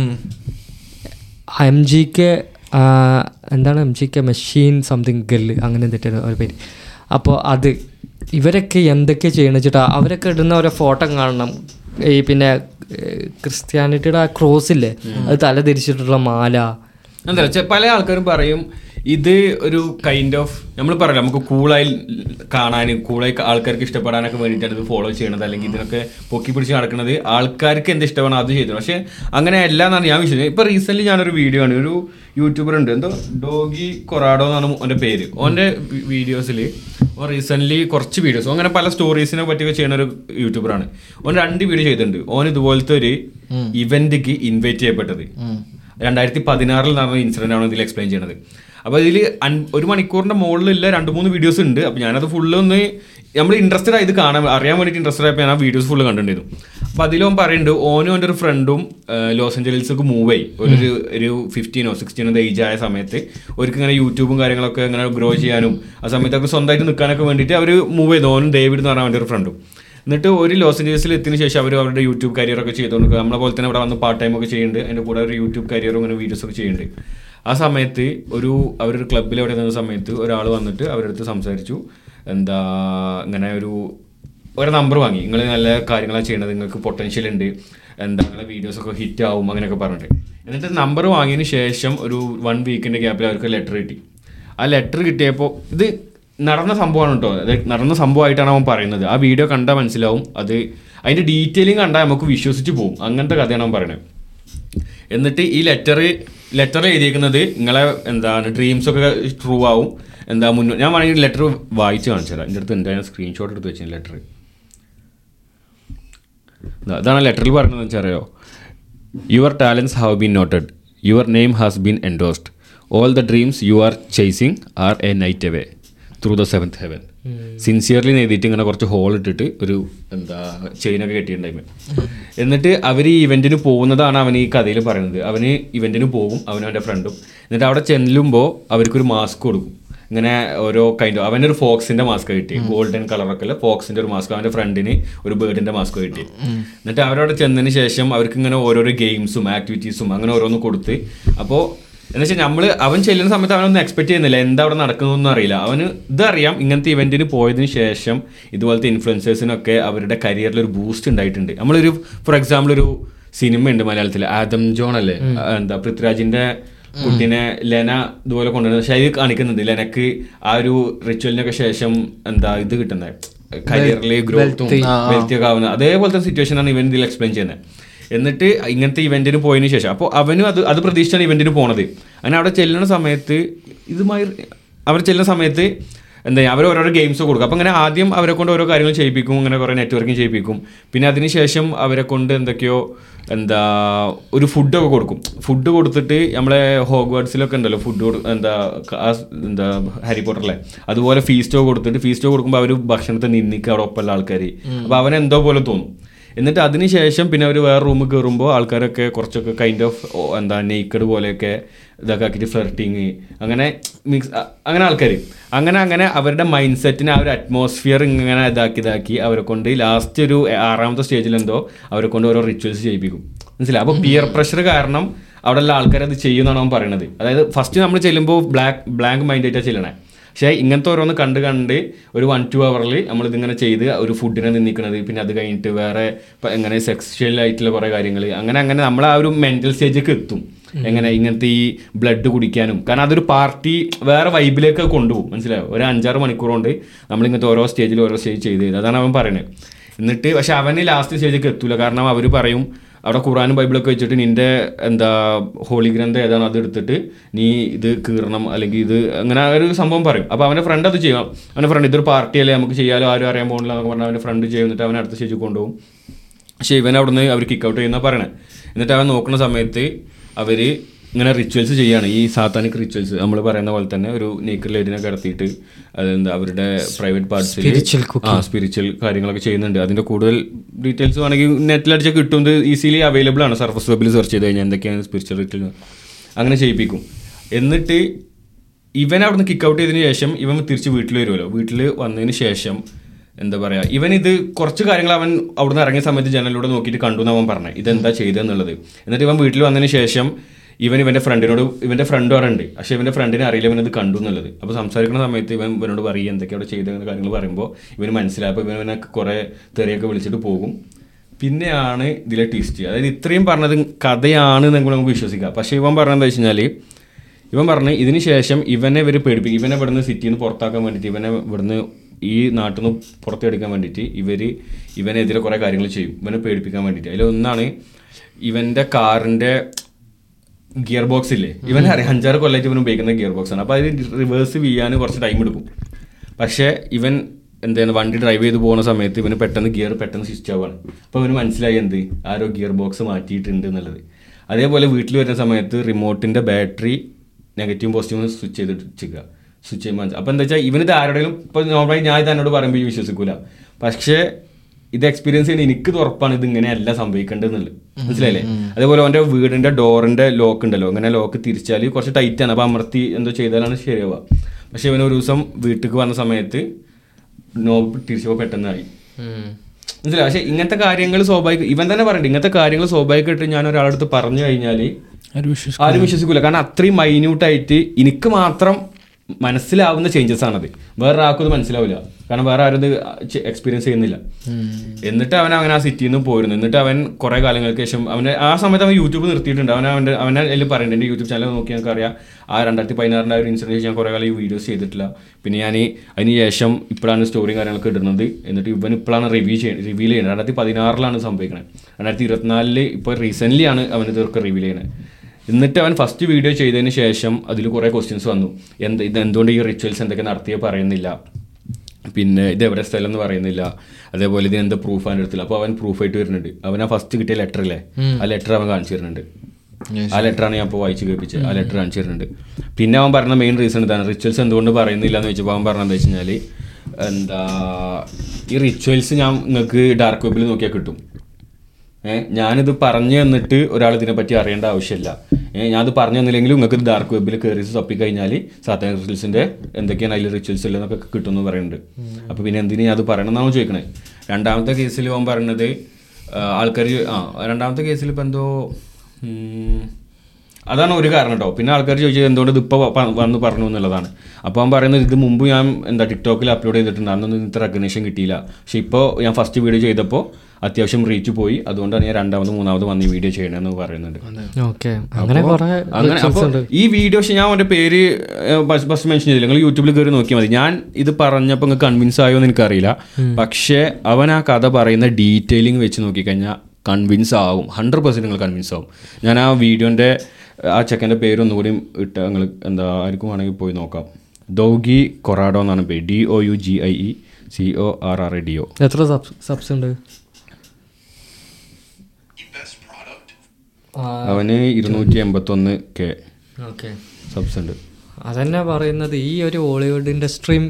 എം ജി കെ എന്താണ് M G K machine something ഗെല്ല് അങ്ങനെ എന്തിട്ട് ഒരു പേര് അപ്പോൾ അത് ഇവരൊക്കെ എന്തൊക്കെ ചെയ്യണം വെച്ചിട്ടാ അവരൊക്കെ ഇടുന്ന ഓരോ ഫോട്ടോ കാണണം ഈ പിന്നെ ഏഹ്, ക്രിസ്ത്യാനിറ്റിയുടെ ആ ക്രോസ് ഇല്ലേ അത് തല തിരിച്ചിട്ടുള്ള മാല എന്താ വെച്ചാൽ പല ആൾക്കാരും പറയും ഇത് ഒരു കൈൻഡ് ഓഫ് നമ്മൾ പറയാം നമുക്ക് കൂളായി കാണാനും കൂളായി ആൾക്കാർക്ക് ഇഷ്ടപ്പെടാനൊക്കെ വേണ്ടിയിട്ടാണ് ഇത് ഫോളോ ചെയ്യണത് അല്ലെങ്കിൽ ഇതിനൊക്കെ പൊക്കി പിടിച്ച് നടക്കുന്നത് ആൾക്കാർക്ക് എന്ത് ഇഷ്ടമാണ് അത് ചെയ്തു പക്ഷെ അങ്ങനെ അല്ല എന്നാണ് ഞാൻ വിശ്വസിക്കുന്നത് ഇപ്പൊ റീസെന്റ് ഞാനൊരു വീഡിയോ ആണ് ഒരു യൂട്യൂബർ ഉണ്ട് എന്തോ ഡോഗി കൊറാഡോ എന്നാണ് ഓന്റെ പേര് ഓന്റെ വീഡിയോസിൽ ഓൻ റീസെന്റ് കുറച്ച് വീഡിയോസ് അങ്ങനെ പല സ്റ്റോറീസിനെ പറ്റിയൊക്കെ ചെയ്യുന്ന ഒരു യൂട്യൂബറാണ് ഓൻ രണ്ട് വീഡിയോ ചെയ്തിട്ടുണ്ട് ഓൻ ഇതുപോലത്തെ ഒരു ഇവന്റിക്ക് ഇൻവൈറ്റ് ചെയ്യപ്പെട്ടത് രണ്ടായിരത്തി പതിനാറിൽ നടന്ന ഇൻസിഡന്റ് ആണ് ഇതിൽ എക്സ്പ്ലെയിൻ ചെയ്യണത് അപ്പോൾ ഇതിൽ ഒരു മണിക്കൂറിന്റെ മുകളിലില്ല രണ്ട് മൂന്ന് വീഡിയോസ് ഉണ്ട് അപ്പോൾ ഞാനത് ഫുള്ള് ഒന്ന് നമ്മൾ ഇൻട്രസ്റ്റഡ് ആയത് കാണാൻ അറിയാൻ വേണ്ടിയിട്ട് ഇൻട്രസ്റ്റഡ് ആയപ്പോൾ ഞാൻ ആ വീഡിയോസ് ഫുള്ള് കണ്ടിട്ടുണ്ടായിരുന്നു അപ്പോൾ അതിലോൻ പറയുന്നുണ്ട് ഓനും എൻ്റെ ഒരു ഫ്രണ്ടും ലോസ് ഏഞ്ചലീസിലേക്ക് മൂവ് ആയി ഒരു ഒരു ഫിഫ്റ്റീനോ സിക്സ്റ്റീനോ ഏജ് ആയ സമയത്ത് അവർക്ക് ഇങ്ങനെ യൂട്യൂബും കാര്യങ്ങളൊക്കെ ഇങ്ങനെ ഗ്രോ ചെയ്യാനും ആ സമയത്തൊക്കെ സ്വന്തമായിട്ട് നിൽക്കാനൊക്കെ വേണ്ടിയിട്ട് അവർ മൂവ് ചെയ്തു ഓനും ഡേവിഡ് എന്ന് പറഞ്ഞാൽ അവൻ്റെ ഒരു ഫ്രണ്ടും എന്നിട്ട് ഒരു ലോസ് ഏഞ്ചൽസിൽ എത്തിയതിനു ശേഷം അവർ അവരുടെ യൂട്യൂബ് കരിയറൊക്കെ ചെയ്തുകൊണ്ട് നമ്മളെ പോലെ തന്നെ ഇവിടെ വന്ന് പാർട്ട് ടൈം ഒക്കെ ചെയ്യുന്നുണ്ട് അതിൻ്റെ കൂടെ ഒരു യൂട്യൂബ് കരിയറും ഇങ്ങനെ വീഡിയോസ് ഒക്കെ ചെയ്യുന്നുണ്ട് ആ സമയത്ത് ഒരു അവരൊരു ക്ലബ്ബിൽ അവിടെ നിന്ന സമയത്ത് ഒരാൾ വന്നിട്ട് അവരുടെ അടുത്ത് സംസാരിച്ചു എന്താ ഇങ്ങനെ ഒരു ഒരു നമ്പർ വാങ്ങി നിങ്ങൾ നല്ല കാര്യങ്ങളാണ് ചെയ്യണത് നിങ്ങൾക്ക് പൊട്ടൻഷ്യൽ ഉണ്ട് എന്താ നിങ്ങളെ വീഡിയോസ് ഒക്കെ ഹിറ്റ് ആവും അങ്ങനെയൊക്കെ പറഞ്ഞിട്ട് എന്നിട്ട് നമ്പർ വാങ്ങിയതിന് ശേഷം ഒരു വൺ വീക്കിൻ്റെ ഗ്യാപ്പിൽ അവർക്ക് ലെറ്റർ കിട്ടി ആ ലെറ്റർ കിട്ടിയപ്പോൾ ഇത് നടന്ന സംഭവമാണ് കേട്ടോ അത് നടന്ന സംഭവമായിട്ടാണ് അവൻ പറയുന്നത് ആ വീഡിയോ കണ്ടാൽ മനസ്സിലാവും അത് അതിൻ്റെ ഡീറ്റെയിലിംഗ് കണ്ടാൽ നമുക്ക് വിശ്വസിച്ച് പോകും അങ്ങനത്തെ കഥയാണ് അവൻ പറയുന്നത് എന്നിട്ട് ഈ ലെറ്റർ ലെറ്റർ എഴുതിയിരിക്കുന്നത് നിങ്ങളെ എന്താണ് ഡ്രീംസ് ഒക്കെ ട്രൂ ആവും എന്താ മുന്നോ ഞാൻ വേണമെങ്കിൽ ലെറ്റർ വായിച്ച് കാണിച്ചു തരാം എൻ്റെ അടുത്ത് എന്തായാലും സ്ക്രീൻഷോട്ട് എടുത്ത് വെച്ചു ലെറ്റർ അതാണ് ലെറ്ററിൽ പറയുന്നത് വെച്ചാൽ അറിയോ your talents have been noted your name has been endorsed all the dreams you are chasing are a night away through the seventh heaven sincerely എഴുതിയിട്ട് ഇങ്ങനെ കുറച്ച് ഹോൾ ഇട്ടിട്ട് ഒരു എന്താ ചെയിനൊക്കെ കെട്ടിയിട്ടുണ്ടായിരുന്നു എന്നിട്ട് അവർ ഈ ഇവൻറ്റിന് പോകുന്നതാണ് അവൻ ഈ കഥയിൽ പറയുന്നത് അവന് ഇവൻറ്റിന് പോകും അവനും അവൻ്റെ ഫ്രണ്ടും എന്നിട്ട് അവിടെ ചെല്ലുമ്പോൾ അവർക്കൊരു മാസ്ക് കൊടുക്കും ഇങ്ങനെ ഓരോ കൈൻഡ് അവനൊരു ഫോക്സിന്റെ മാസ്ക് കിട്ടി ഗോൾഡൻ കളറൊക്കെ ഉള്ള ഫോക്സിന്റെ ഒരു മാസ്ക് അവന്റെ ഫ്രണ്ടിന് ഒരു ബേർഡിന്റെ മാസ്ക് കിട്ടി എന്നിട്ട് അവരവിടെ ചെന്നതിന് ശേഷം അവർക്ക് ഇങ്ങനെ ഓരോരോ ഗെയിംസും ആക്ടിവിറ്റീസും അങ്ങനെ ഓരോന്ന് കൊടുത്ത് അപ്പോൾ എന്ന് വെച്ചാൽ നമ്മൾ അവൻ ചെല്ലുന്ന സമയത്ത് അവനൊന്നും എക്സ്പെക്ട് ചെയ്യുന്നില്ല എന്താ അവിടെ നടക്കുന്നതൊന്നും അറിയില്ല അവന് ഇതറിയാം ഇങ്ങനത്തെ ഇവന്റിന് പോയതിന് ശേഷം ഇതുപോലത്തെ ഇൻഫ്ലുവൻസേഴ്സിനൊക്കെ അവരുടെ കരിയറിൽ ഒരു ബൂസ്റ്റ് ഉണ്ടായിട്ടുണ്ട് നമ്മളൊരു ഫോർ എക്സാമ്പിൾ ഒരു സിനിമ ഉണ്ട് മലയാളത്തിൽ ആദം ജോൺ അല്ലേ ആ, എന്താ പൃഥ്വിരാജിന്റെ കുട്ടീനെ ലെന ഇതുപോലെ കൊണ്ടുവരുന്നത് പക്ഷെ ഇത് കാണിക്കുന്നുണ്ട് ലെനക്ക് ആ ഒരു റിച്വലിനൊക്കെ ശേഷം എന്താ ഇത് കിട്ടുന്നത് കരിയറിൽ ഗ്രോത്തും വെൽത്തി ഒക്കെ ആവുന്നത് അതേപോലത്തെ സിറ്റുവേഷൻ ആണ് ഇവൻ ഇതിൽ എക്സ്പ്ലെയിൻ ചെയ്യുന്നത് എന്നിട്ട് ഇങ്ങനത്തെ ഇവന്റിന് പോയതിന് ശേഷം അപ്പോൾ അവനും അത് അത് പ്രതീക്ഷിച്ചാണ് ഇവന്റിന് പോണത് അങ്ങനെ അവിടെ ചെല്ലുന്ന സമയത്ത് ഇതുമായി അവർ ചെല്ലുന്ന സമയത്ത് എന്താ അവർ ഓരോരോ ഗെയിംസ് കൊടുക്കും അപ്പോൾ അങ്ങനെ ആദ്യം അവരെ കൊണ്ട് ഓരോ കാര്യങ്ങൾ ചെയ്യിപ്പിക്കും അങ്ങനെ കുറേ നെറ്റ്വർക്കിംഗ് ചെയ്യിപ്പിക്കും പിന്നെ അതിനുശേഷം അവരെ കൊണ്ട് എന്തൊക്കെയോ എന്താ ഒരു ഫുഡൊക്കെ കൊടുക്കും ഫുഡ് കൊടുത്തിട്ട് നമ്മളെ ഹോഗ്വാർഡ്സിലൊക്കെ ഉണ്ടല്ലോ ഫുഡ് എന്താ ആ സ് എന്താ ഹാരി പോട്ടറിലെ അതുപോലെ ഫീസ്റ്റോ കൊടുത്തിട്ട് ഫീസ്റ്റോ കൊടുക്കുമ്പോൾ അവർ ഭക്ഷണത്തെ നിന്ദിക്കുക അവിടെ ഒപ്പമുള്ള ആൾക്കാർ അപ്പോൾ അവനെന്തോ പോലെ തോന്നും എന്നിട്ട് അതിനുശേഷം പിന്നെ അവർ വേറെ റൂമിൽ കയറുമ്പോൾ ആൾക്കാരൊക്കെ കുറച്ചൊക്കെ കൈൻഡ് ഓഫ് എന്താ നെയ്ക്കഡ് പോലെയൊക്കെ ഇതൊക്കെ ആക്കിയിട്ട് ഫ്ലർട്ടിങ് അങ്ങനെ മിക്സ് അങ്ങനെ ആൾക്കാർ അങ്ങനെ അങ്ങനെ അവരുടെ മൈൻഡ് സെറ്റിനെ ആ ഒരു അറ്റ്മോസ്ഫിയർ ഇങ്ങനെ ഇതാക്കി ഇതാക്കി അവരെ കൊണ്ട് ലാസ്റ്റ് ഒരു ആറാമത്തെ സ്റ്റേജിൽ എന്തോ അവരെ കൊണ്ട് ഓരോ റിച്വൽസ് ചെയ്യിപ്പിക്കും മനസ്സിലായി അപ്പോൾ പിയർ പ്രഷർ കാരണം അവിടെയുള്ള ആൾക്കാർ അത് ചെയ്യുമെന്നാണ് അവൻ പറയുന്നത് അതായത് ഫസ്റ്റ് നമ്മൾ ചെല്ലുമ്പോൾ ബ്ലാക്ക് ബ്ലാങ്ക് മൈൻഡ് ആയിട്ടാണ് ചെല്ലണേ പക്ഷേ ഇങ്ങനത്തെ ഓരോന്ന് കണ്ട് കണ്ട് ഒരു വൺ ടു അവറിൽ നമ്മളിതിങ്ങനെ ചെയ്ത് ഒരു ഫുഡിനെ നിന്നിക്കണത് പിന്നെ അത് കഴിഞ്ഞിട്ട് വേറെ ഇപ്പം എങ്ങനെ സെക്സ്വൽ ആയിട്ടുള്ള കുറേ കാര്യങ്ങൾ അങ്ങനെ അങ്ങനെ നമ്മൾ ആ ഒരു മെൻറ്റൽ സ്റ്റേജിലേക്ക് എത്തും എങ്ങനെ ഇങ്ങനത്തെ ഈ ബ്ലഡ് കുടിക്കാനും കാരണം അതൊരു പാർട്ടി വേറെ വൈബിലേക്ക് കൊണ്ടുപോകും മനസ്സിലായോ ഒരു അഞ്ചാറ് മണിക്കൂർ കൊണ്ട് നമ്മളിങ്ങനത്തെ ഓരോ സ്റ്റേജിൽ ഓരോ സ്റ്റേജ് ചെയ്ത് തരും. അതാണ് അവൻ പറയുന്നത് എന്നിട്ട് പക്ഷെ അവന് ലാസ്റ്റ് സ്റ്റേജിലേക്ക് എത്തൂല കാരണം അവർ പറയും അവിടെ ഖുറാനും ബൈബിളൊക്കെ വെച്ചിട്ട് നിന്റെ എന്താ ഹോളി ഗ്രന്ഥം ഏതാണ് അത് എടുത്തിട്ട് നീ ഇത് കീറണം അല്ലെങ്കിൽ ഇത് അങ്ങനെ ആ ഒരു സംഭവം പറയും അപ്പോൾ അവൻ്റെ ഫ്രണ്ട് അത് ചെയ്യണം അവൻ്റെ ഫ്രണ്ട് ഇതൊരു പാർട്ടിയല്ലേ നമുക്ക് ചെയ്യാലോ ആരും അറിയാൻ പോകുന്നില്ല എന്നൊക്കെ പറഞ്ഞാൽ അവൻ്റെ ഫ്രണ്ട് ചെയ്യും എന്നിട്ട് അവൻ അടുത്ത സ്റ്റേജിൽ കൊണ്ടുപോകും പക്ഷേ ഇവൻ അവിടുന്ന് അവർ കിക്ക് ഔട്ട് ചെയ്യുന്ന പറയണേ എന്നിട്ട് അവൻ നോക്കുന്ന സമയത്ത് അവർ ഇങ്ങനെ റിച്വൽസ് ചെയ്യാണ് ഈ സാത്താനിക് റിച്വൽസ് നമ്മൾ പറയുന്ന പോലെ തന്നെ ഒരു നേക്കർ ലേഡിനെ കിടത്തിയിട്ട് അതെന്താ അവരുടെ പ്രൈവറ്റ് Spiritual പാർട്സിൽ ആ സ്പിരിച്വൽ കാര്യങ്ങളൊക്കെ ചെയ്യുന്നുണ്ട് അതിന്റെ കൂടുതൽ ഡീറ്റെയിൽസ് വേണമെങ്കിൽ നെറ്റിൽ അടിച്ചാൽ കിട്ടും ഇത് ഈസിലി അവൈലബിൾ ആണ് സർഫസ് വെബിൽ സെർച്ച് ചെയ്ത് കഴിഞ്ഞാൽ എന്തൊക്കെയാണ് സ്പിരിച്വൽ റിച്വൽ അങ്ങനെ ചെയ്യിപ്പിക്കും എന്നിട്ട് ഇവൻ അവിടുന്ന് കിക്ക് ഔട്ട് ചെയ്തതിന് ശേഷം ഇവൻ തിരിച്ച് വീട്ടിൽ വരുമല്ലോ വീട്ടിൽ വന്നതിന് ശേഷം എന്താ പറയാ ഇവൻ ഇത് കുറച്ച് കാര്യങ്ങൾ അവൻ അവിടുന്ന് ഇറങ്ങിയ സമയത്ത് ജനലിലൂടെ നോക്കിയിട്ട് കണ്ടു എന്ന് അവൻ പറഞ്ഞത് ഇതെന്താ ചെയ്തതെന്നുള്ളത് എന്നിട്ട് ഇവൻ വീട്ടിൽ വന്നതിന് ശേഷം ഇവൻ ഇവന്റെ ഫ്രണ്ടിനോട് ഇവന്റെ ഫ്രണ്ട് പറയുന്നുണ്ട് പക്ഷേ ഇവന്റെ ഫ്രണ്ടിനെ അറിയില്ല ഇവൻ ഇത് കണ്ടു എന്നുള്ളത് അപ്പോൾ സംസാരിക്കുന്ന സമയത്ത് ഇവൻ ഇവനോട് പറയും എന്തൊക്കെ അവിടെ ചെയ്ത കാര്യങ്ങൾ പറയുമ്പോൾ ഇവന് മനസ്സിലായപ്പോൾ ഇവൻ ഇവനെ കുറേ തെറിയൊക്കെ വിളിച്ചിട്ട് പോകും പിന്നെയാണ് ഇതിലെ ട്വിസ്റ്റ് അതായത് ഇത്രയും പറഞ്ഞത് കഥയാണ് എന്ന് നമുക്ക് വിശ്വസിക്കാം പക്ഷേ ഇവൻ പറഞ്ഞത് എന്താ വെച്ച് കഴിഞ്ഞാൽ ഇവൻ പറഞ്ഞ് ഇതിന് ശേഷം ഇവനെ ഇവർ പേടിപ്പിക്കും ഇവനെ ഇവിടുന്ന് സിറ്റിയിൽ നിന്ന് പുറത്താക്കാൻ വേണ്ടിയിട്ട് ഇവനെ ഇവിടുന്ന് ഈ നാട്ടിൽ നിന്ന് പുറത്തെടുക്കാൻ വേണ്ടിയിട്ട് ഇവർ ഇവനെതിരെ കുറേ കാര്യങ്ങൾ ചെയ്യും ഇവനെ പേടിപ്പിക്കാൻ വേണ്ടിയിട്ട് അതിലൊന്നാണ് ഇവൻ്റെ കാറിൻ്റെ ഗിയർ ബോക്സ് ഇല്ലേ ഇവൻ അറിയാം അഞ്ചാറ് കൊല്ലമായിട്ട് ഇവൻ ഉപയോഗിക്കുന്ന ഗിയർ ബോക്സ് ആണ് അപ്പോൾ അത് റിവേഴ്സ് ചെയ്യാൻ കുറച്ച് ടൈം എടുക്കും പക്ഷേ ഇവൻ എന്താണ് വണ്ടി ഡ്രൈവ് ചെയ്ത് പോകുന്ന സമയത്ത് ഇവന് പെട്ടെന്ന് ഗിയർ പെട്ടെന്ന് സ്വിച്ച് ആവുകയാണ് അപ്പോൾ ഇവന് മനസ്സിലായി എന്ത് ആരോ ഗിയർ ബോക്സ് മാറ്റിയിട്ടുണ്ട് എന്നുള്ളത് അതേപോലെ വീട്ടിൽ വരുന്ന സമയത്ത് റിമോട്ടിൻ്റെ ബാറ്ററി നെഗറ്റീവും പോസിറ്റീവും സ്വിച്ച് ചെയ്തിട്ട് വെച്ചിക്കുക സ്വിച്ച് ചെയ്യുമ്പോൾ അപ്പോൾ എന്താ വെച്ചാൽ ഇവനിത് ആരുടെയും ഇപ്പോൾ നോർമലി ഞാൻ ഇത് എന്നോട് പറയുമ്പോൾ ഈ വിശ്വസിക്കൂല പക്ഷേ ഇത് എക്സ്പീരിയൻസ് ചെയ്യുന്ന എനിക്ക് ഇത് ഉറപ്പാണ് ഇത് ഇങ്ങനെയല്ല സംഭവിക്കേണ്ടതെന്നുള്ളത് മനസ്സിലായില്ലേ അതേപോലെ അവൻ്റെ വീടിൻ്റെ ഡോറിൻ്റെ ലോക്ക് ഉണ്ടല്ലോ അങ്ങനെ ലോക്ക് തിരിച്ചാൽ കുറച്ച് ടൈറ്റ് ആണ് അപ്പോൾ അമർത്തി എന്തോ ചെയ്താലാണ് ശരിയാവുക പക്ഷേ ഇവൻ ഒരു ദിവസം വീട്ടിലേക്ക് വന്ന സമയത്ത് നോബ് തിരിച്ചപ്പോൾ പെട്ടെന്നായി മനസ്സിലായി പക്ഷേ ഇങ്ങനത്തെ കാര്യങ്ങൾ സ്വാഭാവിക ഇവൻ തന്നെ പറയണ്ട ഇങ്ങനത്തെ കാര്യങ്ങൾ സ്വാഭാവികമായിട്ട് ഞാൻ ഒരാളുടെ അടുത്ത് പറഞ്ഞു കഴിഞ്ഞാൽ ആരും വിശ്വസിക്കും ആരും വിശ്വസിക്കൂല കാരണം അത്രയും മൈന്യൂട്ടായിട്ട് എനിക്ക് മാത്രം മനസ്സിലാവുന്ന ചേഞ്ചസ് ആണത് വേറെ ആർക്കും അത് മനസ്സിലാവില്ല കാരണം വേറെ ആരും ഇത് എക്സ്പീരിയൻസ് ചെയ്യുന്നില്ല എന്നിട്ട് അവൻ അവൻ ആ സിറ്റിയിൽ നിന്ന് പോയിരുന്നു എന്നിട്ട് അവൻ കുറെ കാലങ്ങൾക്ക് ശേഷം അവന് ആ സമയത്ത് അവൻ യൂട്യൂബ് നിർത്തിയിട്ടുണ്ട് അവൻ അവൻ്റെ അവനെ അതിൽ പറയുന്നുണ്ട് എൻ്റെ യൂട്യൂബ് ചാനൽ നോക്കി ഞങ്ങൾക്ക് അറിയാം ആ രണ്ടായിരത്തി പതിനാറിൻ്റെ ഒരു ഇൻസിഡൻറ്റ് ഞാൻ കുറേ കാലം ഈ വീഡിയോസ് ചെയ്തിട്ടില്ല പിന്നെ ഞാൻ അതിന് ശേഷം ഇപ്പോഴാണ് സ്റ്റോറിയും കാര്യങ്ങളൊക്കെ ഇടുന്നത് എന്നിട്ട് ഇവൻ ഇപ്പോഴാണ് റിവ്യൂ ചെയ്യുന്നത് റിവീൽ ചെയ്യുന്നത് രണ്ടായിരത്തി പതിനാറിലാണ് സംഭവിക്കുന്നത് രണ്ടായിരത്തി ഇരുപത്തിനാലില് ഇപ്പോൾ റീസെൻ്റ്ലി ആണ് അവൻ ഇതൊക്കെ റിവീൽ ചെയ്യുന്നത് എന്നിട്ട് അവൻ ഫസ്റ്റ് വീഡിയോ ചെയ്തതിന് ശേഷം അതിൽ കുറേ ക്വസ്റ്റ്യൻസ് വന്നു എന്ത് ഇത് എന്തുകൊണ്ട് ഈ റിച്വൽസ് എന്തൊക്കെ നടത്തിയ പറയുന്നില്ല പിന്നെ ഇത് എവിടെ സ്ഥലം എന്ന് പറയുന്നില്ല അതേപോലെ ഇത് എന്ത് പ്രൂഫ് അവൻ്റെ അടുത്തില്ല അപ്പോൾ അവൻ പ്രൂഫായിട്ട് വരുന്നുണ്ട് അവൻ ആ ഫസ്റ്റ് കിട്ടിയ ലെറ്റർ ഇല്ലേ ആ ലെറ്റർ അവൻ കാണിച്ചു തരുന്നുണ്ട് ആ ലെറ്ററാണ് ഞാൻ ഇപ്പോൾ വായിച്ച് കേൾപ്പിച്ചത് ആ ലെറ്റർ കാണിച്ചു തരുന്നുണ്ട് പിന്നെ അവൻ പറഞ്ഞ മെയിൻ റീസൺ ഇതാണ് റിച്വൽസ് എന്തുകൊണ്ട് പറയുന്നില്ല എന്ന് വെച്ചപ്പോൾ അവൻ പറഞ്ഞത് വെച്ച് കഴിഞ്ഞാൽ എന്താ ഈ റിച്വൽസ് ഞാൻ നിങ്ങൾക്ക് ഡാർക്ക് വെബിൽ നോക്കിയാൽ കിട്ടും ഏഹ് ഞാനിത് പറഞ്ഞു തന്നിട്ട് ഒരാൾ ഇതിനെപ്പറ്റി അറിയേണ്ട ആവശ്യമില്ല ഏഹ് ഞാനത് പറഞ്ഞു തന്നില്ലെങ്കിലും നിങ്ങൾക്ക് ഇത് ഡാർക്ക് വെബിൽ കയറി തപ്പിക്കഴിഞ്ഞാൽ സാത്താൻ റിച്വൽസിൻ്റെ എന്തൊക്കെയാണ് അതിൽ റിച്വൽസ് ഉള്ളതെന്നൊക്കെ കിട്ടുമെന്ന് പറയുന്നുണ്ട് അപ്പോൾ പിന്നെ എന്തിനു ഞാൻ അത് പറയണമെന്നാണ് ചോദിക്കണേ രണ്ടാമത്തെ കേസിൽ അവൻ പറയുന്നത് ആൾക്കാർ ആ രണ്ടാമത്തെ കേസിൽ ഇപ്പം എന്തോ ഉം, അതാണ് ഒരു കാരണം കേട്ടോ പിന്നെ ആൾക്കാർ ചോദിച്ചത് എന്തുകൊണ്ട് ഇതിപ്പോൾ വന്ന് പറഞ്ഞു എന്നുള്ളതാണ് അപ്പോൾ അവൻ പറയുന്നത് ഇത് മുമ്പ് ഞാൻ എന്താ ടിക്ടോക്കിൽ അപ്ലോഡ് ചെയ്തിട്ടുണ്ട് അന്നൊന്നും ഇത്ര റെക്കഗ്നേഷൻ കിട്ടിയില്ല പക്ഷേ ഇപ്പോൾ ഞാൻ ഫസ്റ്റ് വീഡിയോ ചെയ്തപ്പോൾ അത്യാവശ്യം റീച്ച് പോയി അതുകൊണ്ടാണ് ഞാൻ രണ്ടാമത് മൂന്നാമത് വന്ന് ഈ വീഡിയോ ചെയ്യണമെന്ന് പറയുന്നുണ്ട് ഓക്കെ അങ്ങനെ കുറെ അങ്ങനെ അപ്പോൾ ഈ വീഡിയോസ് ഞാൻ അവൻ്റെ പേര് ഫസ്റ്റ് മെൻഷൻ ചെയ്തില്ല നിങ്ങൾ യൂട്യൂബിൽ കയറി നോക്കിയാൽ മതി ഞാൻ ഇത് പറഞ്ഞപ്പോൾ നിങ്ങൾക്ക് കൺവിൻസ് ആയോ എന്ന് എനിക്കറിയില്ല പക്ഷേ അവൻ ആ കഥ പറയുന്ന ഡീറ്റെയിലിംഗ് വെച്ച് നോക്കിക്കഴിഞ്ഞാൽ കൺവിൻസ് ആവും ഹൺഡ്രഡ് പെർസെൻറ്റ് നിങ്ങൾ കൺവിൻസ് ആവും ഞാൻ ആ വീഡിയോൻ്റെ ആ ചെക്കൻ്റെ പേര് ഒന്നുകൂടി ഇട്ട് നിങ്ങൾ എന്താ ആർക്കും വേണമെങ്കിൽ പോയി നോക്കാം ഡോഗി കൊറാഡോ എന്നാണ് പേര് D O U G I E C O R R A D O എത്ര സബ്സ് ഉണ്ട് അവന് ഇരുന്നൂറ്റി എൺപത്തൊന്ന് കെ ഓക്കെ സബ്സ് ഉണ്ട് അതന്നെ പറയുന്നത് ഈ ഒരു ഹോളിവുഡ് ഇൻഡസ്ട്രിയും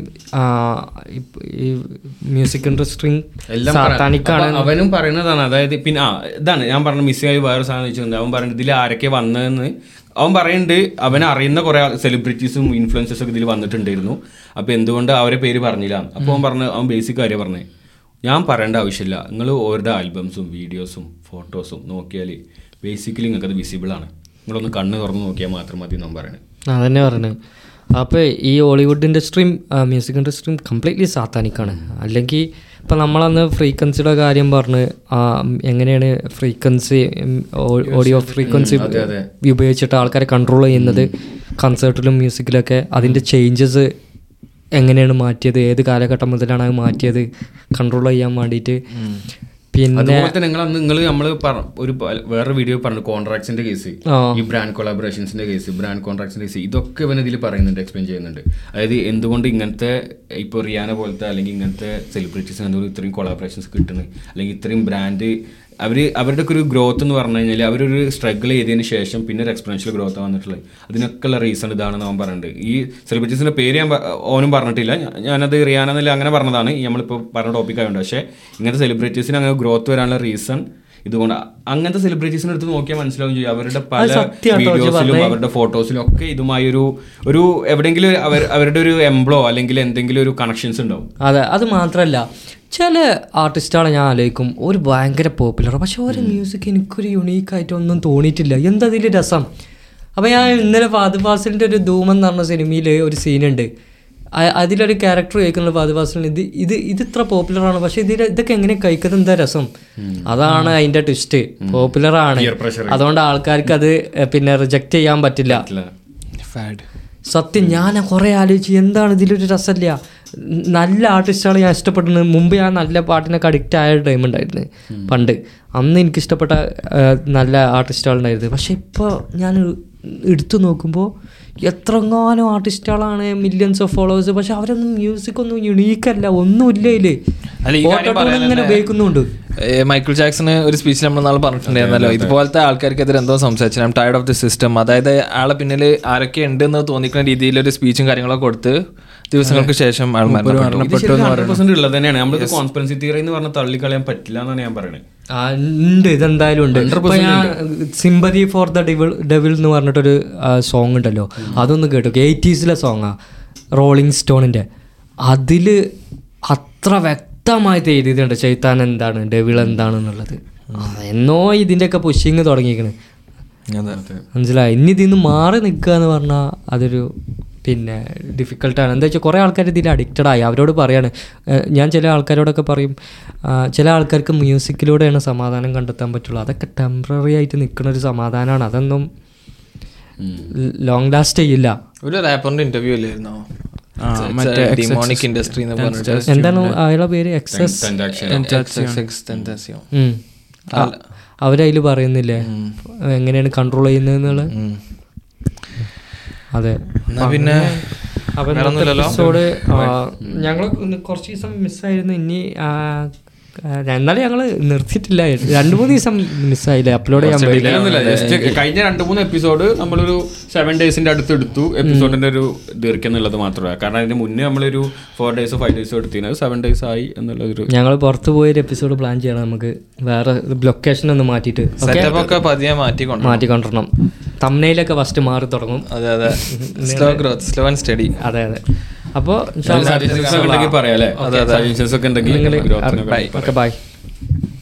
ഈ മ്യൂസിക് ഇൻഡസ്ട്രിയും എല്ലാം പറ- സാത്താനിക്കാണ് അപ്പൊ അവനും പറയുന്നതാണ് അതായത് പിന്നെ ആ ഇതാണ് ഞാൻ പറഞ്ഞ മിസ് ആയി വേറെ സാധനം വെച്ചിട്ടുണ്ട് അവൻ പറയുന്നത് ഇതിൽ ആരൊക്കെ വന്നതെന്ന് അവൻ പറയുന്നുണ്ട് അവൻ അറിയുന്ന കുറെ സെലിബ്രിറ്റീസും ഇൻഫ്ലുവൻസേഴ്സും ഒക്കെ ഇതിൽ വന്നിട്ടുണ്ടായിരുന്നു അപ്പൊ എന്തുകൊണ്ട് അവരെ പേര് പറഞ്ഞില്ല അപ്പൊ അവൻ പറഞ്ഞ അവൻ ബേസിക് കാര്യം പറഞ്ഞേ ഞാൻ പറയേണ്ട ആവശ്യമില്ല നിങ്ങൾ ഓരുടെ ആൽബംസും വീഡിയോസും ഫോട്ടോസും നോക്കിയാൽ ബേസിക്കലി നിങ്ങൾക്ക് അത് വിസിബിൾ ആണ് നിങ്ങളൊന്ന് കണ്ണ് തുറന്ന് നോക്കിയാൽ മാത്രം മതി എന്നാണ് പറയുന്നത് അതന്നെ പറഞ്ഞത് അപ്പോൾ ഈ ഹോളിവുഡ് ഇൻഡസ്ട്രിയും മ്യൂസിക് ഇൻഡസ്ട്രിയും കംപ്ലീറ്റ്ലി സാത്താനിക്കാണ് അല്ലെങ്കിൽ ഇപ്പം നമ്മളന്ന് ഫ്രീക്വൻസിയുടെ കാര്യം പറഞ്ഞ് ആ, എങ്ങനെയാണ് ഫ്രീക്വൻസി ഓഡിയോ ഫ്രീക്വൻസി ഉപയോഗിച്ചിട്ട് ആൾക്കാരെ കൺട്രോൾ ചെയ്യുന്നത് കൺസേർട്ടിലും മ്യൂസിക്കിലൊക്കെ അതിൻ്റെ ചേഞ്ചസ് എങ്ങനെയാണ് മാറ്റിയത് ഏത് കാലഘട്ടം മുതലാണ് അത് മാറ്റിയത് കൺട്രോൾ ചെയ്യാൻ വേണ്ടിയിട്ട് പിന്നെ അതുപോലെ തന്നെ നിങ്ങൾ അന്ന് നിങ്ങൾ നമ്മൾ ഒരു പ- വേറെ വീഡിയോ പറഞ്ഞു കോൺട്രാക്ട്സിന്റെ കേസ് ആ. ഈ ബ്രാൻഡ് കൊളാബറേഷൻസിന്റെ കേസ് ബ്രാൻഡ് കോൺട്രാക്ട്സിന്റെ കേസ് ഇതൊക്കെ ഇവൻ ഇതിൽ പറയുന്നുണ്ട് എക്സ്പ്ലെയിൻ ചെയ്യുന്നുണ്ട് അതായത് എന്തുകൊണ്ട് ഇങ്ങനത്തെ ഇപ്പോൾ റിയാന പോലത്തെ അല്ലെങ്കിൽ ഇങ്ങനത്തെ സെലിബ്രിറ്റീസിന് എന്തുകൊണ്ട് ഇത്രയും കൊളാബറേഷൻസ് കിട്ടുന്നത് അല്ലെങ്കിൽ ഇത്രയും ബ്രാൻഡ് അവർ അവരുടെ ഒക്കെ ഒരു ഗ്രോത്ത് എന്ന് പറഞ്ഞു കഴിഞ്ഞാൽ അവരൊരു സ്ട്രഗിൾ ചെയ്തതിന് ശേഷം പിന്നെ ഒരു എക്സ്പെൻഷ്യൽ ഗ്രോത്ത് വന്നിട്ടുള്ളത് അതിനൊക്കെയുള്ള റീസൺ ഇതാണെന്ന് അവൻ പറയുന്നുണ്ട് ഈ സെലിബ്രിറ്റീസിന്റെ പേര് ഞാൻ പ- ഓനും പറഞ്ഞിട്ടില്ല ഞാ- ഞാനത് റിയാന എന്നല്ല അങ്ങനെ പറഞ്ഞതാണ് ഈ നമ്മളിപ്പോൾ പറഞ്ഞ ടോപ്പിക് ആയതുകൊണ്ട് പക്ഷേ ഇങ്ങനത്തെ സെലിബ്രിറ്റീസിന് അങ്ങനെ ഗ്രോത്ത് വരാനുള്ള റീസൺ ഇതുകൊണ്ട് അങ്ങനത്തെ സെലിബ്രിറ്റീസിനെ എടുത്ത് നോക്കിയാൽ മനസ്സിലാവും ചെയ്യും അവരുടെ പല സത്യാട്ടോ ഇജ്ജ് വീഡിയോസിലും പറഞ്ഞേ. അവരുടെ ഫോട്ടോസിലും ഒക്കെ ഇതുമായി ഒരു ഒരു എവിടെയെങ്കിലും അവർ അവരുടെ ഒരു എംബ്ലോ അല്ലെങ്കിൽ എന്തെങ്കിലും ഒരു കണക്ഷൻസ് ഉണ്ടാവും അതെ അത് മാത്രമല്ല ചില ആർട്ടിസ്റ്റുകളെ ഞാൻ ആലോചിക്കും ഒരു ഭയങ്കര പോപ്പുലർ പക്ഷെ ഒരു മ്യൂസിക് എനിക്കൊരു യുണീക്കായിട്ട് ഒന്നും തോന്നിയിട്ടില്ല എന്താ അതിൽ രസം അപ്പോൾ ഞാൻ ഇന്നലെ ഫാദ് ഫാസിലിൻ്റെ ഒരു ധൂമം എന്ന് പറഞ്ഞ സിനിമയിൽ ഒരു സീനുണ്ട് അ- അതിലൊരു ക്യാരക്ടർ കഴിക്കുന്നത് ഫാദ് ഫാസിലിന് ഇത് ഇത് ഇത് ഇത്ര പോപ്പുലറാണ് പക്ഷെ ഇതിൽ ഇതൊക്കെ എങ്ങനെ കഴിക്കുന്നത് എന്താ രസം അതാണ് അതിൻ്റെ ട്വിസ്റ്റ് പോപ്പുലറാണ് അതുകൊണ്ട് ആൾക്കാർക്ക് അത് എ, പിന്നെ റിജക്റ്റ് ചെയ്യാൻ പറ്റില്ല ഫാഡ് സത്യം ഞാൻ കുറേ ആലോചിച്ച് എന്താണ് ഇതിലൊരു രസമില്ല നല്ല ആർട്ടിസ്റ്റുകളെ ഞാൻ ഇഷ്ടപ്പെടുന്നത് മുമ്പ് ഞാൻ നല്ല പാട്ടിനൊക്കെ അഡിക്റ്റ് ആയ ടൈം ഉണ്ടായിരുന്നു പണ്ട് അന്ന് എനിക്ക് ഇഷ്ടപ്പെട്ട ആ, നല്ല ആർട്ടിസ്റ്റുകളുണ്ടായിരുന്നു പക്ഷെ ഇപ്പോൾ ഞാൻ എടുത്തു നോക്കുമ്പോൾ എത്രങ്ങാനും ആർട്ടിസ്റ്റുകളാണ് മില്യൺസ് ഓഫ് ഫോളോവേഴ്സ് പക്ഷെ അവരൊന്നും മ്യൂസിക് ഒന്നും യുണീക്കല്ല ഒന്നുമില്ല ഇതില് അല്ല, ഈ കാര്യം Autotune ഇങ്ങനെ ഉപയോഗിക്കുന്നുണ്ട് ഏ, മൈക്കിൾ ജാക്സണ് ഒരു സ്പീച്ചിൽ നമ്മൾ നാളെ പറഞ്ഞിട്ടുണ്ടായിരുന്നല്ലോ ഇതുപോലത്തെ ആൾക്കാർക്കെതിരെ എന്തോ സംസാരിച്ചു I'm tired of the system അതായത് ആളെ പിന്നിൽ ആരൊക്കെ ഉണ്ടെന്ന് തോന്നിക്കുന്ന രീതിയിൽ ഒരു സ്പീച്ചും കാര്യങ്ങളൊക്കെ കൊടുത്ത് ദിവസങ്ങൾക്ക് ശേഷം ആൾ മരണപ്പെട്ടു ഹൺഡ്രഡ് പെർസെന്റ് ഉള്ളത് തന്നെയാണ് നമ്മൾക്ക് കോൺസ്പെറൻസി തിയറി എന്ന് പറഞ്ഞാൽ തള്ളിക്കളയാൻ പറ്റില്ല എന്നാണ് ഞാൻ പറയുന്നത് ആ, ഉണ്ട് ഇതെന്തായാലും ഉണ്ട് ഇപ്പൊ ഞാൻ sympathy for the devil devil എന്ന് പറഞ്ഞിട്ടൊരു സോങ് ഉണ്ടല്ലോ അതൊന്ന് കേട്ടു എയ്റ്റീസിലെ സോങ്ങാ റോളിംഗ് സ്റ്റോണിന്റെ അതില് അത്ര വ്യക്തമായിട്ട് എഴുതിയിട്ടുണ്ട് ചൈത്താൻ എന്താണ് ഡെവിൾ എന്താണെന്നുള്ളത് ആ, എന്നോ ഇതിൻ്റെയൊക്കെ പുഷിങ് തുടങ്ങിയിരിക്കണ് മനസ്സിലായി ഇനി ഇതിന്ന് മാറി നിൽക്കുക എന്ന് പറഞ്ഞാൽ അതൊരു പിന്നെ ഡിഫിക്കൽട്ടാണ് എന്താ വെച്ചാൽ കുറേ ആൾക്കാർ ഇതിൽ അഡിക്റ്റഡ് ആയി അവരോട് പറയാണ് ഏഹ് ഞാൻ ചില ആൾക്കാരോടൊക്കെ പറയും ആ, ചില ആൾക്കാർക്ക് മ്യൂസിക്കിലൂടെയാണ് സമാധാനം കണ്ടെത്താൻ പറ്റുള്ളൂ അതൊക്കെ ടെമ്പററി ആയിട്ട് നിൽക്കുന്ന ഒരു സമാധാനമാണ് അതൊന്നും ലോങ് ലാസ്റ്റ് ചെയ്യില്ല ഒരു റാപ്പറിന്റെ ഇന്റർവ്യൂ അല്ലായിരുന്നോ ആ, മറ്റേ ഡിമോണിക് ഇൻഡസ്ട്രി എന്ന് പറഞ്ഞിട്ട് എന്താണ് അയാളുടെ പേര് എക്സസ് Tentacion. അവരതിൽ പറയുന്നില്ലേ എങ്ങനെയാണ് കൺട്രോൾ ചെയ്യുന്നതെന്നുള്ള ഉം. അതെ എന്നാ പിന്നെ അപ്പം എപ്പിസോഡ് ഞങ്ങൾ കുറച്ച് ദിവസം മിസ്സായിരുന്നു ഇനി ആ, ആ, എന്നാലും ഞങ്ങൾ നിർത്തിയിട്ടില്ല രണ്ട് മൂന്ന് ദിവസം മിസ്സായില്ലേ അപ്ലോഡ് ചെയ്യാൻ പറ്റില്ല ഒന്നുമില്ല ജസ്റ്റ് കഴിഞ്ഞ രണ്ട് മൂന്ന് എപ്പിസോഡ് നമ്മളൊരു സെവൻ ഡേയ്സിന്റെ അടുത്ത് എടുത്തു എപ്പിസോഡിന്റെ ഒരു ദീർഘ്യം എന്നുള്ളത് മാത്രമേ കാരണം അതിന് മുന്നേ നമ്മളൊരു ഫോർ ഡേയ്സോ ഫൈവ് ഡേയ്സോ എടുത്തിരുന്നത് സെവൻ ഡേയ്സ് ആയി എന്നുള്ളൊരു ഞങ്ങൾ പുറത്ത് പോയൊരു എപ്പിസോഡ് പ്ലാൻ ചെയ്യണം നമുക്ക് വേറെ ലൊക്കേഷൻ ഒന്ന് മാറ്റിയിട്ട് ഓക്കെ സെറ്റപ്പ് ഒക്കെ പതിയെ മാറ്റിക്കൊണ്ട് മാറ്റിക്കൊണ്ടിരണം തമ്മനയിലൊക്കെ ഫസ്റ്റ് മാറി തുടങ്ങും അതെ അതെ slow growth slow and steady അതെ അതെ അപ്പോൾ സജഷൻസ് ഉണ്ടെങ്കിൽ പറയാം അല്ലേ സജഷൻസ് ഒക്കെ ഉണ്ടെങ്കിൽ growth നൊക്കെ ഓക്കെ ബൈ